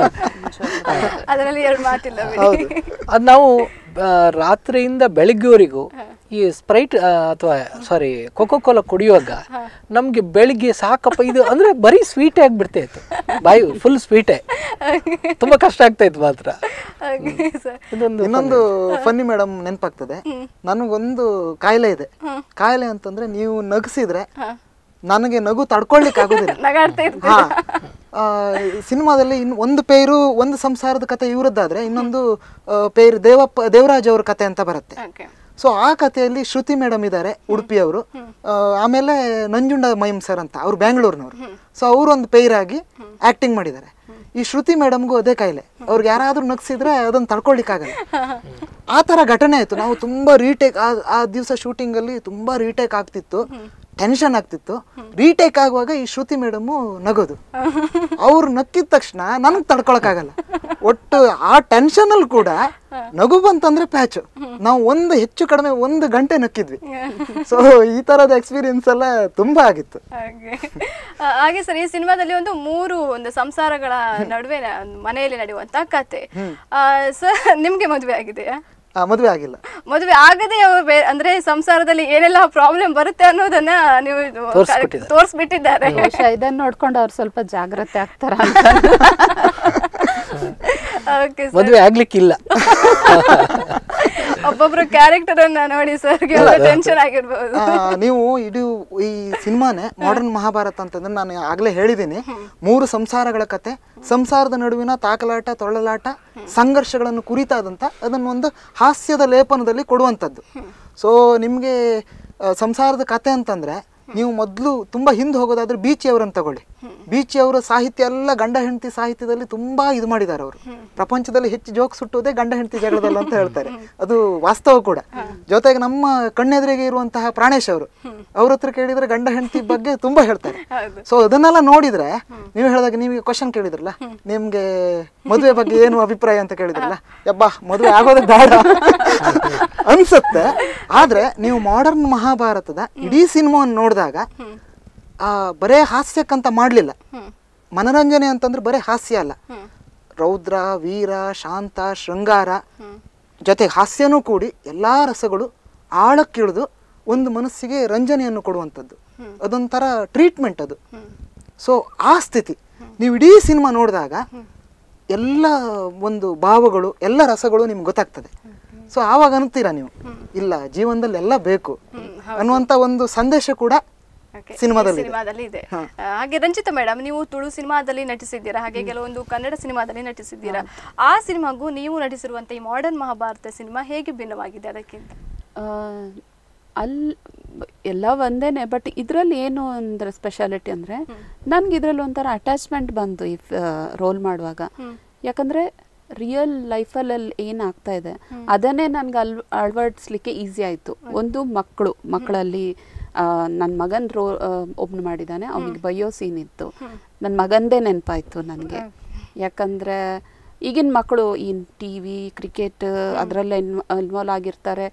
ಅದರಲ್ಲಿ ಎರಡು ಮಾತಿಲ್ಲ ಬಿಡಿ ಅದು ನಾವು ಆ, ರಾತ್ರಿಯಿಂದ ಬೆಳಿಗ್ಗೆವರೆಗೂ ಈ ಸ್ಪ್ರೈಟ್ ಅಥವಾ ಸಾರಿ ಕೊಕೋ ಕೋಲಾ ಕುಡಿಯುವಾಗ ನಮಗೆ ಬೆಳಿಗ್ಗೆ ಸಾಕಪ್ಪ ಇದು ಅಂದ್ರೆ ಬರೀ ಸ್ವೀಟೇ ಆಗ್ಬಿಡ್ತಾ ಇತ್ತು ಬಾಯಿ ಫುಲ್ ಸ್ವೀಟೇ ತುಂಬಾ ಕಷ್ಟ ಆಗ್ತಾ ಇತ್ತು ಮಾತ್ರ ಹಾಗೆ ಸರ್ ಇದೊಂದು ಇನ್ನೊಂದು ಫನ್ನಿ ಮೇಡಮ್ ನೆನಪಾಗ್ತದೆ ನನಗೊಂದು ಕಾಯಿಲೆ ಇದೆ ಕಾಯಿಲೆ ಅಂತಂದ್ರೆ ನೀವು ನಗಿಸಿದ್ರೆ ನನಗೆ ನಗು ತಡ್ಕೊಳ್ಲಿಕ್ಕೆ ಆಗೋದಿಲ್ಲ ನಗಾಡ್ತಾ ಇರ್ತೀರ ಹಾ ಆ, ಸಿನಿಮಾದಲ್ಲಿ ಇನ್ನು ಒಂದು ಪೇರು ಒಂದು ಸಂಸಾರದ ಕತೆ ಇವರದ್ದಾದ್ರೆ ಇನ್ನೊಂದು ಆ, ಪೇರು ದೇವಪ್ಪ ದೇವರಾಜ್ ಅವ್ರ ಕತೆ ಅಂತ ಬರುತ್ತೆ ಓಕೆ ಸೊ ಆ ಕಥೆಯಲ್ಲಿ ಶ್ರುತಿ ಮೇಡಮ್ ಇದ್ದಾರೆ ಉಡುಪಿಯವರು ಆ, ಆಮೇಲೆ ನಂಜುಂಡ ಮೈಮ್ ಸರ್ ಅಂತ ಅವ್ರು ಬ್ಯಾಂಗ್ಳೂರ್ನವ್ರು ಸೊ ಅವರು ಒಂದು ಪೇರಾಗಿ ಆಕ್ಟಿಂಗ್ ಮಾಡಿದ್ದಾರೆ ಈ ಶ್ರುತಿ ಮೇಡಮ್ಗೂ ಅದೇ ಕಾಯಿಲೆ ಅವ್ರಿಗೆ ಯಾರಾದ್ರೂ ನಗ್ಸಿದ್ರೆ ಅದನ್ನ ತಡ್ಕೊಳ್ಲಿಕ್ಕಾಗಲ್ಲ ಆ ಥರ ಘಟನೆ ಆಯ್ತು ನಾವು ತುಂಬಾ ರೀಟೇಕ್ ಆ ಆ ದಿವಸ ಶೂಟಿಂಗಲ್ಲಿ ತುಂಬಾ ರೀಟೇಕ್ ಆಗ್ತಿತ್ತು ಟೆನ್ಷನ್ ಆಗ್ತಿತ್ತು ರೀಟೇಕ್ ಆಗುವಾಗ ಈ ಶ್ರುತಿ ಮೇಡಮು ನಗೋದು ಅವ್ರು ನಕ್ಕಿದ ತಕ್ಷಣ ನನಗೆ ತಡ್ಕೊಳಕ್ಕಾಗಲ್ಲ ಒಟ್ಟು ಆ ಟೆನ್ಷನ್ ಅಲ್ಲಿ ಕೂಡ ನಗು ಬಂತಂದ್ರೆ ಪ್ಯಾಚು ನಾವು ಒಂದು ಹೆಚ್ಚು ಕಡಿಮೆ ಒಂದು ಗಂಟೆ ನಕ್ಕಿದ್ವಿ ಸೊ ಈ ತರದ ಎಕ್ಸ್ಪೀರಿಯನ್ಸ್ ಎಲ್ಲ ತುಂಬಾ ಆಗಿತ್ತು ಹಾಗೆ ಆ, ಹಾಗೆ ಸರ್ ಈ ಸಿನಿಮಾದಲ್ಲಿ ಒಂದು ಮೂರು ಒಂದು ಸಂಸಾರಗಳ ನಡುವೆ ನ- ಮನೆಯಲ್ಲಿ ನಡೆಯುವಂತ ಕತೆ ಸರ್ ನಿಮ್ಗೆ ಮದುವೆ ಆಗಿದೆಯಾ ಆ, ಮದುವೆ ಆಗಿಲ್ಲ ಮದುವೆ ಆಗದೆ ಅವ್ರು ಬೇ- ಅಂದ್ರೆ ಸಂಸಾರದಲ್ಲಿ ಏನೆಲ್ಲ ಪ್ರಾಬ್ಲಮ್ ಬರುತ್ತೆ ಅನ್ನೋದನ್ನ ನೀವು ಇದು ತೋರ್ಸ್ಬಿಟ್ಟಿದ್ದಾರೆ. ತೋರಿಸ್ಬಿಟ್ಟಿದ್ದಾರೆ ಬಹುಶಃ ಇದನ್ನ ನೋಡ್ಕೊಂಡು ಅವ್ರು ಸ್ವಲ್ಪ ಜಾಗ್ರತೆ ಆಗ್ತಾರ ಅಂತ ಓಕೆ ಸರ್ ಮದುವೆ ಆಗ್ಲಿಕ್ಕಿಲ್ಲ ಒಬ್ಬೊಬ್ರು ಕ್ಯಾರೆಕ್ಟರ್ ಅನ್ನ ನೋಡಿ ಸರ್ಗೆ ಟೆನ್ಷನ್ ಆಗಿರ್ಬೋದು ಆ, ನೀವು ಇಡೀ ಈ ಸಿನಿಮಾನೇ ಮಾಡರ್ನ್ ಮಹಾಭಾರತ ಅಂತಂದ್ರೆ ನಾನು ಆಗ್ಲೇ ಹೇಳಿದ್ದೀನಿ ಮೂರು ಸಂಸಾರಗಳ ಕತೆ ಸಂಸಾರದ ನಡುವಿನ ತಾಕಲಾಟ ತೊಳಲಾಟ ಸಂಘರ್ಷಗಳನ್ನು ಕುರಿತಾದಂತ ಅದನ್ನು ಒಂದು ಹಾಸ್ಯದ ಲೇಪನದಲ್ಲಿ ಕೊಡುವಂಥದ್ದು ಸೊ ನಿಮಗೆ ಸಂಸಾರದ ಕತೆ ಅಂತಂದ್ರೆ ನೀವು ಮೊದಲು ತುಂಬಾ ಹಿಂದೆ ಹೋಗೋದಾದ್ರೆ ಬೀಚಿ ಅವರನ್ನು ತಗೊಳ್ಳಿ ಬೀಚಿ ಅವರ ಸಾಹಿತ್ಯ ಎಲ್ಲ ಗಂಡ ಹೆಂಡತಿ ಸಾಹಿತ್ಯದಲ್ಲಿ ತುಂಬಾ ಇದು ಮಾಡಿದ್ದಾರೆ ಅವರು ಪ್ರಪಂಚದಲ್ಲಿ ಹೆಚ್ಚು ಜೋಕ್ ಸುಟ್ಟುವುದೇ ಗಂಡ ಹೆಂಡತಿ ಜಗಳದಲ್ಲಿ ಅಂತ ಹೇಳ್ತಾರೆ ಅದು ವಾಸ್ತವ ಕೂಡ ಜೊತೆಗೆ ನಮ್ಮ ಕಣ್ಣೆದುರಿಗೆ ಇರುವಂತಹ ಪ್ರಾಣೇಶ್ ಅವರು ಅವ್ರ ಹತ್ರ ಕೇಳಿದ್ರೆ ಗಂಡ ಹೆಂಡತಿ ಬಗ್ಗೆ ತುಂಬಾ ಹೇಳ್ತಾರೆ ಸೊ ಅದನ್ನೆಲ್ಲ ನೋಡಿದ್ರೆ ನೀವು ಹೇಳಿದಾಗ ನೀವು ಕ್ವಶನ್ ಕೇಳಿದ್ರಲ್ಲ ನಿಮ್ಗೆ ಮದುವೆ ಬಗ್ಗೆ ಏನು ಅಭಿಪ್ರಾಯ ಅಂತ ಕೇಳಿದ್ರಲ್ಲ ಯಬ್ಬಾ ಮದುವೆ ಆಗೋದೇ ಬೇಡ ಅನ್ಸುತ್ತೆ ಆದ್ರೆ ನೀವು ಮಾಡರ್ನ್ ಮಹಾಭಾರತದ ಇಡೀ ಸಿನಿಮಾವನ್ನು ನೋಡಿದಾಗ ಆ ಬರೇ ಹಾಸ್ಯಕ್ಕಂತ ಮಾಡ್ಲಿಲ್ಲ ಮನರಂಜನೆ ಅಂತಂದ್ರೆ ಬರೇ ಹಾಸ್ಯ ಅಲ್ಲ ರೌದ್ರ ವೀರ ಶಾಂತ ಶೃಂಗಾರ ಜೊತೆಗೆ ಹಾಸ್ಯನೂ ಕೂಡಿ ಎಲ್ಲಾ ರಸಗಳು ಆಳಕ್ಕಿಳಿದು ಒಂದು ಮನಸ್ಸಿಗೆ ರಂಜನೆಯನ್ನು ಕೊಡುವಂಥದ್ದು ಅದೊಂಥರ ಟ್ರೀಟ್ಮೆಂಟ್ ಅದು ಸೊ ಆ ಸ್ಥಿತಿ ನೀವು ಇಡೀ ಸಿನಿಮಾ ನೋಡಿದಾಗ ಎಲ್ಲ ಒಂದು ಭಾವಗಳು ಎಲ್ಲ ರಸಗಳು ನಿಮ್ಗೆ ಗೊತ್ತಾಗ್ತದೆ ಸೊ ಆವಾಗ ಅನ್ನುತ್ತೀರಾ ನೀವು ಇಲ್ಲ ಜೀವನದಲ್ಲಿ ಎಲ್ಲ ಬೇಕು ಅನ್ನುವಂಥ ಒಂದು ಸಂದೇಶ ಕೂಡ Okay. ಸಿನಿಮಾದಲ್ಲಿ ಇದೆ. ಸಿನಿಮಾದಲ್ಲಿ ಇದೆ ಆ, ಹಾಗೆ ರಂಜಿತಾ ಮೇಡಮ್ ನೀವು ತುಳು ಸಿನಿಮಾದಲ್ಲಿ ನಟಿಸಿದ್ದೀರಾ ಹಾಗೆ ಕೆಲವೊಂದು ಕನ್ನಡ ಸಿನಿಮಾದಲ್ಲಿ ನಟಿಸಿದ್ದೀರಾ ಆ ಸಿನಿಮಾಗೂ ನೀವು ನಟಿಸಿರುವಂತ ಈ ಮಾಡರ್ನ್ ಮಹಾಭಾರತ ಸಿನಿಮಾ ಹೇಗೆ ಭಿನ್ನವಾಗಿದೆ ಅದಕ್ಕಿಂತ ಅಲ್ಲಿ ಎಲ್ಲ ಒಂದೇನೆ ಬಟ್ ಇದರಲ್ಲಿ ಏನು ಅಂದ್ರೆ ಸ್ಪೆಷಾಲಿಟಿ ಅಂದರೆ ನನ್ಗೆ ಇದರಲ್ಲಿ ಒಂಥರ ಅಟ್ಯಾಚ್ಮೆಂಟ್ ಬಂತು ಈ ರೋಲ್ ಮಾಡುವಾಗ ಯಾಕಂದರೆ ರಿಯಲ್ ಲೈಫಲ್ಲಿ ಏನು ಆಗ್ತಾ ಇದೆ ಅದನ್ನೇ ನನ್ಗೆ ಅಲ್ ಅಳವಡಿಸ್ಲಿಕ್ಕೆ ಈಸಿ ಆಯಿತು ಒಂದು ಮಕ್ಕಳು ಮಕ್ಕಳಲ್ಲಿ ನನ್ನ ಮಗನ ರೋ ಒಬ್ನು ಮಾಡಿದ್ದಾನೆ ಅವನಿಗೆ ಬೈಯೋ ಸೀನ್ ಇತ್ತು ನನ್ನ ಮಗಂದೇ ನೆನಪಾಯ್ತು ನನಗೆ ಯಾಕಂದರೆ ಈಗಿನ ಮಕ್ಕಳು ಈ ಟಿ ವಿ ಕ್ರಿಕೆಟ್ ಅದರಲ್ಲೇ ಇನ್ವಾಲ್ವ್ ಆಗಿರ್ತಾರೆ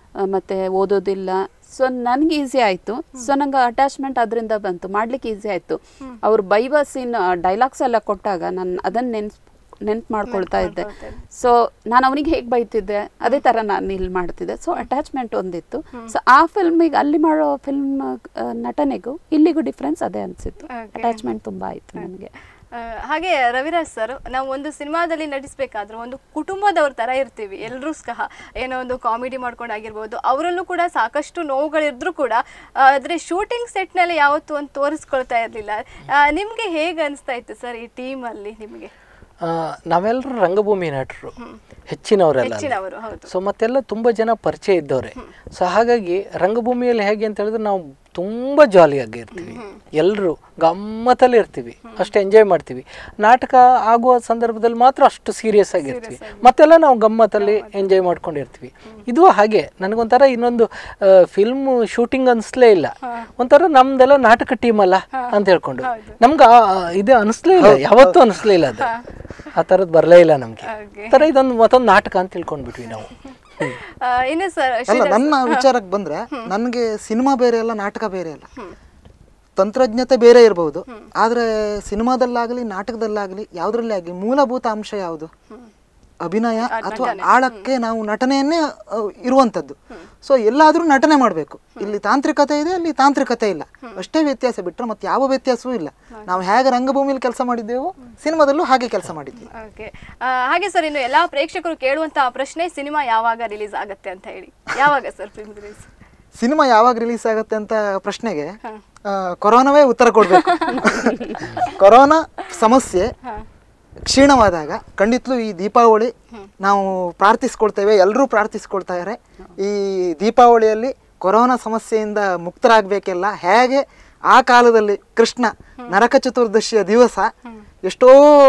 ಆ, ಮತ್ತೆ ಓದೋದಿಲ್ಲ ಸೊ ನನಗೆ ಈಸಿ ಆಯಿತು ಸೊ ನಂಗೆ ಅಟ್ಯಾಚ್ಮೆಂಟ್ ಅದರಿಂದ ಬಂತು ಮಾಡ್ಲಿಕ್ಕೆ ಈಸಿ ಆಯಿತು ಅವ್ರು ಬೈವ ಸೀನ್ ಡೈಲಾಗ್ಸ್ ಎಲ್ಲ ಕೊಟ್ಟಾಗ ನಾನು ಅದನ್ನು ನೆನ್ಸ್ ನೆನ್ಪು ಮಾಡ್ಕೊಳ್ತಾ ಇದ್ದೆ ಸೊ ನಾನು ಅವನಿಗೆ ಹೇಗೆ ಬೈತಿದ್ದೆ ಅದೇ ಥರ ನಾನು ಇಲ್ಲಿ ಮಾಡ್ತಿದ್ದೆ ಸೊ ಅಟ್ಯಾಚ್ಮೆಂಟ್ ಒಂದಿತ್ತು ಸೊ ಆ ಫಿಲ್ಮಿಗೆ ಅಲ್ಲಿ ಮಾಡೋ ಫಿಲ್ಮ್ ನಟನೆಗೂ ಇಲ್ಲಿಗೂ ಡಿಫ್ರೆನ್ಸ್ ಅದೇ ಅನಿಸಿತ್ತು ಅಟ್ಯಾಚ್ಮೆಂಟ್ ತುಂಬ ಆಯಿತು ನನಗೆ ಆ, ಹಾಗೆ ರವಿರಾಜ್ ಸರ್ ನಾವು ಒಂದು ಸಿನಿಮಾದಲ್ಲಿ ನಟಿಸ್ಬೇಕಾದ್ರೆ ಒಂದು ಕುಟುಂಬದವ್ರ ತರ ಇರ್ತೀವಿ ಎಲ್ಲರೂ ಸಹ ಏನೋ ಒಂದು ಕಾಮಿಡಿ ಮಾಡ್ಕೊಂಡು ಆಗಿರ್ಬೋದು ಅವರಲ್ಲೂ ಕೂಡ ಸಾಕಷ್ಟು ನೋವುಗಳಿದ್ರು ಕೂಡ ಆ, ಆದ್ರೆ ಶೂಟಿಂಗ್ ಸೆಟ್ನಲ್ಲಿ ಯಾವತ್ತೂ ಒಂದು ತೋರಿಸ್ಕೊಳ್ತಾ ಇರಲಿಲ್ಲ ನಿಮಗೆ ಹೇಗೆ ಅನಿಸ್ತಾ ಇತ್ತು ಸರ್ ಈ ಟೀಮಲ್ಲಿ ನಿಮಗೆ ಆ, ನಾವೆಲ್ಲರೂ ರಂಗಭೂಮಿ ನಟರು ಹೆಚ್ಚಿನವರೆಲ್ಲ ಹೆಚ್ಚಿನವರು ಹೌದು ಸೊ ಮತ್ತೆಲ್ಲ ತುಂಬ ಜನ ಪರಿಚಯ ಇದ್ದವ್ರೆ ಸೊ ಹಾಗಾಗಿ ರಂಗಭೂಮಿಯಲ್ಲಿ ಹೇಗೆ ಅಂತ ಹೇಳಿದ್ರೆ ನಾವು ತುಂಬ ಜಾಲಿಯಾಗಿ ಇರ್ತೀವಿ ಎಲ್ಲರೂ ಗಮ್ಮತ್ತಲ್ಲಿ ಇರ್ತೀವಿ ಅಷ್ಟು ಎಂಜಾಯ್ ಮಾಡ್ತೀವಿ ನಾಟಕ ಆಗುವ ಸಂದರ್ಭದಲ್ಲಿ ಮಾತ್ರ ಅಷ್ಟು ಸೀರಿಯಸ್ ಆಗಿರ್ತೀವಿ ಮತ್ತೆಲ್ಲ ನಾವು ಗಮ್ಮತ್ತಲ್ಲಿ ಎಂಜಾಯ್ ಮಾಡ್ಕೊಂಡಿರ್ತೀವಿ ಇದು ಹಾಗೆ ನನಗೊಂಥರ ಇನ್ನೊಂದು ಫಿಲ್ಮ್ ಶೂಟಿಂಗ್ ಅನಿಸ್ಲೇ ಇಲ್ಲ ಒಂಥರ ನಮ್ದೆಲ್ಲ ನಾಟಕ ಟೀಮ್ ಅಲ್ಲ ಅಂತ ಹೇಳ್ಕೊಂಡು ನಮ್ಗೆ ಆ- ಆ ಇದು ಅನಿಸ್ಲೇ ಇಲ್ಲ ಯಾವತ್ತೂ ಅನಿಸ್ಲೇ ಇಲ್ಲ ಅದು ಆ ಥರದ್ದು ಬರಲೇ ಇಲ್ಲ ನಮಗೆ ಥರ ಇದೊಂದು ಮತ್ತೊಂದು ನಾಟಕ ಅಂತ ತಿಳ್ಕೊಂಡ್ಬಿಟ್ವಿ ನಾವು ಹ್ಮ್. ಆ, ಇನ್ನು ಸರ್ ಅಲ್ಲ ನನ್ನ ವಿಚಾರಕ್ಕೆ ಬಂದ್ರೆ ನನಗೆ ಸಿನಿಮಾ ಬೇರೆ ಅಲ್ಲ ನಾಟಕ ಬೇರೆ ಅಲ್ಲ ತಂತ್ರಜ್ಞತೆ ಬೇರೆ ಇರಬಹುದು ಆದ್ರೆ ಸಿನಿಮಾದಲ್ಲಾಗಲಿ ನಾಟಕದಲ್ಲಾಗಲಿ ಯಾವ್ದ್ರಲ್ಲೇ ಆಗಲಿ ಮೂಲಭೂತ ಅಂಶ ಯಾವುದು ಅಭಿನಯ ಅಥವಾ ಆಳಕ್ಕೆ ನಾವು ನಟನೆಯನ್ನೇ ಆ, ಇರುವಂತದ್ದು ಸೊ ಎಲ್ಲಾದ್ರೂ ನಟನೆ ಮಾಡಬೇಕು ಇಲ್ಲಿ ತಾಂತ್ರಿಕತೆ ಇದೆ ಅಲ್ಲಿ ತಾಂತ್ರಿಕತೆ ಇಲ್ಲ ಅಷ್ಟೇ ವ್ಯತ್ಯಾಸ ಬಿಟ್ಟರೆ ಮತ್ತೆ ಯಾವ ವ್ಯತ್ಯಾಸವೂ ಇಲ್ಲ ನಾವು ಹೇಗೆ ರಂಗಭೂಮಿಲಿ ಕೆಲಸ ಮಾಡಿದ್ದೇವೋ ಸಿನಿಮಾದಲ್ಲೂ ಹಾಗೆ ಕೆಲಸ ಮಾಡಿದ್ವಿ ಓಕೆ ಹಾಗೆ ಸರ್ ಇನ್ನು ಎಲ್ಲಾ ಪ್ರೇಕ್ಷಕರು ಕೇಳುವಂತಹ ಪ್ರಶ್ನೆ ಸಿನಿಮಾ ಯಾವಾಗ ರಿಲೀಸ್ ಆಗುತ್ತೆ ಅಂತ ಹೇಳಿ ಯಾವಾಗ ಸರ್ ಫಿಲ್ಮ್ ರಿಲೀಸ್ ಸಿನಿಮಾ ಯಾವಾಗ ರಿಲೀಸ್ ಆಗುತ್ತೆ ಅಂತ ಪ್ರಶ್ನೆಗೆ ಆ, ಕೊರೋನಾವೇ ಉತ್ತರ ಕೊಡಬೇಕು ಕೊರೋನಾ ಸಮಸ್ಯೆ ಕ್ಷೀಣವಾದಾಗ ಖಂಡಿತಲೂ ಈ ದೀಪಾವಳಿ ನಾವು ಪ್ರಾರ್ಥಿಸ್ಕೊಳ್ತೇವೆ ಎಲ್ಲರೂ ಪ್ರಾರ್ಥಿಸ್ಕೊಳ್ತಾರೆ ಈ ದೀಪಾವಳಿಯಲ್ಲಿ ಕೊರೋನಾ ಸಮಸ್ಯೆಯಿಂದ ಮುಕ್ತರಾಗಬೇಕೆಲ್ಲ ಹೇಗೆ ಆ ಕಾಲದಲ್ಲಿ ಕೃಷ್ಣ ನರಕ ಚತುರ್ದಶಿಯ ದಿವಸ ಎಷ್ಟೋ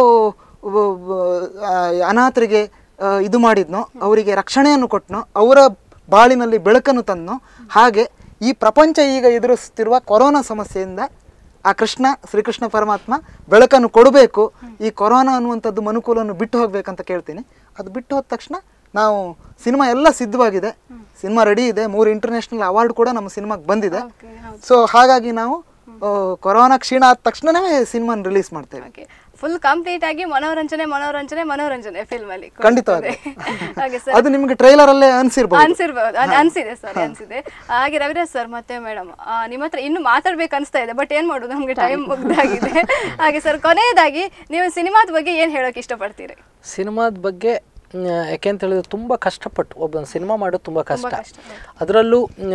ವ- ವ- ಆ, ಅನಾಥರಿಗೆ ಆ, ಇದು ಮಾಡಿದ್ನೋ ಅವರಿಗೆ ರಕ್ಷಣೆಯನ್ನು ಕೊಟ್ಟನೋ ಅವರ ಬಾಳಿನಲ್ಲಿ ಬೆಳಕನ್ನು ತಂದನೋ ಹಾಗೆ ಈ ಪ್ರಪಂಚ ಈಗ ಎದುರಿಸುತ್ತಿರುವ ಕೊರೋನಾ ಸಮಸ್ಯೆಯಿಂದ ಆ ಕೃಷ್ಣ ಶ್ರೀಕೃಷ್ಣ ಪರಮಾತ್ಮ ಬೆಳಕನ್ನು ಕೊಡಬೇಕು ಈ ಕೊರೋನಾ ಅನ್ನುವಂಥದ್ದು ಮನುಕೂಲವನ್ನು ಬಿಟ್ಟು ಹೋಗ್ಬೇಕಂತ ಕೇಳ್ತೀನಿ ಅದು ಬಿಟ್ಟು ಹೋದ ತಕ್ಷಣ ನಾವು ಸಿನಿಮಾ ಎಲ್ಲ ಸಿದ್ಧವಾಗಿದೆ ಸಿನಿಮಾ ರೆಡಿ ಇದೆ ಮೂರು ಇಂಟರ್ನ್ಯಾಷನಲ್ ಅವಾರ್ಡ್ ಕೂಡ ನಮ್ಮ ಸಿನಿಮಾಗೆ ಬಂದಿದೆ ಸೊ ಹಾಗಾಗಿ ನಾವು ಆ, ಕೊರೋನಾ ಕ್ಷೀಣ ಆದ ತಕ್ಷಣವೇ ಸಿನಿಮಾನ ರಿಲೀಸ್ ಮಾಡ್ತೇವೆ ಓಕೆ ಫುಲ್ ಕಂಪ್ಲೀಟ್ ಆಗಿ ಮನೋರಂಜನೆ ಮನೋರಂಜನೆ ಮನೋರಂಜನೆ ಫಿಲ್ಮ್ ಅಲ್ಲಿ ಖಂಡಿತವಾಗಿ ಹಾಗೆ ಸರ್ ಅದು ನಿಮಗೆ ಟ್ರೈಲರ್ ಅಲ್ಲೇ ಅನ್ಸಿರ್ಬೋದು ಅನ್ಸಿರ್ಬೋದು ಅನ್- ಅನ್ಸಿದೆ ಸರ್ ಅನ್ಸಿದೆ ಹಾಗೆ ರವಿರಾಜ್ ಸರ್ ಮತ್ತೆ ಮೇಡಮ್ ನಿಮ್ಮ ಹತ್ರ ಇನ್ನು ಮಾತಾಡ್ಬೇಕು ಅನ್ಸ್ತಾ ಇದೆ ಬಟ್ ಏನ್ ಮಾಡೋದು ನಮ್ಗೆ ಟೈಮ್ ಮುಗ್ದಾಗಿದೆ ಹಾಗೆ ಸರ್ ಕೊನೆಯದಾಗಿ ನೀವು ಸಿನಿಮಾದ ಬಗ್ಗೆ ಏನ್ ಹೇಳೋಕೆ ಇಷ್ಟಪಡ್ತೀರಿ ಸಿನಿಮಾದ ಬಗ್ಗೆ ಮ್, ಯಾಕೆ ಅಂತ ಹೇಳಿದ್ರೆ ತುಂಬ ಕಷ್ಟಪಟ್ಟು ಒಬ್ಬ ಸಿನಿಮಾ ಮಾಡೋದು ತುಂಬ ಕಷ್ಟ ಅದರಲ್ಲೂ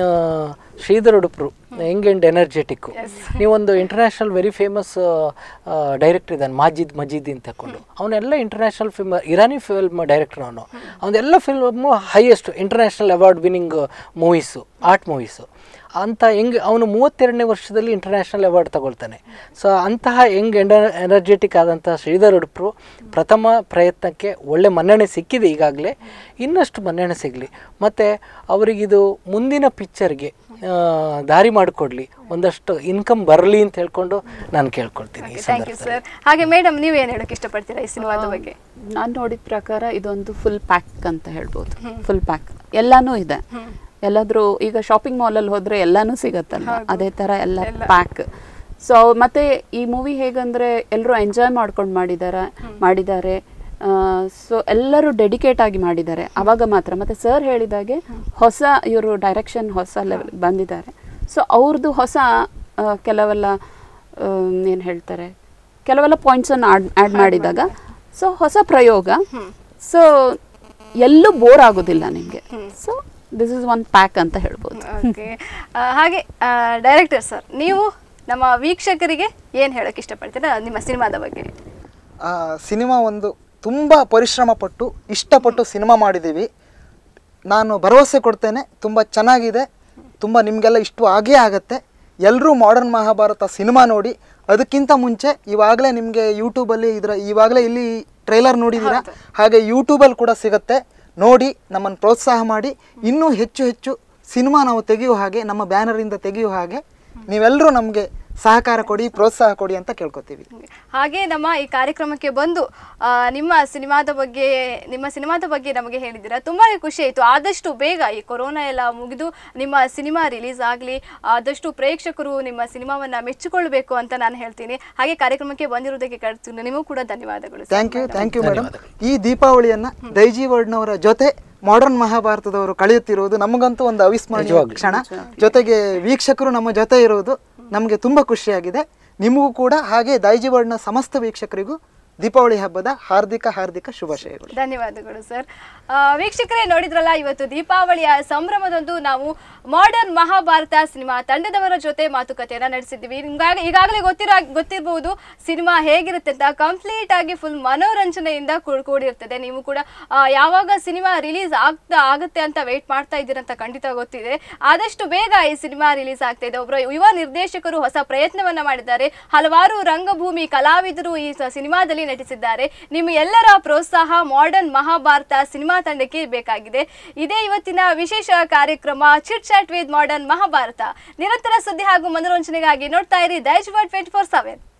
ಶ್ರೀಧರ್ ಉಡುಪ್ರು ಯಂಗ್ ಆ್ಯಂಡ್ ಎನರ್ಜೆಟಿಕ್ಕು ನೀವೊಂದು ಇಂಟರ್ನ್ಯಾಷನಲ್ ವೆರಿ ಫೇಮಸ್ ಡೈರೆಕ್ಟರ್ ಇದ್ದಾನೆ ಮಾಜಿದ್ ಮಜೀದ್ ಅಂತ ತಗೊಂಡು ಅವನೆಲ್ಲ ಇಂಟರ್ನ್ಯಾಷನಲ್ ಫಿಲ್ಮ್ ಇರಾನಿ ಫಿಲ್ಮ್ ಡೈರೆಕ್ಟರ್ ಅವನು ಅವನೆಲ್ಲ film highest international award winning movies art movies ಅಂತ ಹೆಂಗ್ ಅವನು ಮೂವತ್ತೆರಡನೇ ವರ್ಷದಲ್ಲಿ ಇಂಟರ್ನ್ಯಾಷನಲ್ ಅವಾರ್ಡ್ ತಗೊಳ್ತಾನೆ ಸೊ ಅಂತಹ ಹೆಂಗ್ ಎಂಡ ಎನರ್ಜೆಟಿಕ್ ಆದಂತಹ ಶ್ರೀಧರ್ ಉಡುಪ್ರು ಪ್ರಥಮ ಪ್ರಯತ್ನಕ್ಕೆ ಒಳ್ಳೆ ಮನ್ನಣೆ ಸಿಕ್ಕಿದೆ ಈಗಾಗಲೇ ಇನ್ನಷ್ಟು ಮನ್ನಣೆ ಸಿಗಲಿ ಮತ್ತು ಅವರಿಗಿದು ಮುಂದಿನ ಪಿಕ್ಚರ್ಗೆ ದಾರಿ ಮಾಡಿಕೊಡ್ಲಿ ಒಂದಷ್ಟು ಇನ್ಕಮ್ ಬರಲಿ ಅಂತ ಹೇಳ್ಕೊಂಡು ನಾನು ಕೇಳ್ಕೊಳ್ತೀನಿ ಈ ಥ್ಯಾಂಕ್ ಯು ಸಂದರ್ಭದಲ್ಲಿ ಸರ್ ಹಾಗೆ ಮೇಡಮ್ ನೀವು ಏನ್ ಹೇಳೋಕೆ ಇಷ್ಟಪಡ್ತೀರಾ ಈ ಸಿನಿಮಾದ ಬಗ್ಗೆ ನಾನು ನೋಡಿದ ಪ್ರಕಾರ ಇದೊಂದು ಫುಲ್ ಪ್ಯಾಕ್ ಅಂತ ಹೇಳ್ಬೋದು ಫುಲ್ ಪ್ಯಾಕ್ ಎಲ್ಲಾನು ಇದೆ ಎಲ್ಲಾದ್ರೂ ಈಗ ಶಾಪಿಂಗ್ ಮಾಲಲ್ಲಿ ಹೋದ್ರೆ ಎಲ್ಲಾನು ಸಿಗತ್ತಲ್ಲ ಅದೇ ತರ ಎಲ್ಲ ಪ್ಯಾಕ್ ಸೊ ಮತ್ತೆ ಈ ಮೂವಿ ಹೇಗಂದ್ರೆ ಎಲ್ಲರೂ ಎಂಜಾಯ್ ಮಾಡ್ಕೊಂಡು ಮಾಡಿದಾರ ಮಾಡಿದ್ದಾರೆ ಸೊ ಎಲ್ಲರೂ ಡೆಡಿಕೇಟ್ ಆಗಿ ಮಾಡಿದ್ದಾರೆ ಅವಾಗ ಮಾತ್ರ ಮತ್ತೆ ಸರ್ ಹೇಳಿದಾಗೆ ಹೊಸ ಇವರು ಡೈರೆಕ್ಷನ್ ಹೊಸ ಲೆವೆಲ್ ಬಂದಿದ್ದಾರೆ ಸೊ ಅವ್ರದ್ದು ಹೊಸ ಆ, ಕೆಲವೆಲ್ಲ ಏನು ಹೇಳ್ತಾರೆ ಕೆಲವೆಲ್ಲ ಪಾಯಿಂಟ್ಸನ್ನು ಆಡ್ ಆ್ಯಡ್ ಮಾಡಿದಾಗ ಸೊ ಹೊಸ ಪ್ರಯೋಗ ಸೊ ಎಲ್ಲೂ ಬೋರ್ ಆಗೋದಿಲ್ಲ ನಿಮಗೆ so this is one pack ಅಂತ ಹೇಳ್ಬೋದು ಓಕೆ ಹಾಗೆ ಡೈರೆಕ್ಟರ್ ಸರ್ ನೀವು ನಮ್ಮ ವೀಕ್ಷಕರಿಗೆ ಏನ್ ಹೇಳೋಕೆ ಇಷ್ಟಪಡ್ತೀರಾ ನಿಮ್ಮ ಸಿನಿಮಾದ ಬಗ್ಗೆ ಆ, ಸಿನಿಮಾ ಒಂದು ತುಂಬ ಪರಿಶ್ರಮ ಪಟ್ಟು ಇಷ್ಟಪಟ್ಟು ಸಿನಿಮಾ ಮಾಡಿದ್ದೀವಿ ನಾನು ಭರವಸೆ ಕೊಡ್ತೇನೆ ತುಂಬ ಚೆನ್ನಾಗಿದೆ ತುಂಬ ನಿಮಗೆಲ್ಲ ಇಷ್ಟು ಆಗೇ ಆಗತ್ತೆ ಎಲ್ಲರೂ ಮಾಡರ್ನ್ ಮಹಾಭಾರತ ಸಿನಿಮಾ ನೋಡಿ ಅದಕ್ಕಿಂತ ಮುಂಚೆ ಇವಾಗಲೇ ನಿಮಗೆ ಯೂಟ್ಯೂಬಲ್ಲಿ ಇದರ ಇವಾಗಲೇ ಇಲ್ಲಿ ಟ್ರೈಲರ್ ನೋಡಿದ್ದೀರಾ ಹಾಗೆ ಯೂಟ್ಯೂಬಲ್ಲಿ ಕೂಡ ಸಿಗುತ್ತೆ ನೋಡಿ ನಮ್ಮನ್ನು ಪ್ರೋತ್ಸಾಹ ಮಾಡಿ ಇನ್ನೂ ಹೆಚ್ಚು ಹೆಚ್ಚು ಸಿನಿಮಾ ನಾವು ತೆಗೆಯುವ ಹಾಗೆ ನಮ್ಮ ಬ್ಯಾನರಿಂದ ತೆಗೆಯುವ ಹಾಗೆ ನೀವೆಲ್ಲರೂ ನಮಗೆ ಸಹಕಾರ ಕೊಡಿ ಪ್ರೋತ್ಸಾಹ ಕೊಡಿ ಅಂತ ಕೇಳ್ಕೊತೀವಿ ಹಾಗೆ ನಮ್ಮ ಈ ಕಾರ್ಯಕ್ರಮಕ್ಕೆ ಬಂದು ಆ, ನಿಮ್ಮ ಸಿನಿಮಾದ ಬಗ್ಗೆ ನಿಮ್ಮ ಸಿನಿಮಾದ ಬಗ್ಗೆ ನಮಗೆ ಹೇಳಿದ್ದೀರಾ ತುಂಬಾ ಖುಷಿ ಆಯಿತು ಆದಷ್ಟು ಬೇಗ ಈ ಕೊರೋನಾ ಎಲ್ಲ ಮುಗಿದು ನಿಮ್ಮ ಸಿನಿಮಾ ರಿಲೀಸ್ ಆಗಲಿ ಆದಷ್ಟು ಪ್ರೇಕ್ಷಕರು ನಿಮ್ಮ ಸಿನಿಮಾವನ್ನ ಮೆಚ್ಚಿಕೊಳ್ಬೇಕು ಅಂತ ನಾನು ಹೇಳ್ತೀನಿ ಹಾಗೆ ಕಾರ್ಯಕ್ರಮಕ್ಕೆ ಬಂದಿರೋದಕ್ಕೆ ಕರ್ತೀನಿ ನಿಮಗೂ ಕೂಡ ಧನ್ಯವಾದಗಳು sir. Thank you thank you madam ಈ ದೀಪಾವಳಿಯನ್ನ ದೈಜಿ ವರ್ಡ್ನವರ ಜೊತೆ ಮಾಡರ್ನ್ ಮಹಾಭಾರತದವರು ಕಳೆಯುತ್ತಿರುವುದು ನಮಗಂತೂ ಒಂದು ಅವಿಸ್ಮರಣೀಯ ಕ್ಷಣ ಜೊತೆಗೆ ವೀಕ್ಷಕರು ನಮ್ಮ ಜೊತೆ ಇರುವುದು ನಮಗೆ ತುಂಬಾ ಖುಷಿಯಾಗಿದೆ ನಿಮಗೂ ಕೂಡ ಹಾಗೆ ದೈಜಿ ವರ್ಡ್ನ ಸಮಸ್ತ ವೀಕ್ಷಕರಿಗೂ ದೀಪಾವಳಿ ಹಬ್ಬದ ಹಾರ್ದಿಕ ಹಾರ್ದಿಕ ಶುಭಾಶಯಗಳು ಧನ್ಯವಾದಗಳು ಸರ್ ಆ, ವೀಕ್ಷಕರೇ ನೋಡಿದ್ರಲ್ಲ ಇವತ್ತು ದೀಪಾವಳಿಯ ಸಂಭ್ರಮದಂದು ನಾವು ಮಾಡರ್ನ್ ಮಹಾಭಾರತ ಸಿನಿಮಾ ತಂಡದವರ ಜೊತೆ ಮಾತುಕತೆಯನ್ನ ನಡೆಸಿದ್ದೀವಿ ನಿಮ್ಗಾಗ ಈಗಾಗಲೇ ಗೊತ್ತಿರೋ ಗೊತ್ತಿರಬಹುದು ಸಿನಿಮಾ ಹೇಗಿರುತ್ತೆ ಅಂತ ಕಂಪ್ಲೀಟ್ ಆಗಿ ಫುಲ್ ಮನೋರಂಜನೆಯಿಂದ ಕೂಡ್- ಕೂಡಿರ್ತದೆ ನೀವು ಕೂಡ ಆ, ಯಾವಾಗ ಸಿನಿಮಾ ರಿಲೀಸ್ ಆಗ್ತಾ ಆಗುತ್ತೆ ಅಂತ ವೇಟ್ ಮಾಡ್ತಾ ಇದ್ದೀರಂತ ಖಂಡಿತ ಗೊತ್ತಿದೆ ಆದಷ್ಟು ಬೇಗ ಈ ಸಿನಿಮಾ ರಿಲೀಸ್ ಆಗ್ತಾ ಇದೆ ಒಬ್ಬರು ಯುವ ನಿರ್ದೇಶಕರು ಹೊಸ ಪ್ರಯತ್ನವನ್ನ ಮಾಡಿದ್ದಾರೆ ಹಲವಾರು ರಂಗಭೂಮಿ ಕಲಾವಿದರು ಈ ಸ- ಸಿನಿಮಾದಲ್ಲಿ ನಟಿಸಿದ್ದಾರೆ ನಿಮ್ಮ ಎಲ್ಲರ ಪ್ರೋತ್ಸಾಹ ಮಾಡರ್ನ್ ಮಹಾಭಾರತ ಸಿನಿಮಾ ತಂಡಕ್ಕೆ ಬೇಕಾಗಿದೆ ಇದೇ ಇವತ್ತಿನ ವಿಶೇಷ ಕಾರ್ಯಕ್ರಮ chit chat with modern Mahabharata ನಿರಂತರ ಸುದ್ದಿ ಹಾಗೂ ಮನೋರಂಜನೆಗಾಗಿ ನೋಡ್ತಾ ಇರಿ Daijiworld twenty four seven